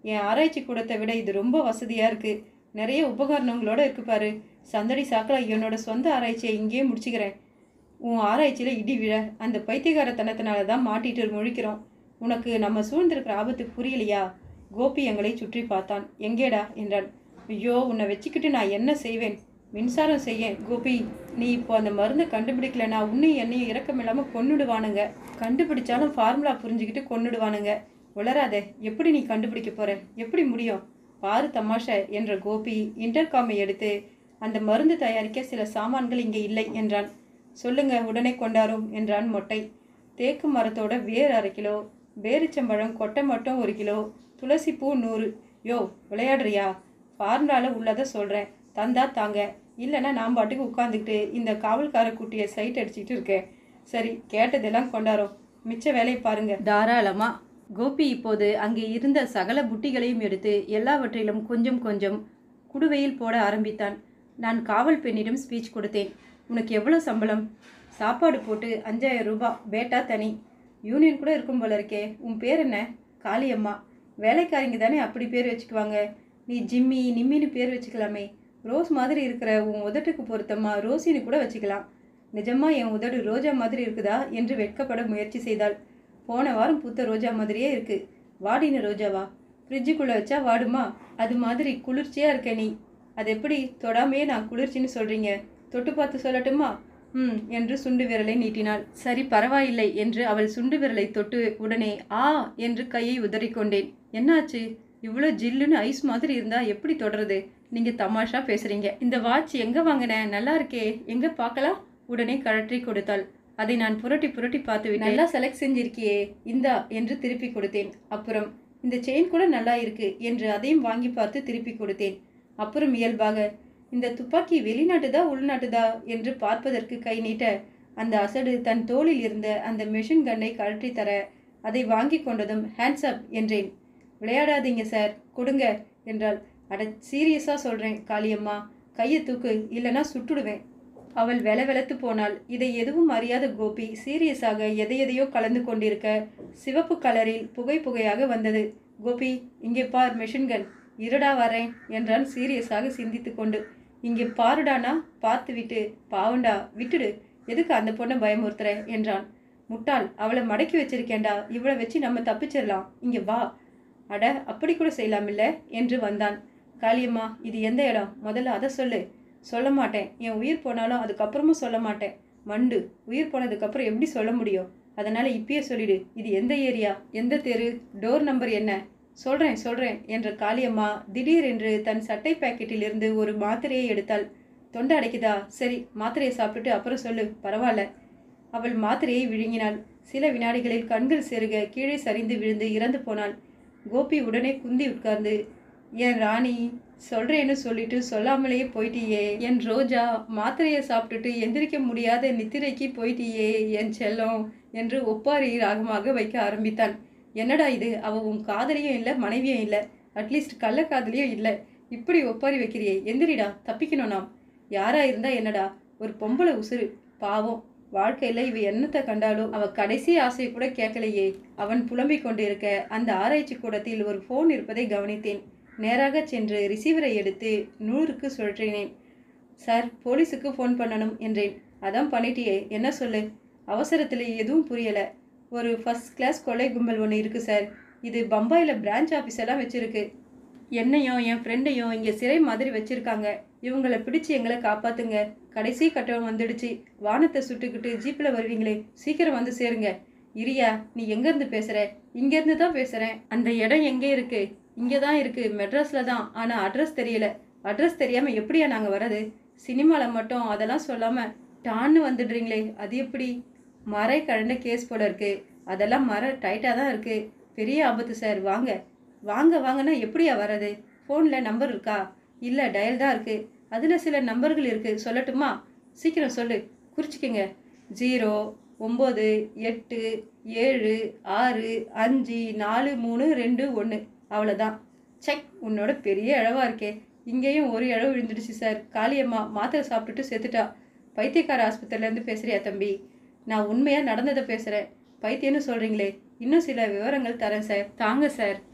என் ஆராய்ச்சி கூடத்தை விட இது ரொம்ப வசதியாக இருக்குது நிறைய உபகரணங்களோட இருக்கு பாரு சந்தடி சாக்கில் என்னோட சொந்த ஆராய்ச்சியை இங்கேயே முடிச்சுக்கிறேன் உன் ஆராய்ச்சியில் இடி விழ அந்த பைத்தியகாரத்தனத்தினால தான் மாட்டிட்டு முழிக்கிறோம் உனக்கு நம்ம சூழ்ந்திருக்கிற ஆபத்து புரியலையா கோபி எங்களை சுற்றி பார்த்தான் எங்கேடா என்றான் ஐயோ உன்னை வச்சுக்கிட்டு நான் என்ன செய்வேன் மின்சாரம் செய்ய கோபி நீ இப்போ அந்த மருந்தை கண்டுபிடிக்கலனா உன்னையும் என்னையும் இறக்கம் இல்லாமல் கொன்னுடுவானுங்க கண்டுபிடிச்சாலும் ஃபார்முலா புரிஞ்சுக்கிட்டு கொன்னுடுவானுங்க உளராத எப்படி நீ கண்டுபிடிக்க போற எப்படி முடியும் பாரு தமாஷா என்ற கோபி இன்டர்காமை எடுத்து அந்த மருந்து தயாரிக்க சில சாமான்கள் இங்கே இல்லை என்றான் சொல்லுங்க உடனே கொண்டாரும் என்றான் மொட்டை தேக்கு மரத்தோட வேர் அரை கிலோ பேரிச்சம்பழம் கொட்டை மட்டும் ஒரு கிலோ துளசி பூ நூறு யோ விளையாடுறியா ஃபார்முலாவில் உள்ளதை சொல்கிறேன் தந்தா தாங்க இல்லைன்னா நான் பாட்டுக்கு உட்காந்துக்கிட்டு இந்த காவல்கார குட்டியை சைட் அடிச்சுக்கிட்டு இருக்கேன் சரி கேட்டதெல்லாம் கொண்டாரோம் மிச்ச வேலையை பாருங்க தாராளமா கோபி இப்போது அங்கே இருந்த சகல புட்டிகளையும் எடுத்து எல்லாவற்றிலும் கொஞ்சம் கொஞ்சம் குடுவையில் போட ஆரம்பித்தான் நான் காவல் பெண்ணிடம் ஸ்பீச் கொடுத்தேன் உனக்கு எவ்வளோ சம்பளம் சாப்பாடு போட்டு அஞ்சாயிரம் ரூபாய் பேட்டா தனி யூனியன் கூட இருக்கும் போல இருக்கே உன் பேர் என்ன காளியம்மா வேலைக்காரிங்க தானே அப்படி பேர் வச்சுக்குவாங்க நீ ஜிம்மி நிம்மின்னு பேர் வச்சுக்கலாமே ரோஸ் மாதிரி இருக்கிற உன் உதட்டுக்கு பொருத்தமா ரோசின்னு கூட வச்சுக்கலாம் நிஜமா என் உதடு ரோஜா மாதிரி இருக்குதா என்று வெட்கப்பட முயற்சி செய்தாள் போன வாரம் பூத்த ரோஜா மாதிரியே இருக்கு வாடின ரோஜாவா ஃப்ரிட்ஜுக்குள்ளே வச்சா வாடுமா அது மாதிரி குளிர்ச்சியாக இருக்க நீ அது எப்படி தொடாமையே நான் குளிர்ச்சின்னு சொல்கிறீங்க தொட்டு பார்த்து சொல்லட்டுமா ம் என்று சுண்டு விரலை நீட்டினாள் சரி பரவாயில்லை என்று அவள் சுண்டு விரலை தொட்டு உடனே ஆ என்று கையை உதறிக்கொண்டேன் என்னாச்சு இவ்வளோ ஜில்லுன்னு ஐஸ் மாதிரி இருந்தா எப்படி தொடருது நீங்க தமாஷா பேசுறீங்க இந்த வாட்ச் எங்க வாங்கினேன் நல்லா இருக்கே எங்க பார்க்கலாம் உடனே கழற்றி கொடுத்தாள் அதை நான் புரட்டி புரட்டி பார்த்து விட்டேன் நல்லா செலக்ட் செஞ்சிருக்கியே இந்தா என்று திருப்பி கொடுத்தேன் அப்புறம் இந்த செயின் கூட நல்லா இருக்கு என்று அதையும் வாங்கி பார்த்து திருப்பி கொடுத்தேன் அப்புறம் இயல்பாக இந்த துப்பாக்கி வெளிநாட்டுதா உள்நாட்டுதா என்று பார்ப்பதற்கு கை நீட்ட அந்த அசடு தன் தோளில் இருந்த அந்த மெஷின் கன்னை கழற்றி தர அதை வாங்கி கொண்டதும் ஹேண்ட்ஸ் அப் என்றேன் விளையாடாதீங்க சார் கொடுங்க என்றாள் அட சீரியஸாக சொல்கிறேன் காளியம்மா கையை தூக்கு இல்லைன்னா சுட்டுடுவேன் அவள் வெல வெலத்து போனாள் இதை எதுவும் அறியாத கோபி சீரியஸாக எதை எதையோ கலந்து கொண்டிருக்க சிவப்பு கலரில் புகை புகையாக வந்தது கோபி இங்கே பார் மெஷின்கன் இருடா வரேன் என்றான் சீரியஸாக சிந்தித்து கொண்டு இங்கே பாருடானா பார்த்து விட்டு பாவண்டா விட்டுடு எதுக்கு அந்த பொண்ணை பயமுறுத்துற என்றான் முட்டாள் அவளை மடக்கி வச்சிருக்கேன்டா இவளை வச்சு நம்ம தப்பிச்சிடலாம் இங்கே வா அட அப்படி கூட செய்யலாமில்ல என்று வந்தான் காளியம்மா இது எந்த இடம் முதல்ல அதை சொல்லு சொல்ல மாட்டேன் என் உயிர் போனாலும் அதுக்கப்புறமும் சொல்ல மாட்டேன் மண்டு உயிர் போனதுக்கப்புறம் எப்படி சொல்ல முடியும் அதனால இப்பயே சொல்லிடு இது எந்த ஏரியா எந்த தெரு டோர் நம்பர் என்ன சொல்றேன் சொல்றேன் என்ற காளியம்மா திடீரென்று தன் சட்டை பாக்கெட்டிலிருந்து ஒரு மாத்திரையை எடுத்தாள் தொண்டை அடைக்குதா சரி மாத்திரையை சாப்பிட்டுட்டு அப்புறம் சொல்லு பரவாயில்ல அவள் மாத்திரையை விழுங்கினாள் சில வினாடிகளில் கண்கள் செருக கீழே சரிந்து விழுந்து இறந்து போனாள் கோபி உடனே குந்தி உட்கார்ந்து என் ராணி சொல்றேன்னு சொல்லிட்டு சொல்லாமலேயே போயிட்டியே என் ரோஜா மாத்திரையை சாப்பிட்டுட்டு எந்திரிக்க முடியாத நித்திரைக்கு போயிட்டியே என் செல்லம் என்று ஒப்பாரி ராகமாக வைக்க ஆரம்பித்தான் என்னடா இது அவ உன் காதலியும் இல்லை மனைவியும் இல்லை அட்லீஸ்ட் கள்ள காதலியும் இல்லை இப்படி ஒப்பாரி வைக்கிறியே எந்திரிடா தப்பிக்கணும் நாம் யாரா இருந்தா என்னடா ஒரு பொம்பளை உசுறு பாவம் வாழ்க்கையில இவ என்னத்தை கண்டாலும் அவ கடைசி ஆசையை கூட கேட்கலையே அவன் புலம்பிக் கொண்டிருக்க அந்த ஆராய்ச்சி கூடத்தில் ஒரு ஃபோன் இருப்பதை கவனித்தேன் நேராக சென்று ரிசீவரை எடுத்து நூறுக்கு சுழற்றினேன் சார் போலீஸுக்கு ஃபோன் பண்ணணும் என்றேன் அதான் பண்ணிட்டியே என்ன சொல்லு அவசரத்தில் எதுவும் புரியல ஒரு ஃபர்ஸ்ட் கிளாஸ் கொலை கும்பல் ஒன்று இருக்கு சார் இது பம்பாயில் பிரான்ச் ஆஃபீஸ் எல்லாம் வச்சிருக்கு என்னையும் என் ஃப்ரெண்டையும் இங்கே சிறை மாதிரி வச்சிருக்காங்க இவங்களை பிடிச்சு எங்களை காப்பாத்துங்க கடைசி கட்டம் வந்துடுச்சு வானத்தை சுட்டுக்கிட்டு ஜீப்பில் வருவீங்களே சீக்கிரம் வந்து சேருங்க இரியா நீ எங்கேருந்து பேசுகிற இங்கேருந்து தான் பேசுகிறேன் அந்த இடம் எங்கே இருக்கு இங்கே தான் இருக்கு மெட்ராஸில் தான் ஆனால் அட்ரஸ் தெரியல அட்ரஸ் தெரியாமல் எப்படியா நாங்கள் வர்றது சினிமாவில் மட்டும் அதெல்லாம் சொல்லாமல் டான்னு வந்துடுறீங்களே அது எப்படி மறை கழண்ட கேஸ் போல இருக்கு அதெல்லாம் மர டைட்டாக தான் இருக்கு பெரிய ஆபத்து சார் வாங்க வாங்க வாங்கன்னா எப்படியா வர்றது ஃபோனில் நம்பர் இருக்கா இல்லை டயல் தான் இருக்கு அதில் சில நம்பர்கள் இருக்கு சொல்லட்டுமா சீக்கிரம் சொல்லு குறிச்சிக்கங்க ஜீரோ ஒம்பது எட்டு ஏழு ஆறு அஞ்சு நாலு மூணு ரெண்டு ஒன்று அவ்வளோதான் செக் உன்னோட பெரிய இழவா இருக்கே இங்கேயும் ஒரு இழவு விழுந்துடுச்சு சார் காளியம்மா மாத்திரை சாப்பிட்டுட்டு செத்துட்டா பைத்தியக்கார ஆஸ்பத்திரியிலேருந்து பேசுறியா தம்பி நான் உண்மையாக நடந்ததை பேசுகிறேன் பைத்தியம்னு சொல்கிறீங்களே இன்னும் சில விவரங்கள் தரேன் சார் தாங்க சார்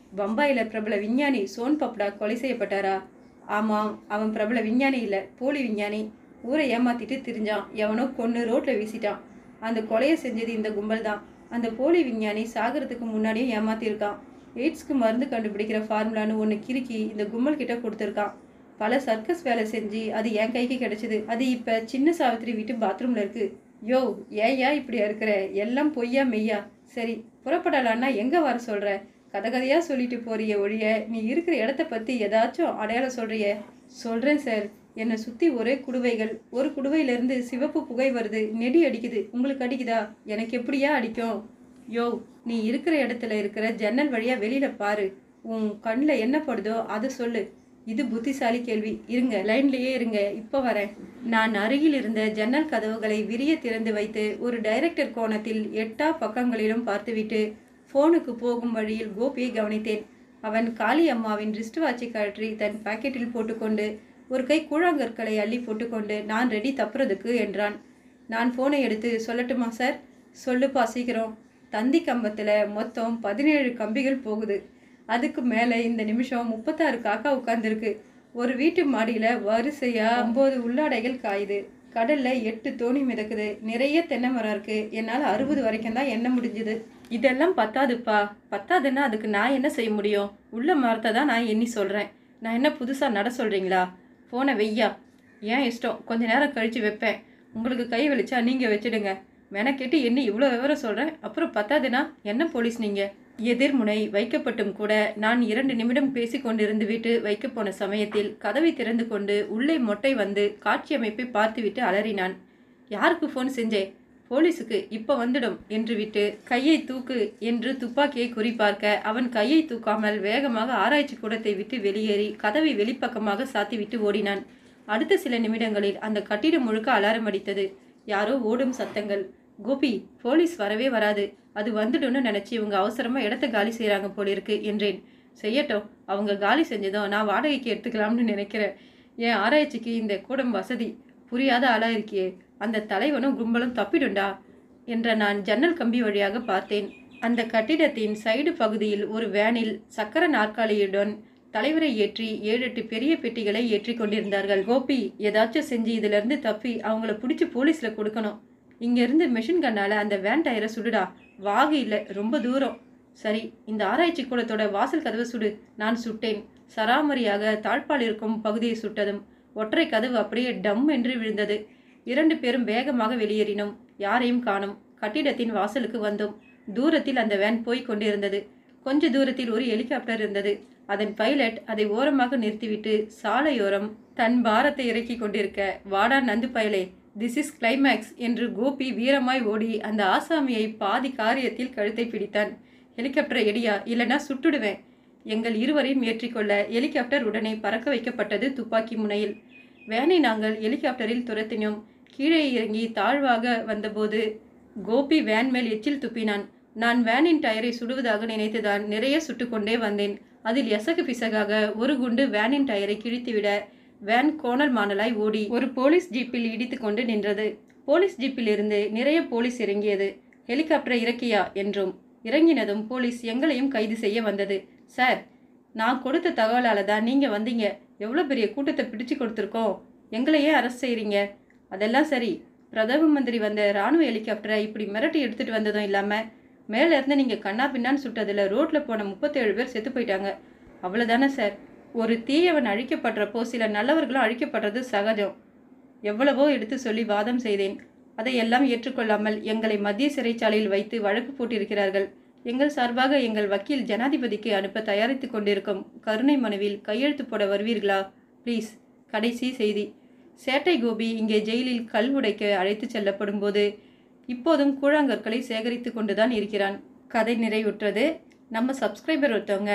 பம்பாயில் பிரபல விஞ்ஞானி சோன் பப்டா கொலை செய்யப்பட்டாரா ஆமாம் அவன் பிரபல விஞ்ஞானி இல்லை போலி விஞ்ஞானி ஊரை ஏமாத்திட்டு திரிஞ்சான் எவனோ கொன்று ரோட்டில் வீசிட்டான் அந்த கொலையை செஞ்சது இந்த கும்பல் தான் அந்த போலி விஞ்ஞானி சாகிறதுக்கு முன்னாடியே ஏமாத்திருக்கான் எய்ட்ஸ்க்கு மருந்து கண்டுபிடிக்கிற ஃபார்முலான்னு ஒன்று கிறுக்கி இந்த கும்பல் கிட்ட கொடுத்துருக்கான் பல சர்க்கஸ் வேலை செஞ்சு அது என் கைக்கு கிடைச்சது அது இப்போ சின்ன சாவித்திரி வீட்டு பாத்ரூமில் இருக்கு யோ ஏயா இப்படியா இருக்கிற எல்லாம் பொய்யா மெய்யா சரி புறப்படலான்னா எங்கே வர சொல்கிற கதை கதையாக சொல்லிட்டு போறிய ஒழிய நீ இருக்கிற இடத்த பற்றி ஏதாச்சும் அடையாளம் சொல்கிறிய சொல்கிறேன் சார் என்னை சுற்றி ஒரே குடுவைகள் ஒரு குடுவையிலேருந்து சிவப்பு புகை வருது நெடி அடிக்குது உங்களுக்கு அடிக்குதா எனக்கு எப்படியா அடிக்கும் யோ நீ இருக்கிற இடத்துல இருக்கிற ஜன்னல் வழியாக வெளியில் பாரு உன் கண்ணில் என்ன படுதோ அதை சொல்லு இது புத்திசாலி கேள்வி இருங்க லைன்லயே இருங்க இப்போ வரேன் நான் அருகில் இருந்த ஜன்னல் கதவுகளை விரிய திறந்து வைத்து ஒரு டைரக்டர் கோணத்தில் எட்டா பக்கங்களிலும் பார்த்துவிட்டு ஃபோனுக்கு போகும் வழியில் கோபியை கவனித்தேன் அவன் காளி அம்மாவின் ரிஸ்ட் வாட்சை கழற்றி தன் பாக்கெட்டில் போட்டுக்கொண்டு ஒரு கை கூழாங்கற்களை அள்ளி போட்டுக்கொண்டு நான் ரெடி தப்புறதுக்கு என்றான் நான் ஃபோனை எடுத்து சொல்லட்டுமா சார் சொல்லுப்பா சீக்கிரம் தந்தி கம்பத்தில் மொத்தம் பதினேழு கம்பிகள் போகுது அதுக்கு மேலே இந்த நிமிஷம் முப்பத்தாறு காக்கா உட்காந்துருக்கு ஒரு வீட்டு மாடியில் வரிசையாக ஒம்பது உள்ளாடைகள் காயுது கடலில் எட்டு தோணி மிதக்குது நிறைய தென்னை மரம் இருக்கு என்னால் அறுபது வரைக்கும் தான் எண்ண முடிஞ்சுது இதெல்லாம் பத்தாதுப்பா பத்தாதுன்னா அதுக்கு நான் என்ன செய்ய முடியும் உள்ள மரத்தை தான் நான் எண்ணி சொல்கிறேன் நான் என்ன புதுசாக நட சொல்கிறீங்களா ஃபோனை வெய்யா ஏன் இஷ்டம் கொஞ்ச நேரம் கழித்து வைப்பேன் உங்களுக்கு கை வலிச்சா நீங்கள் வச்சிடுங்க மெனக்கெட்டு என்ன இவ்வளோ விவரம் சொல்கிறேன் அப்புறம் பத்தாதுன்னா என்ன போலீஸ் நீங்கள் எதிர்முனை வைக்கப்பட்டும் கூட நான் இரண்டு நிமிடம் பேசிக் கொண்டிருந்து விட்டு வைக்கப் போன சமயத்தில் கதவை திறந்து கொண்டு உள்ளே மொட்டை வந்து காட்சி அமைப்பை பார்த்துவிட்டு அலறினான் யாருக்கு ஃபோன் செஞ்சே போலீஸுக்கு இப்போ வந்துடும் என்று விட்டு கையை தூக்கு என்று துப்பாக்கியை குறிப்பார்க்க அவன் கையை தூக்காமல் வேகமாக ஆராய்ச்சி கூடத்தை விட்டு வெளியேறி கதவை வெளிப்பக்கமாக சாத்திவிட்டு ஓடினான் அடுத்த சில நிமிடங்களில் அந்த கட்டிடம் முழுக்க அலாரம் அடித்தது யாரோ ஓடும் சத்தங்கள் கோபி போலீஸ் வரவே வராது அது வந்துடும்னு நினச்சி இவங்க அவசரமாக இடத்த காலி செய்கிறாங்க போலிருக்கு என்றேன் செய்யட்டும் அவங்க காலி செஞ்சதும் நான் வாடகைக்கு எடுத்துக்கலாம்னு நினைக்கிறேன் என் ஆராய்ச்சிக்கு இந்த கூடம் வசதி புரியாத ஆளாக இருக்கியே அந்த தலைவனும் கும்பலும் தப்பிடுண்டா என்ற நான் ஜன்னல் கம்பி வழியாக பார்த்தேன் அந்த கட்டிடத்தின் சைடு பகுதியில் ஒரு வேனில் சக்கர நாற்காலியுடன் தலைவரை ஏற்றி ஏழு எட்டு பெரிய பெட்டிகளை ஏற்றி கொண்டிருந்தார்கள் கோபி ஏதாச்சும் செஞ்சு இதிலிருந்து தப்பி அவங்கள பிடிச்சி போலீஸில் கொடுக்கணும் இங்கேருந்து மெஷின் கண்ணால் அந்த வேன் டயரை சுடுடா வாகு இல்லை ரொம்ப தூரம் சரி இந்த ஆராய்ச்சி கூடத்தோட வாசல் கதவை சுடு நான் சுட்டேன் சராமரியாக தாழ்பால் இருக்கும் பகுதியை சுட்டதும் ஒற்றை கதவு அப்படியே டம் என்று விழுந்தது இரண்டு பேரும் வேகமாக வெளியேறினோம் யாரையும் காணோம் கட்டிடத்தின் வாசலுக்கு வந்தோம் தூரத்தில் அந்த வேன் போய்க் கொண்டிருந்தது கொஞ்ச தூரத்தில் ஒரு ஹெலிகாப்டர் இருந்தது அதன் பைலட் அதை ஓரமாக நிறுத்திவிட்டு சாலையோரம் தன் பாரத்தை இறக்கி கொண்டிருக்க வாடா நந்து பயலே திஸ் இஸ் கிளைமேக்ஸ் என்று கோபி வீரமாய் ஓடி அந்த ஆசாமியை பாதி காரியத்தில் கழுத்தை பிடித்தான் ஹெலிகாப்டரை எடியா இல்லைனா சுட்டுடுவேன் எங்கள் இருவரையும் ஏற்றிக்கொள்ள ஹெலிகாப்டர் உடனே பறக்க வைக்கப்பட்டது துப்பாக்கி முனையில் வேனை நாங்கள் ஹெலிகாப்டரில் துரத்தினோம் கீழே இறங்கி தாழ்வாக வந்தபோது கோபி வேன் மேல் எச்சில் துப்பினான் நான் வேனின் டயரை சுடுவதாக நினைத்துதான் நிறைய சுட்டுக்கொண்டே வந்தேன் அதில் எசகு பிசகாக ஒரு குண்டு வேனின் டயரை கிழித்துவிட வேன் கோணல் மாணலாய் ஓடி ஒரு போலீஸ் ஜீப்பில் இடித்து கொண்டு நின்றது போலீஸ் ஜீப்பில் இருந்து நிறைய போலீஸ் இறங்கியது ஹெலிகாப்டரை இறக்கியா என்றும் இறங்கினதும் போலீஸ் எங்களையும் கைது செய்ய வந்தது சார் நான் கொடுத்த தகவலால் தான் நீங்கள் வந்தீங்க எவ்வளோ பெரிய கூட்டத்தை பிடிச்சு கொடுத்துருக்கோம் எங்களையே அரெஸ்ட் செய்கிறீங்க அதெல்லாம் சரி பிரதம மந்திரி வந்த ராணுவ ஹெலிகாப்டரை இப்படி மிரட்டி எடுத்துகிட்டு வந்ததும் இல்லாமல் மேலே இருந்து நீங்கள் கண்ணா பின்னான்னு சுட்டதில் ரோட்டில் போன முப்பத்தேழு பேர் செத்து போயிட்டாங்க அவ்வளோதானே சார் ஒரு தீயவன் அழிக்கப்படுறப்போ சில நல்லவர்களும் அழிக்கப்படுறது சகஜம் எவ்வளவோ எடுத்து சொல்லி வாதம் செய்தேன் அதையெல்லாம் ஏற்றுக்கொள்ளாமல் எங்களை மத்திய சிறைச்சாலையில் வைத்து வழக்கு போட்டிருக்கிறார்கள் எங்கள் சார்பாக எங்கள் வக்கீல் ஜனாதிபதிக்கு அனுப்ப தயாரித்து கொண்டிருக்கும் கருணை மனுவில் கையெழுத்து போட வருவீர்களா ப்ளீஸ் கடைசி செய்தி சேட்டை கோபி இங்கே ஜெயிலில் கல் உடைக்க அழைத்து செல்லப்படும் போது இப்போதும் கூழாங்கற்களை சேகரித்து கொண்டுதான் இருக்கிறான் கதை நிறைவுற்றது நம்ம சப்ஸ்கிரைபர் ஒருத்தவங்க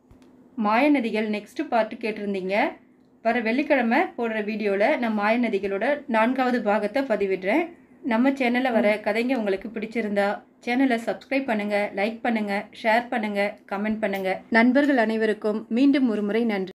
மாயநதிகள் நெக்ஸ்ட் பார்ட்டு கேட்டிருந்தீங்க வர வெள்ளிக்கிழமை போடுற வீடியோவில் நான் மாயநதிகளோட நான்காவது பாகத்தை பதிவிடுறேன் நம்ம சேனலில் வர கதைங்க உங்களுக்கு பிடிச்சிருந்தா சேனலை சப்ஸ்கிரைப் பண்ணுங்கள் லைக் பண்ணுங்கள் ஷேர் பண்ணுங்கள் கமெண்ட் பண்ணுங்கள் நண்பர்கள் அனைவருக்கும் மீண்டும் ஒரு முறை நன்றி